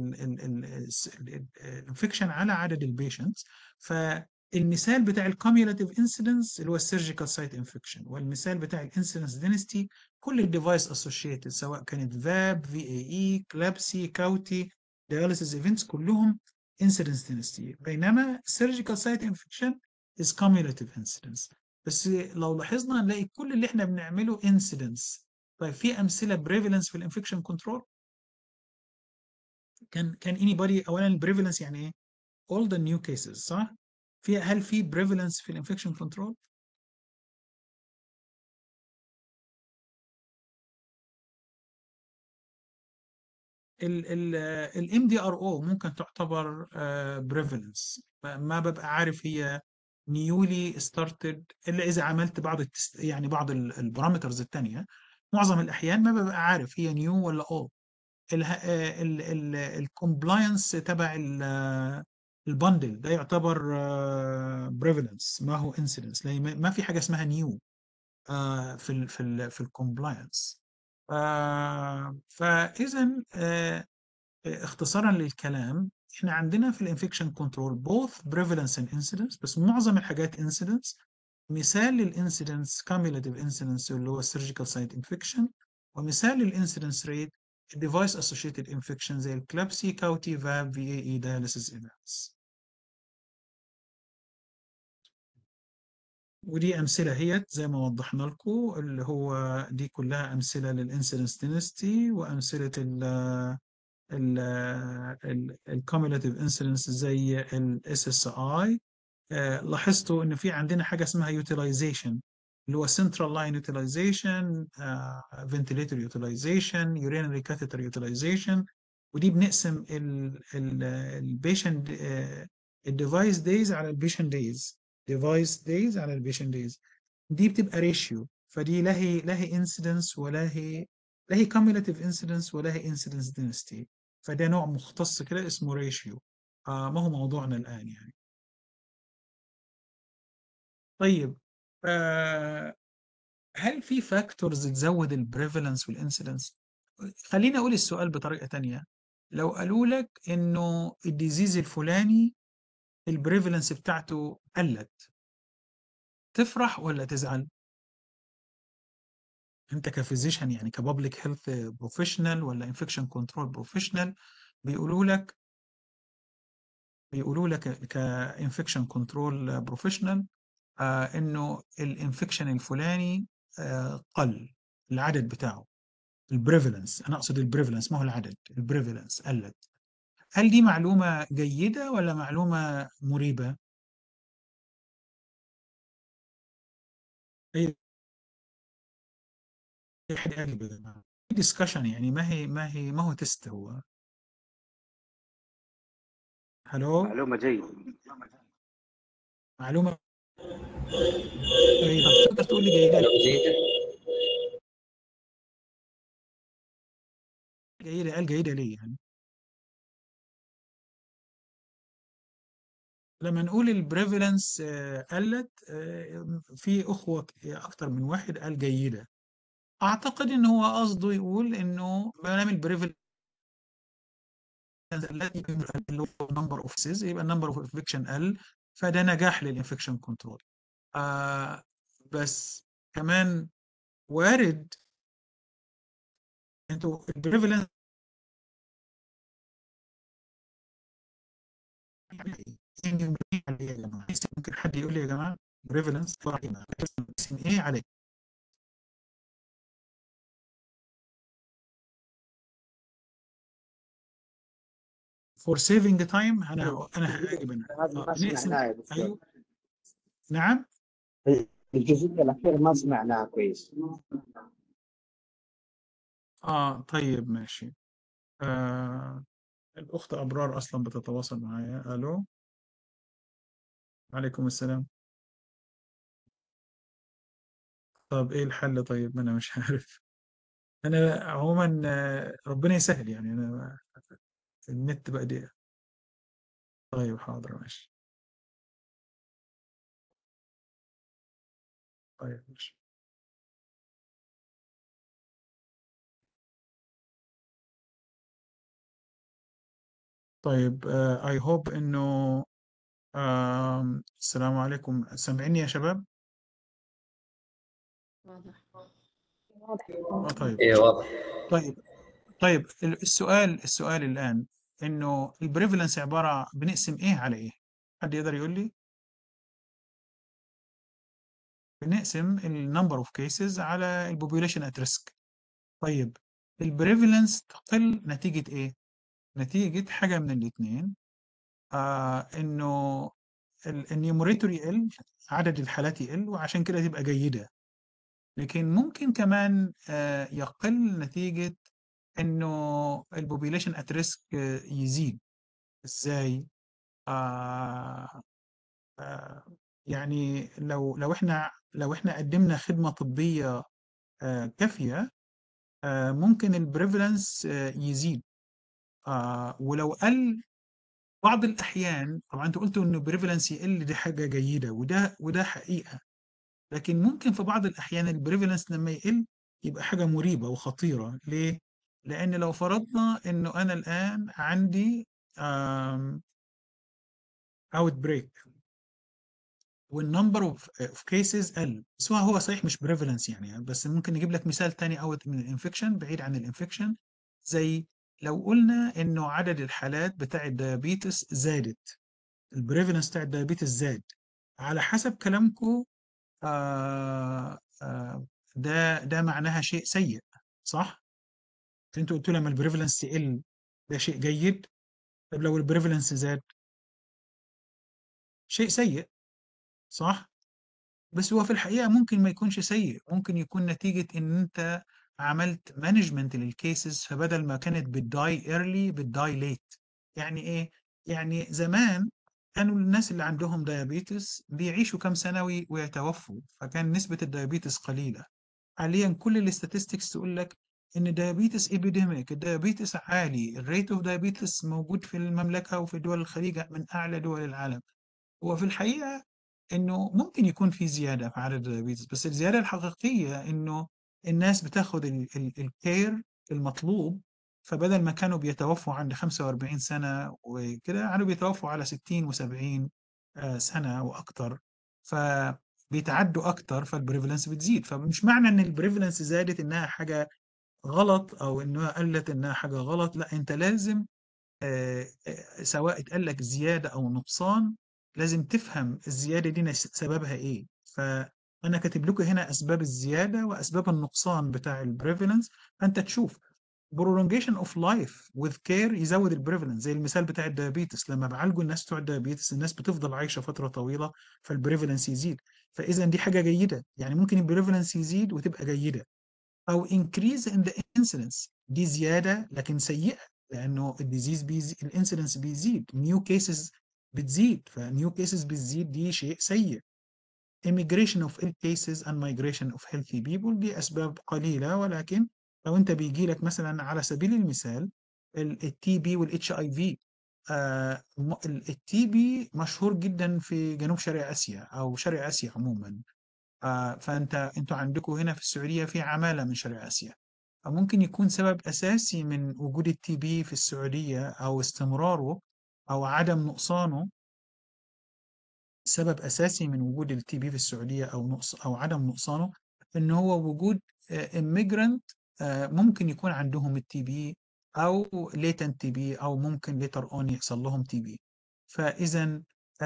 A: الانفكشن على عدد البيشنت فالمثال بتاع الكوميولاتيف انسيدنس اللي هو السيرجيكال سايت انفكشن والمثال بتاع الانسيدنس دينستي كل الديفايس اسوشيتد سواء كانت فاب في اي اي كلابسي كاوتي dialysis events كلهم incidence density بينما surgical site infection is cumulative incidence بس لو لاحظنا نلاقي كل اللي احنا بنعمله incidence طيب في امثله prevalence في الانفكشن كنترول كان كان anybody اولا البريفالنس يعني ايه all the new cases صح في هل في prevalence في الانفكشن كنترول الام دي ار او ممكن تعتبر بريفالنس ما ببقى عارف هي نيولي ستارتد الا اذا عملت بعض التست يعني بعض البارامترز الثانيه معظم الاحيان ما ببقى عارف هي نيو ولا اول الكومبلاينس تبع البندل ده يعتبر بريفالنس ما هو انسيدنس لان ما في حاجه اسمها نيو في ال في ال في الكومبلاينس فاذا اختصارا للكلام احنا عندنا في الانفكشن كنترول both prevalence and incidence بس معظم الحاجات incidence مثال للانسيدنس cumulative incidence اللي هو surgical site infection ومثال للانسيدنس ريت device associated infection زي الكلابسي كاوتي فاب في اي اي dialysis events ودي أمثلة هي زي ما وضحنا لكم اللي هو دي كلها أمثلة للإنسيدنس دينستي وأمثلة ال ال ال الكوميولاتيف انسيدنس زي الاس اس اي لاحظتوا إن في عندنا حاجة اسمها يوتيلايزيشن اللي هو central line utilization uh, ventilator utilization urinary catheter utilization ودي بنقسم البيشنت الديفايس دايز على البيشنت دايز device days على البيشنت days دي بتبقى ريشيو فدي لا هي لا هي انسيدنس ولا هي لا هي كوميولاتيف انسيدنس ولا هي انسيدنس دينستي فده نوع مختص كده اسمه ريشيو آه ما هو موضوعنا الآن يعني طيب آه هل في فاكتورز تزود البريفالنس والانسيدنس خليني اقول السؤال بطريقة تانية لو قالوا لك انه الديزيز الفلاني البريفالنس بتاعته قلت تفرح ولا تزعل انت كفيزيشن يعني كبابليك هيلث بروفيشنال ولا انفكشن كنترول بروفيشنال بيقولوا لك بيقولوا لك كانفكشن كنترول بروفيشنال انه الانفكشن الفلاني آه قل العدد بتاعه البريفالنس انا اقصد البريفالنس ما هو العدد البريفالنس قلت هل دي معلومة جيدة ولا معلومة مريبة؟ اي أي حد قال لي يا جماعة ديسكشن يعني ما هي ما هي ما هو تيست هو هلو
J: معلومة جيدة
A: معلومة طيب طب تقدر تقول لي جيدة ليه؟ جيدة قال جيدة ليه يعني لما نقول البريفالنس قلت آه، في أخوة أكتر من واحد قال جيدة أعتقد إن هو قصده يقول إنه ما دام البريفالنس التي اللي هو نمبر اوف سيز يبقى النمبر اوف انفكشن قل فده نجاح للانفكشن كنترول آه بس كمان وارد انتوا البريفالنس يعني ايه عليه يا جماعه ممكن حد يقول لي يا جماعه بريفالنس ايه عليه فور سيفنج تايم انا انا هاجب انا
J: هذا
A: آه،
J: ما
A: نقسم
J: سمعناه يا دكتور
A: ايوه نعم
J: الجزئية الأخيرة ما سمعناها كويس
A: اه طيب ماشي آه الأخت أبرار أصلا بتتواصل معايا ألو عليكم السلام طب إيه الحل طيب ما أنا مش عارف أنا عموما آه، ربنا يسهل يعني أنا النت بقى دي طيب حاضر ماشي طيب ماشي طيب اي هوب انه آم، السلام عليكم سامعيني يا شباب
F: واضح
A: اه طيب
L: ايه واضح
A: طيب طيب ال- السؤال السؤال الآن إنه البريفالنس عبارة بنقسم إيه على إيه؟ حد يقدر يقول لي؟ بنقسم النمبر اوف كيسز على البوبوليشن ات ريسك طيب البريفالنس تقل نتيجة إيه؟ نتيجة حاجة من الاثنين آه إنه النيومريتور يقل عدد الحالات يقل وعشان كده تبقى جيدة لكن ممكن كمان آه يقل نتيجة إنه البوبوليشن ات ريسك يزيد إزاي؟ آه آه يعني لو لو احنا لو احنا قدمنا خدمة طبية آه كافية آه ممكن البريفالنس آه يزيد آه ولو قل بعض الأحيان طبعا أنتوا قلتوا إنه بريفالنس يقل دي حاجة جيدة وده وده حقيقة لكن ممكن في بعض الأحيان البريفالنس لما يقل يبقى حاجة مريبة وخطيرة ليه؟ لأن لو فرضنا إنه أنا الآن عندي اوت بريك والنمبر اوف كيسز قل بس هو هو صحيح مش بريفالنس يعني بس ممكن نجيب لك مثال تاني اوت من الانفكشن بعيد عن الانفكشن زي لو قلنا انه عدد الحالات بتاع الديابيتس زادت البريفالنس بتاع الديابيتس زاد على حسب كلامكم آه آه ده ده معناها شيء سيء صح؟ انتوا قلتوا لما البريفالنس يقل ده شيء جيد طب لو البريفالنس زاد شيء سيء صح؟ بس هو في الحقيقة ممكن ما يكونش سيء ممكن يكون نتيجة إن أنت عملت مانجمنت للكيسز فبدل ما كانت بتداي ايرلي بتداي ليت يعني إيه؟ يعني زمان كانوا الناس اللي عندهم ديابيتس بيعيشوا كم سنة وي- ويتوفوا فكان نسبة الديابيتس قليلة حاليا كل الاستاتستكس تقول لك ان الديابيتس ايبيديميك الديابيتس عالي الريت اوف ديابيتس موجود في المملكة وفي دول الخليج من اعلى دول العالم هو في الحقيقة انه ممكن يكون في زيادة في عدد الديابيتس بس الزيادة الحقيقية انه الناس بتاخد الكير المطلوب فبدل ما كانوا بيتوفوا عند 45 سنة وكده كانوا بيتوفوا على 60 و70 سنة وأكتر فبيتعدوا أكتر فالبريفلنس بتزيد فمش معنى إن البريفلنس زادت إنها حاجة غلط أو إنها قلت إنها حاجة غلط لا أنت لازم آه، آه، سواء اتقال لك زيادة أو نقصان لازم تفهم الزيادة دي نس- سببها إيه فأنا كاتب لكم هنا أسباب الزيادة وأسباب النقصان بتاع البريفلنس فأنت تشوف prolongation of life with care يزود البريفلنس زي المثال بتاع الديابيتس لما بعالجوا الناس بتوع الديابيتس الناس بتفضل عايشة فترة طويلة فالبريفلنس يزيد فإذا دي حاجة جيدة يعني ممكن البريفلنس يزيد وتبقى جيدة أو increase in the incidence دي زيادة لكن سيئة لأنه الديزيز بيزيد الانسيدنس بيزيد نيو كيسز بتزيد فنيو كيسز بتزيد دي شيء سيء immigration of ill cases and migration of healthy people دي أسباب قليلة ولكن لو أنت بيجي لك مثلا على سبيل المثال التي بي والاتش اي في التي بي مشهور جدا في جنوب شرق آسيا أو شرق آسيا عموما آه، فأنت أنتوا عندكم هنا في السعودية في عمالة من شرق آسيا فممكن يكون سبب أساسي من وجود التي بي في السعودية أو استمراره أو عدم نقصانه سبب أساسي من وجود التي بي في السعودية أو نقص أو عدم نقصانه إن هو وجود immigrant ممكن يكون عندهم التي بي أو latent تي بي أو ممكن later on يحصل لهم تي بي فإذا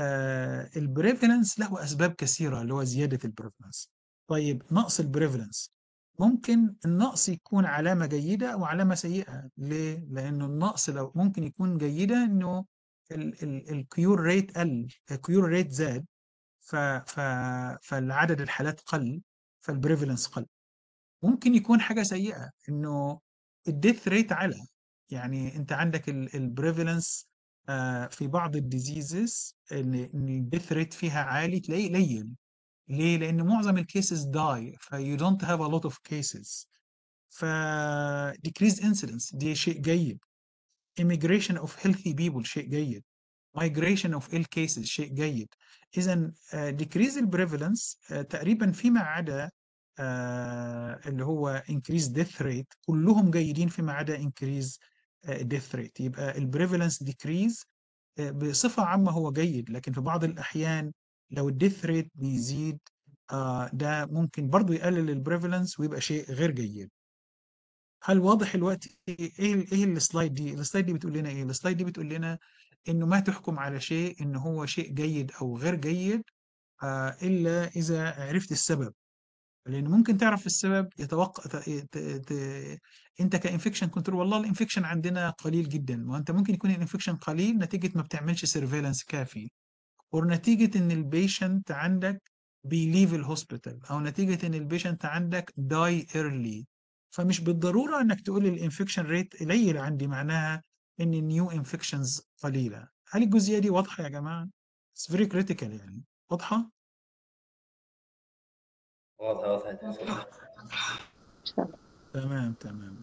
A: البريفلنس له أسباب كثيرة اللي هو زيادة البريفلنس طيب نقص البريفلنس ممكن النقص يكون علامة جيدة أو علامة سيئة ليه؟ لأنه النقص لو ممكن يكون جيدة إنه الكيور ريت قل الكيور ريت زاد ف ف فالعدد الحالات قل فالبريفلنس قل ممكن يكون حاجة سيئة إنه الديث ريت علا يعني أنت عندك البريفلنس في بعض الديزيزز إن إن الديث ريت فيها عالي تلاقيه قليل ليه؟ لأن معظم الكيسز داي ف you don't have a lot of cases ف decreased incidence دي شيء جيد immigration of healthy people شيء جيد migration of ill cases شيء جيد إذا uh, decrease البريفلنس uh, تقريبا فيما عدا uh, اللي هو increase death rate كلهم جيدين فيما عدا increase uh, death rate يبقى البريفلنس decrease uh, بصفة عامة هو جيد لكن في بعض الأحيان لو الديث ريت بيزيد uh, ده ممكن برضو يقلل البريفلنس ويبقى شيء غير جيد هل واضح الوقت ايه ايه السلايد دي السلايد دي بتقول لنا ايه السلايد دي بتقول لنا انه ما تحكم على شيء انه هو شيء جيد او غير جيد آه الا اذا عرفت السبب لان ممكن تعرف السبب يتوقع ت... ت... ت... انت كانفكشن كنترول والله الانفكشن عندنا قليل جدا وانت ممكن يكون الانفكشن قليل نتيجه ما بتعملش سيرفيلانس كافي ونتيجه ان البيشنت عندك بيليف الهوسبيتال او نتيجه ان البيشنت عندك داي ايرلي فمش بالضروره انك تقول الانفكشن ريت قليل عندي معناها ان النيو انفكشنز قليله هل الجزئيه دي واضحه يا جماعه It's very critical يعني واضحه
L: واضحة واضحة
A: تمام تمام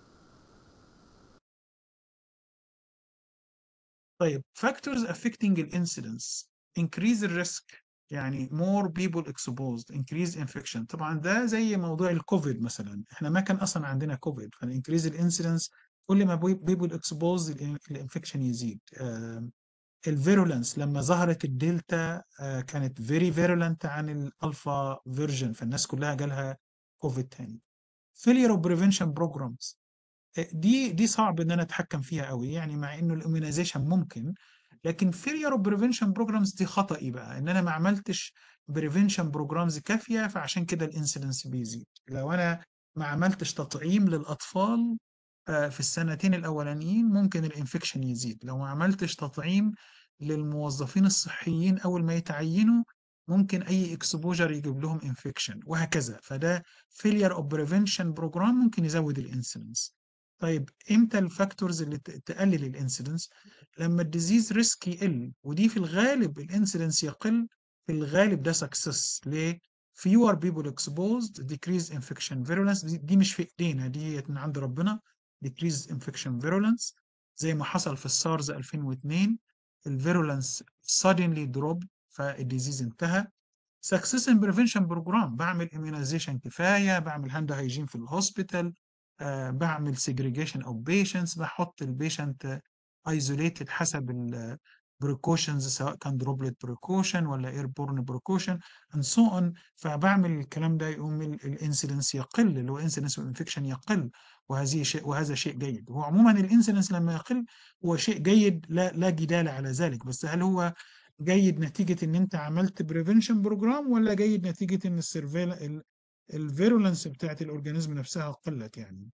A: طيب factors affecting the incidence increase the risk يعني more people exposed increase infection طبعا ده زي موضوع الكوفيد مثلا احنا ما كان اصلا عندنا كوفيد فالانكريز الانسيدنس كل ما people exposed الانفكشن يزيد الفيرولنس لما ظهرت الدلتا آه كانت very virulent عن الالفا فيرجن فالناس كلها جالها كوفيد تاني failure of prevention programs دي دي صعب ان انا اتحكم فيها قوي يعني مع انه الاميونيزيشن ممكن لكن failure of prevention programs دي خطأي بقى ان انا ما عملتش prevention programs كافيه فعشان كده الانسيدنس بيزيد لو انا ما عملتش تطعيم للاطفال في السنتين الاولانيين ممكن الانفكشن يزيد لو ما عملتش تطعيم للموظفين الصحيين اول ما يتعينوا ممكن اي اكسبوجر يجيب لهم انفكشن وهكذا فده failure of prevention program ممكن يزود الانسيدنس طيب امتى الفاكتورز اللي ت- تقلل الانسيدنس لما الديزيز ريسك يقل ودي في الغالب الانسيدنس يقل في الغالب ده سكسس ليه fewer people exposed decrease infection virulence دي, دي مش في ايدينا دي من عند ربنا decrease infection virulence زي ما حصل في السارز 2002 الفيرولنس suddenly drop فالديزيز انتهى success in prevention program بعمل immunization كفايه بعمل هاند هايجين في الهوسبيتال آه بعمل segregation of patients بحط البيشنت isolated حسب ال precautions سواء كان droplet precaution ولا airborne precaution and so on فبعمل الكلام ده يقوم الانسيدنس يقل اللي هو انسيدنس والانفكشن يقل وهذه شيء وهذا شيء جيد هو عموما الانسيدنس لما يقل هو شيء جيد لا لا جدال على ذلك بس هل هو جيد نتيجة إن أنت عملت بريفنشن بروجرام ولا جيد نتيجة إن السيرفيل الفيرولنس بتاعت الأورجانيزم نفسها قلت يعني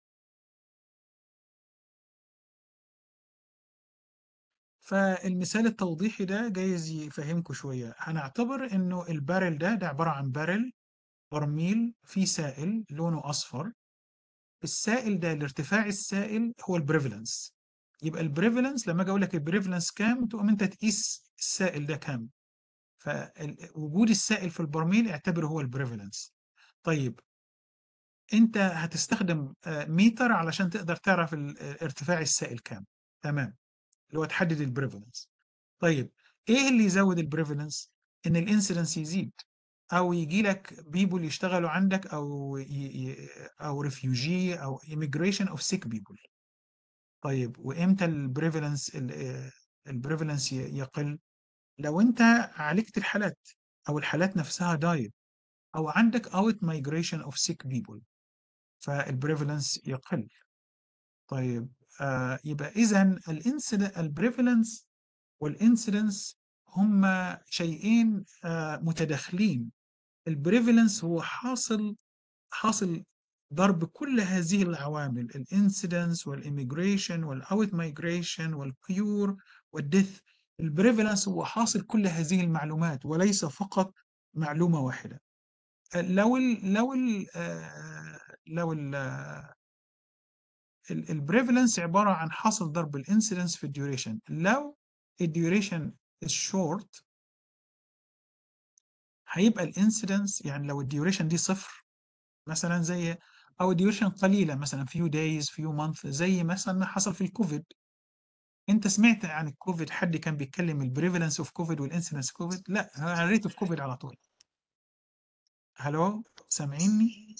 A: فالمثال التوضيحي ده جايز يفهمكم شوية هنعتبر إنه البارل ده ده عبارة عن بارل برميل فيه سائل لونه أصفر السائل ده الارتفاع السائل هو البريفالنس يبقى البريفالنس لما اجي اقول لك البريفالنس كام تقوم انت تقيس السائل ده كام فوجود السائل في البرميل اعتبره هو البريفالنس طيب انت هتستخدم آه، ميتر علشان تقدر تعرف ال- ارتفاع السائل كام تمام اللي هو تحدد البريفالنس طيب ايه اللي يزود البريفالنس ان الانسيدنس يزيد او يجي لك بيبول يشتغلوا عندك او ي... ي... او ريفيوجي او immigration of sick people طيب وامتى البريفالنس البريفالنس يقل لو انت عالجت الحالات او الحالات نفسها دايت او عندك out migration of sick people فالبريفالنس يقل طيب آه يبقى اذا الانسيدنت البريفالنس والانسيدنس هما شيئين آه متداخلين البريفالنس هو حاصل حاصل ضرب كل هذه العوامل الانسيدنس والإميجريشن والأوت مايجريشن والكيور والديث البريفالنس هو حاصل كل هذه المعلومات وليس فقط معلومة واحدة لو ال لو ال آه، لو ال البريفالنس عبارة عن حاصل ضرب الانسيدنس في الديوريشن لو الديوريشن is short هيبقى الانسيدنس يعني لو الديوريشن دي صفر مثلا زي او الديوريشن قليله مثلا few days few months زي مثلا ما حصل في الكوفيد انت سمعت عن الكوفيد حد كان بيتكلم البريفالنس اوف كوفيد والانسيدنس كوفيد لا الريت اوف كوفيد على طول هلو سامعيني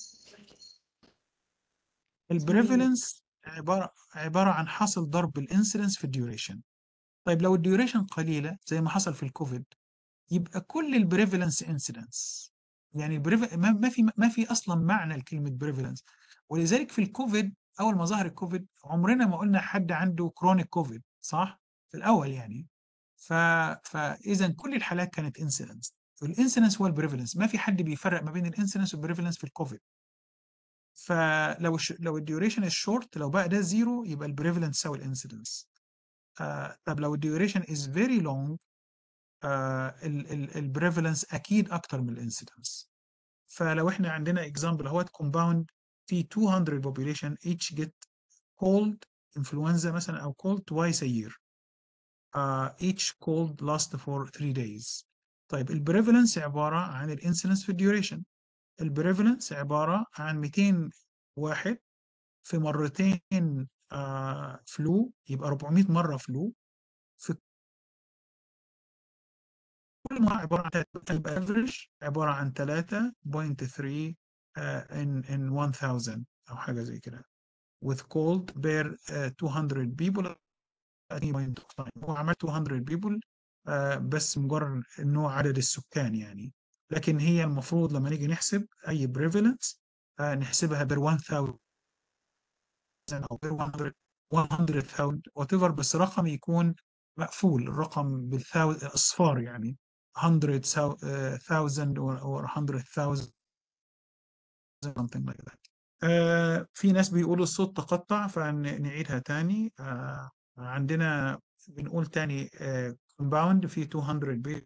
A: البريفالنس عباره عباره عن حاصل ضرب الانسيدنس في الديوريشن طيب لو الديوريشن قليله زي ما حصل في الكوفيد يبقى كل البريفالنس انسيدنس يعني البريف... ما ما في ما في اصلا معنى لكلمه بريفالنس ولذلك في الكوفيد اول ما ظهر الكوفيد عمرنا ما قلنا حد عنده كرونيك كوفيد صح في الاول يعني ف... فاذا كل الحالات كانت انسيدنس الانسيدنس هو البريفالنس ما في حد بيفرق ما بين الانسيدنس والبريفالنس في الكوفيد فلو الش... لو الديوريشن الشورت لو بقى ده زيرو يبقى البريفالنس يساوي الانسيدنس آه طب لو الديوريشن از فيري لونج البريفالنس اكيد اكتر من الانسيدنس فلو احنا عندنا اكزامبل اهوت كومباوند في 200 population each get cold influenza مثلا او cold twice a year uh, each cold last for 3 days طيب البريفالنس عبارة عن الانسيدنس في الديوريشن البريفالنس عبارة عن 200 واحد في مرتين uh, فلو يبقى 400 مرة فلو في كل مرة عبارة عن يبقى average عبارة عن 3.3 uh, in in 1000 أو حاجة زي كده with cold bear uh, 200 people هو عمل 200 people uh, بس مجرد إنه عدد السكان يعني لكن هي المفروض لما نيجي نحسب أي prevalence uh, نحسبها بر 1000 أو بر 100 100,000 whatever بس رقم يكون مقفول الرقم بالأصفار يعني 100,000 or 100,000 something like that. آه في ناس بيقولوا الصوت تقطع فنعيدها تاني آه عندنا بنقول تاني آه compound في 200 بيت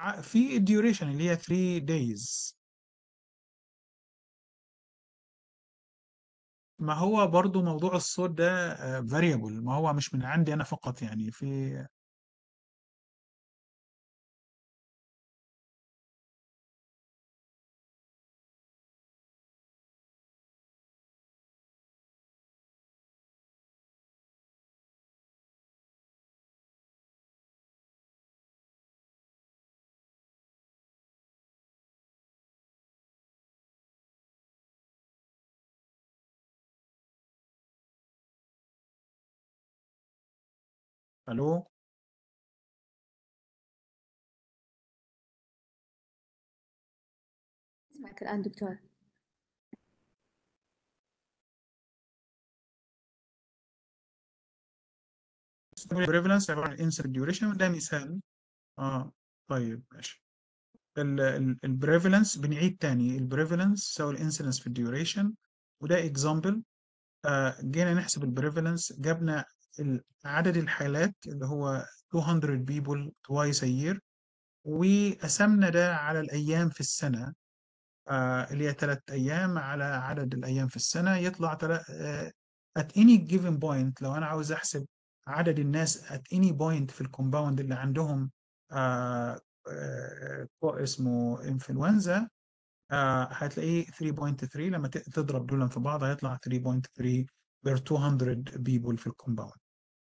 A: ع- في الديوريشن اللي هي 3 days ما هو برضو موضوع الصوت ده variable ما هو مش من عندي أنا فقط يعني في ألو
D: اسمعك الآن دكتور
A: prevalence عبارة عن incident duration ده مثال اه طيب ماشي البريفالنس بنعيد تاني البريفالنس تساوي الانسيدنس في الديوريشن وده اكزامبل آه جينا نحسب البريفالنس جبنا ال- عدد الحالات اللي هو 200 people twice a year وقسمنا ده على الأيام في السنة آه اللي هي ثلاث أيام على عدد الأيام في السنة يطلع تلا... آه at any given point لو أنا عاوز أحسب عدد الناس at any point في الكومباوند اللي عندهم آه آه اسمه انفلونزا آه هتلاقيه 3.3 لما ت- تضرب دول في بعض هيطلع 3.3 per 200 people في الكومباوند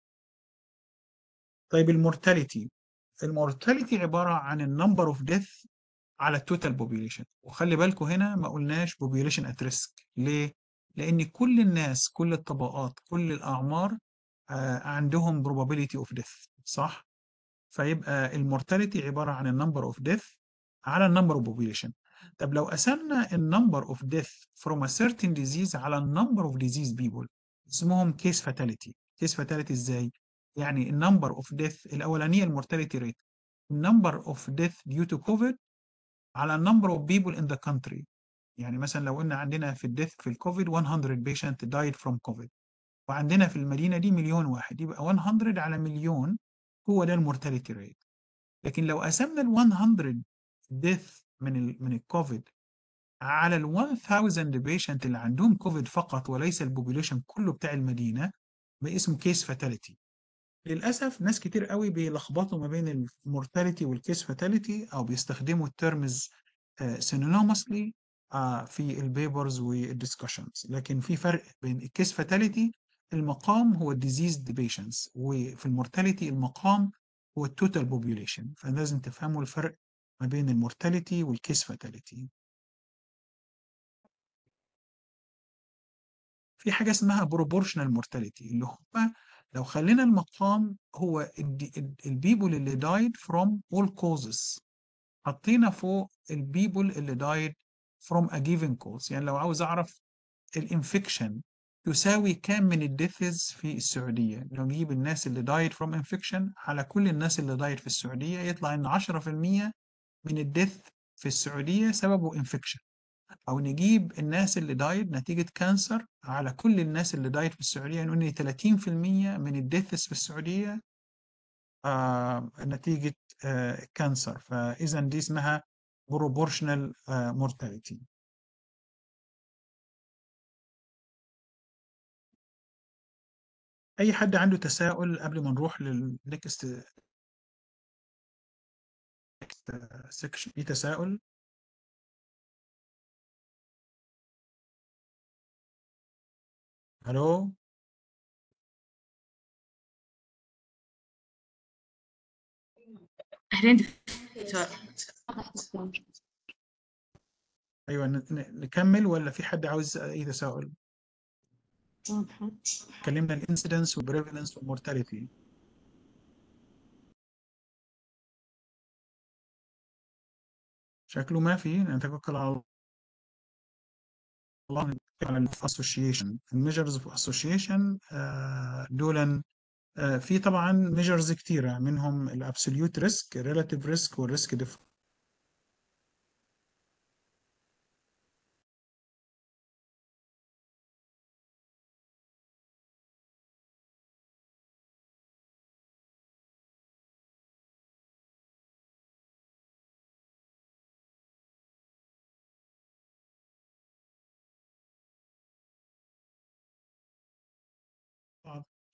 A: طيب المورتاليتي المورتاليتي عبارة عن النمبر اوف ديث على التوتال بوبيليشن وخلي بالكم هنا ما قلناش بوبيليشن ات ريسك ليه؟ لأن كل الناس كل الطبقات كل الأعمار آه عندهم probability of death صح؟ فيبقى المورتاليتي عبارة عن النمبر اوف ديث على النمبر اوف بوبيليشن طب لو قسمنا النمبر اوف ديث from a certain disease على النمبر اوف disease people اسمهم كيس فاتاليتي كيس فاتاليتي ازاي؟ يعني النمبر اوف ديث الأولانية المورتاليتي ريت النمبر اوف ديث due to COVID على النمبر اوف people in the country يعني مثلا لو قلنا عندنا في الديث في الكوفيد 100 patient died from COVID وعندنا في المدينة دي مليون واحد يبقى 100 على مليون هو ده المورتاليتي ريت لكن لو قسمنا ال 100 ديث من ال من الكوفيد على ال 1000 بيشنت اللي عندهم كوفيد فقط وليس البوبوليشن كله بتاع المدينة باسمه كيس فاتاليتي للأسف ناس كتير قوي بيلخبطوا ما بين المورتاليتي والكيس فاتاليتي أو بيستخدموا الترمز سينونيمسلي في البيبرز والدiscussions لكن في فرق بين الكيس فاتاليتي المقام هو الديزيزد بيشنتس وفي المورتاليتي المقام هو التوتال بوبوليشن فلازم تفهموا الفرق ما بين المورتاليتي والكيس فاتاليتي في حاجة اسمها proportional mortality اللي هم لو خلينا المقام هو البيبول اللي died from all causes حطينا فوق البيبول اللي died from a given cause يعني لو عاوز أعرف الانفكشن تساوي كام من الديثز في السعودية لو نجيب الناس اللي died from infection على كل الناس اللي died في السعودية يطلع إن 10% من الديث في السعودية سببه انفكشن أو نجيب الناس اللي دايد نتيجة كانسر على كل الناس اللي دايد في السعودية نقول إن 30% من الديثس في السعودية آه نتيجة آه كانسر فإذا دي اسمها proportional آه mortality أي حد عنده تساؤل قبل ما نروح للنكست سكشن في تساؤل الو
B: أهلين دكتور
A: ايوه ن- ن- نكمل ولا في حد عاوز اي تساؤل
F: واضحة
A: اتكلمنا الانسيدنس والبريفالنس والمورتاليتي شكله ما في نتوكل على الله نتكلم على الاسوشيشن الميجرز اوف اسوشيشن دول آه، في طبعا ميجرز كتيره منهم الابسوليوت ريسك الريلاتيف ريسك والريسك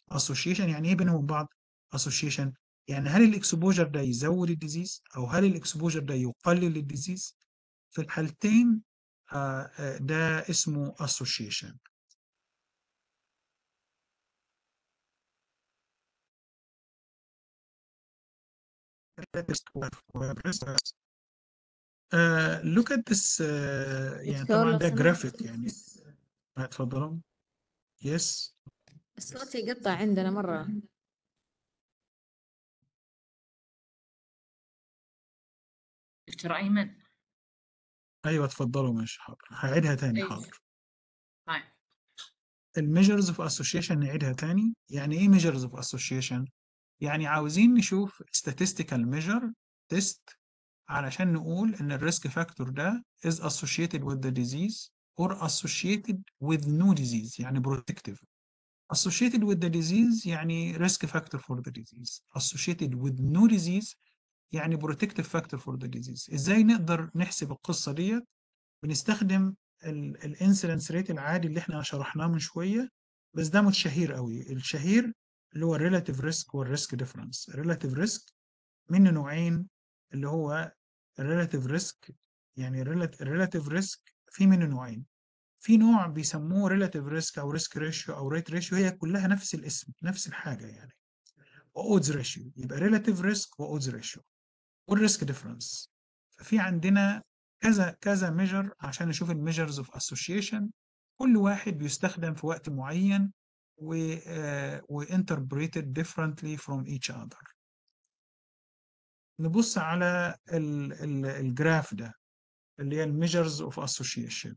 A: association يعني ايه بينهم وبين بعض association يعني هل الاكسبوجر ده يزود الديزيز او هل الاكسبوجر ده يقلل الديزيز في الحالتين آه، آه، ده اسمه association Uh, look at this uh, يعني
D: دكتور
A: طبعا
D: لو
A: ده
D: سمحت
A: جرافيك يعني اتفضلوا يس
D: الصوت يقطع عندنا مرة
B: دكتور أيمن
A: ايوه اتفضلوا ماشي حاضر هعيدها تاني
B: أي
A: حاضر
B: طيب
A: الميجرز اوف اسوشيشن نعيدها تاني يعني ايه measures اوف اسوشيشن يعني عاوزين نشوف statistical measure test علشان نقول ان الريسك فاكتور ده is associated with the disease or associated with no disease يعني protective associated with the disease يعني risk factor for the disease associated with no disease يعني protective factor for the disease ازاي نقدر نحسب القصة ديت بنستخدم الانسيدنس ريت العادي اللي احنا شرحناه من شوية بس ده متشهير قوي الشهير اللي هو الريلاتيف ريسك والريسك ديفرنس الريلاتيف ريسك منه نوعين اللي هو الريلاتيف ريسك يعني الريلاتيف ريسك في منه نوعين في نوع بيسموه ريلاتيف ريسك او ريسك ريشيو او ريت ريشيو هي كلها نفس الاسم نفس الحاجه يعني واودز ريشيو يبقى ريلاتيف ريسك واودز ريشيو والريسك ديفرنس ففي عندنا كذا كذا ميجر عشان نشوف الميجرز اوف اسوشيشن كل واحد بيستخدم في وقت معين و و interpreted differently from each other نبص على ال ال الجراف ده اللي هي الميجرز اوف اسوشيشن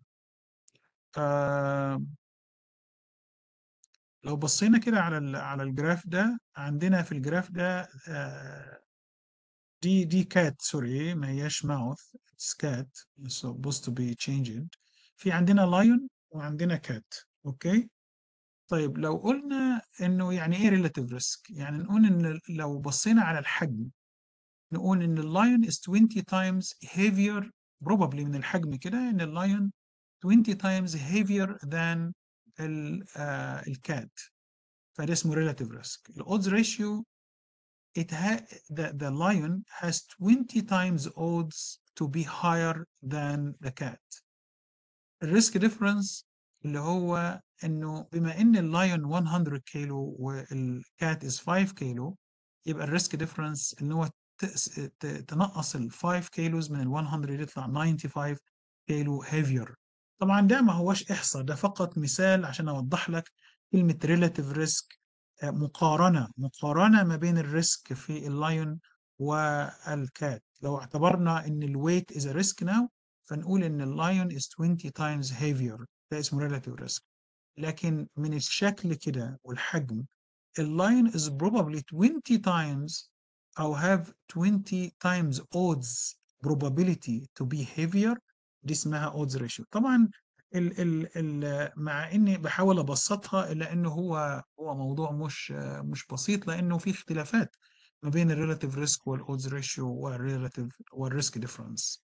A: لو بصينا كده على ال على الجراف ده عندنا في الجراف ده آه، دي دي كات سوري ما هياش ماوث اتس كات supposed to be changed في عندنا لايون وعندنا كات اوكي طيب لو قلنا انه يعني ايه relative risk يعني نقول ان لو بصينا على الحجم نقول ان اللايون is 20 times heavier probably من الحجم كده ان اللايون 20 times heavier than ال آه الكات فده اسمه relative risk الodds ratio it ha the, the lion has 20 times odds to be higher than the cat الريسك ديفرنس اللي هو انه بما ان اللايون 100 كيلو والكات is 5 كيلو يبقى الريسك ديفرنس ان هو تنقص ال 5 كيلوز من ال 100 يطلع 95 كيلو heavier طبعا ده ما هوش احصاء ده فقط مثال عشان اوضح لك كلمه relative risk مقارنه مقارنه ما بين الريسك في اللايون والكات لو اعتبرنا ان الويت is a risk now فنقول ان اللايون is 20 times heavier ده اسمه relative risk لكن من الشكل كده والحجم اللايون is probably 20 times أو have 20 times odds probability to be heavier دي اسمها odds ratio طبعا ال ال ال مع اني بحاول ابسطها الا انه هو هو موضوع مش مش بسيط لانه في اختلافات ما بين الريلاتيف ريسك والاودز ريشيو والريلاتيف والريسك ديفرنس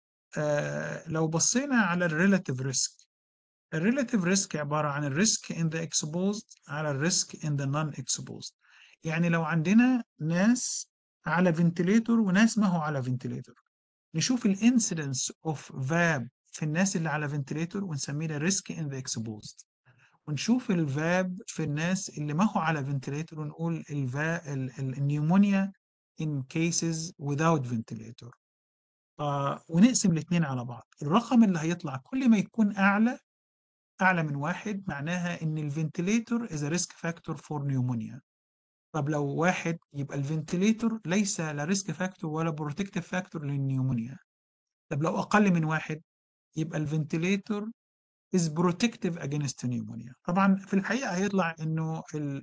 A: آه لو بصينا على الريلاتيف ريسك الريلاتيف ريسك عباره عن الريسك ان ذا exposed على الريسك ان ذا نون exposed يعني لو عندنا ناس على فنتليتور وناس ما هو على فنتليتور نشوف الانسيدنس اوف فاب في الناس اللي على فنتليتور ونسميه ده ريسك ان ذا exposed ونشوف الفاب في الناس اللي ما هو على فنتليتور ونقول الفا النيومونيا in cases without ventilator آه ونقسم الاثنين على بعض الرقم اللي هيطلع كل ما يكون اعلى اعلى من واحد معناها ان الفنتليتور is a risk factor for pneumonia طب لو واحد يبقى الفنتليتور ليس لا ريسك فاكتور ولا بروتكتيف فاكتور للنيومونيا طب لو اقل من واحد يبقى الفنتليتور is protective against pneumonia طبعا في الحقيقه هيطلع انه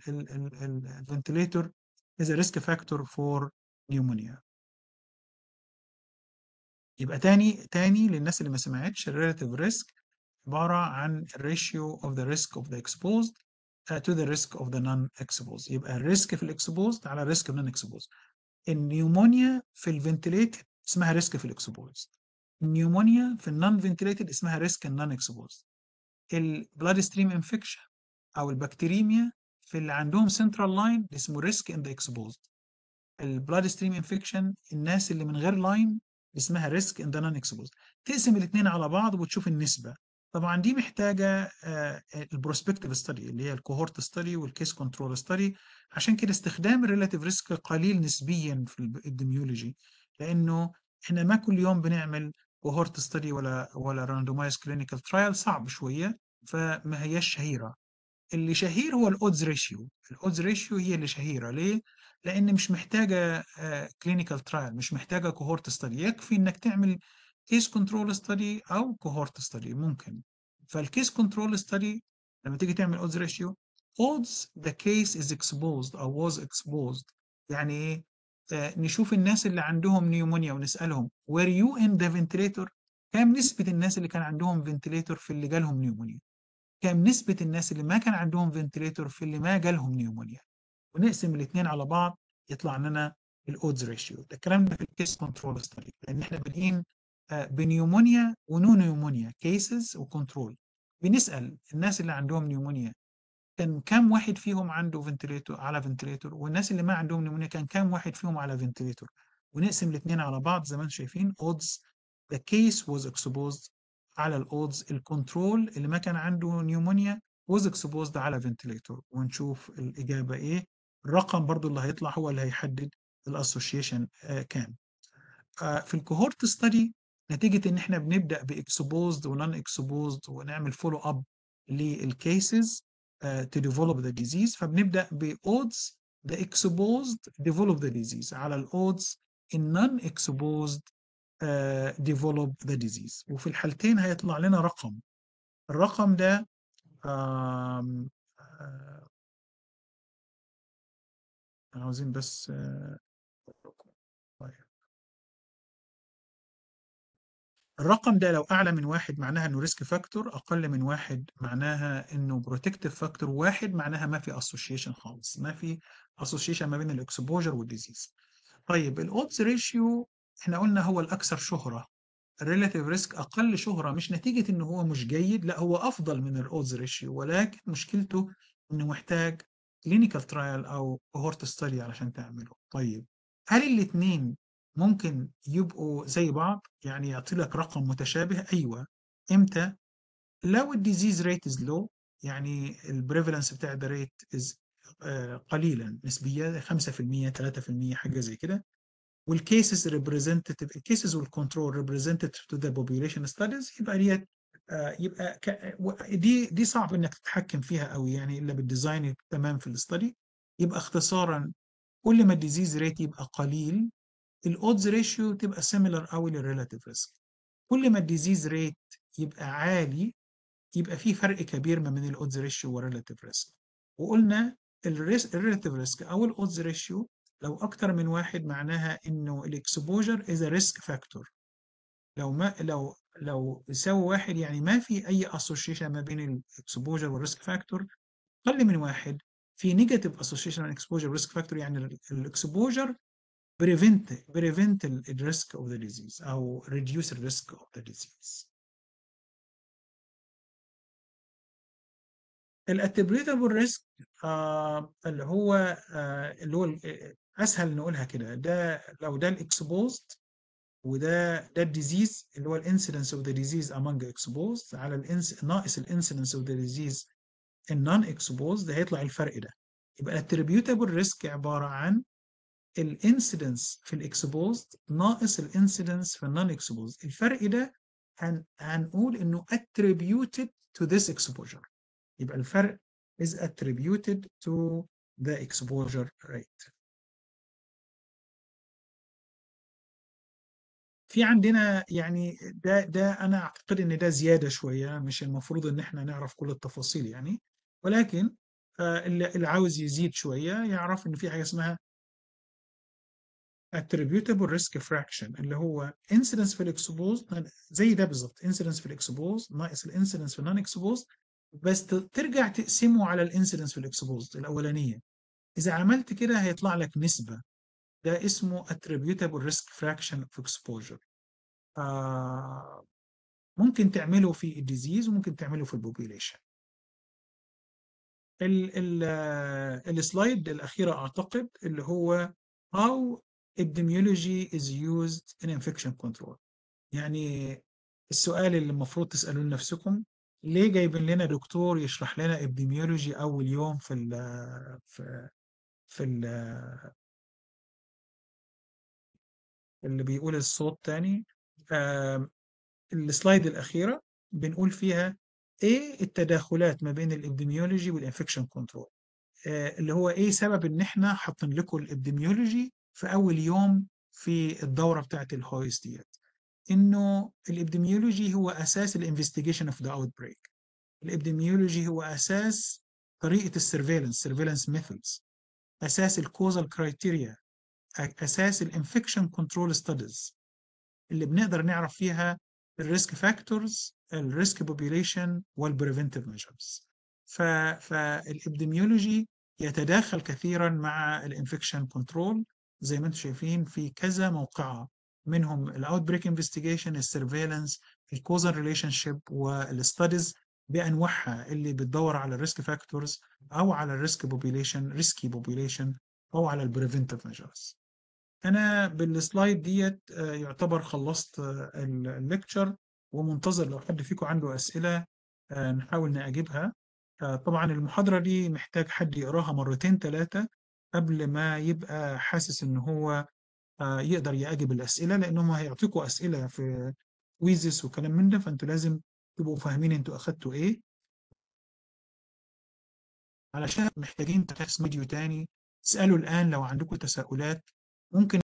A: الفنتليتور is a risk factor for pneumonia يبقى تاني تاني للناس اللي ما سمعتش الريلاتيف ريسك عباره عن ratio of the risk of the exposed uh, to the risk of the non-exposed يبقى الريسك في الاكسبوزد على الريسك في non-exposed النيومونيا في الفنتليتد اسمها ريسك في الاكسبوزد النيومونيا في النون فنتليتد اسمها ريسك النون اكسبوزد البلاد ستريم انفكشن او البكتيريميا في اللي عندهم سنترال لاين اسمه ريسك ان ذا اكسبوزد البلاد ستريم انفكشن الناس اللي من غير لاين اسمها ريسك ان ذا نون اكسبوزد تقسم الاثنين على بعض وتشوف النسبه طبعا دي محتاجه البروسبكتيف ستدي اللي هي الكوهورت ستدي والكيس كنترول ستدي عشان كده استخدام الريلاتيف ريسك قليل نسبيا في الابديميولوجي لانه احنا ما كل يوم بنعمل كوهورت ستدي ولا ولا راندومايز كلينيكال ترايل صعب شويه فما هياش شهيره اللي شهير هو الاودز ريشيو الاودز ريشيو هي اللي شهيره ليه لان مش محتاجه كلينيكال ترايل مش محتاجه كوهورت ستدي يكفي انك تعمل كيس كنترول ستدي او كوهورت ستدي ممكن فالكيس كنترول ستدي لما تيجي تعمل اودز ريشيو odds the case is exposed او was exposed يعني ايه آه نشوف الناس اللي عندهم نيومونيا ونسالهم were you in the ventilator كم نسبه الناس اللي كان عندهم فنتليتور في اللي جالهم نيومونيا كم نسبه الناس اللي ما كان عندهم فنتليتور في اللي ما جالهم نيومونيا ونقسم الاثنين على بعض يطلع لنا الاودز ريشيو ده الكلام ده في الكيس كنترول ستدي لان احنا بادئين بنيومونيا ونو نيومونيا كيسز وكنترول بنسال الناس اللي عندهم نيومونيا كان كام واحد فيهم عنده فنتليتور على فنتليتور والناس اللي ما عندهم نيومونيا كان كام واحد فيهم على فنتليتور ونقسم الاثنين على بعض زي ما انتم شايفين odds the case was exposed على الاودز الكنترول اللي ما كان عنده نيومونيا was exposed على فنتليتور ونشوف الاجابه ايه الرقم برضو اللي هيطلع هو اللي هيحدد الاسوشيشن آه كام آه في الكوهورت ستدي نتيجه ان احنا بنبدا باكسبوزد ونون اكسبوزد ونعمل فولو اب للكيسز uh, to develop the disease فبنبدا ب odds the exposed develop the disease على ال odds in non exposed uh, develop the disease وفي الحالتين هيطلع لنا رقم الرقم ده um, uh, عاوزين بس uh, طيب الرقم ده لو أعلى من واحد معناها إنه ريسك فاكتور أقل من واحد معناها إنه بروتكتيف فاكتور واحد معناها ما في اسوشيشن خالص ما في اسوشيشن ما بين الإكسبوجر والديزيز طيب الأودز ريشيو إحنا قلنا هو الأكثر شهرة الريلاتيف ريسك أقل شهرة مش نتيجة إنه هو مش جيد لا هو أفضل من الأودز ريشيو ولكن مشكلته إنه محتاج كلينيكال ترايل أو كوهورت ستدي علشان تعمله طيب هل الاثنين ممكن يبقوا زي بعض يعني يعطي لك رقم متشابه ايوه امتى لو الديزيز ريت از لو يعني البريفالنس بتاع ده ريت از قليلا نسبيا 5% 3% حاجه زي كده والكيسز ريبريزنتيف الكيسز والكنترول ريبريزنتيف تو ذا بوبيوليشن ستاديز يبقى دي يبقى دي دي صعب انك تتحكم فيها قوي يعني الا بالديزاين تمام في الاستدي يبقى اختصارا كل ما الديزيز ريت يبقى قليل الاودز ريشيو تبقى سيميلر قوي للريلاتيف ريسك كل ما الديزيز ريت يبقى عالي يبقى في فرق كبير ما بين الاودز ريشيو والريلاتيف ريسك وقلنا الريلاتيف ريسك او الاودز ريشيو لو اكتر من واحد معناها انه الاكسبوجر از ريسك فاكتور لو ما لو لو يساوي واحد يعني ما في اي اسوشيشن ما بين الاكسبوجر والريسك فاكتور اقل من واحد في نيجاتيف اسوشيشن اكسبوجر ريسك فاكتور يعني الاكسبوجر prevent prevent the risk of the disease أو reduce the risk of the disease. الاتريبيوتابل ريسك آه اللي هو آه اللي هو اسهل نقولها كده ده لو ده الاكسبوزد وده ده الديزيز اللي هو الانسيدنس اوف ذا ديزيز among exposed على الانس ناقص الانسيدنس اوف ذا ديزيز النون exposed هيطلع الفرق ده يبقى الاتريبيوتابل ريسك عباره عن الانسيدنس في الاكسبوزد ناقص الانسيدنس في النون اكسبوزد الفرق ده هن هنقول انه attributed to this exposure يبقى الفرق is attributed to the exposure rate في عندنا يعني ده ده انا اعتقد ان ده زياده شويه مش المفروض ان احنا نعرف كل التفاصيل يعني ولكن اللي عاوز يزيد شويه يعرف ان في حاجه اسمها attributable risk fraction اللي هو incidence في الاكسبوز زي ده بالظبط incidence في الاكسبوز ناقص الانسيدنس في النون اكسبوز بس ترجع تقسمه على الانسيدنس في الاكسبوز الاولانيه اذا عملت كده هيطلع لك نسبه ده اسمه attributable risk fraction of exposure آه ممكن تعمله في الديزيز وممكن تعمله في البوبيليشن ال ال السلايد الأخيرة أعتقد اللي هو how epidemiology is used in infection control يعني السؤال اللي المفروض تسألوه لنفسكم ليه جايبين لنا دكتور يشرح لنا epidemiology أول يوم في ال في في ال اللي بيقول الصوت تاني آم، السلايد الأخيرة بنقول فيها إيه التداخلات ما بين الإبديميولوجي والإنفكشن كنترول اللي هو إيه سبب إن إحنا حاطين لكم الإبديميولوجي في أول يوم في الدورة بتاعت الهويس ديت إنه الإبديميولوجي هو أساس الانفستيجيشن اوف ذا اوت بريك الإبديميولوجي هو أساس طريقة السيرفيلانس سيرفيلانس ميثودز أساس الكوزال كرايتيريا أساس الانفكشن كنترول ستاديز اللي بنقدر نعرف فيها الريسك فاكتورز الريسك بوبيليشن والبريفنتيف ميجرز فالابديميولوجي يتداخل كثيرا مع الانفكشن كنترول زي ما انتم شايفين في كذا موقعة منهم الاوت بريك انفستيجيشن السيرفيلانس الكوزال ريليشن شيب والستاديز بانواعها اللي بتدور على الريسك فاكتورز او على الريسك بوبيليشن ريسكي بوبيليشن او على البريفنتيف ميجرز انا بالسلايد ديت آه، يعتبر خلصت الليكتشر ومنتظر لو حد فيكم عنده اسئله آه، نحاول نجيبها آه، طبعا المحاضره دي محتاج حد يقراها مرتين ثلاثه قبل ما يبقى حاسس ان هو آه، يقدر يجيب الاسئله لانهم هيعطيكم اسئله في كويزز وكلام من ده فانتوا لازم تبقوا فاهمين انتوا اخدتوا ايه علشان محتاجين تحس فيديو تاني اسالوا الان لو عندكم تساؤلات ممكن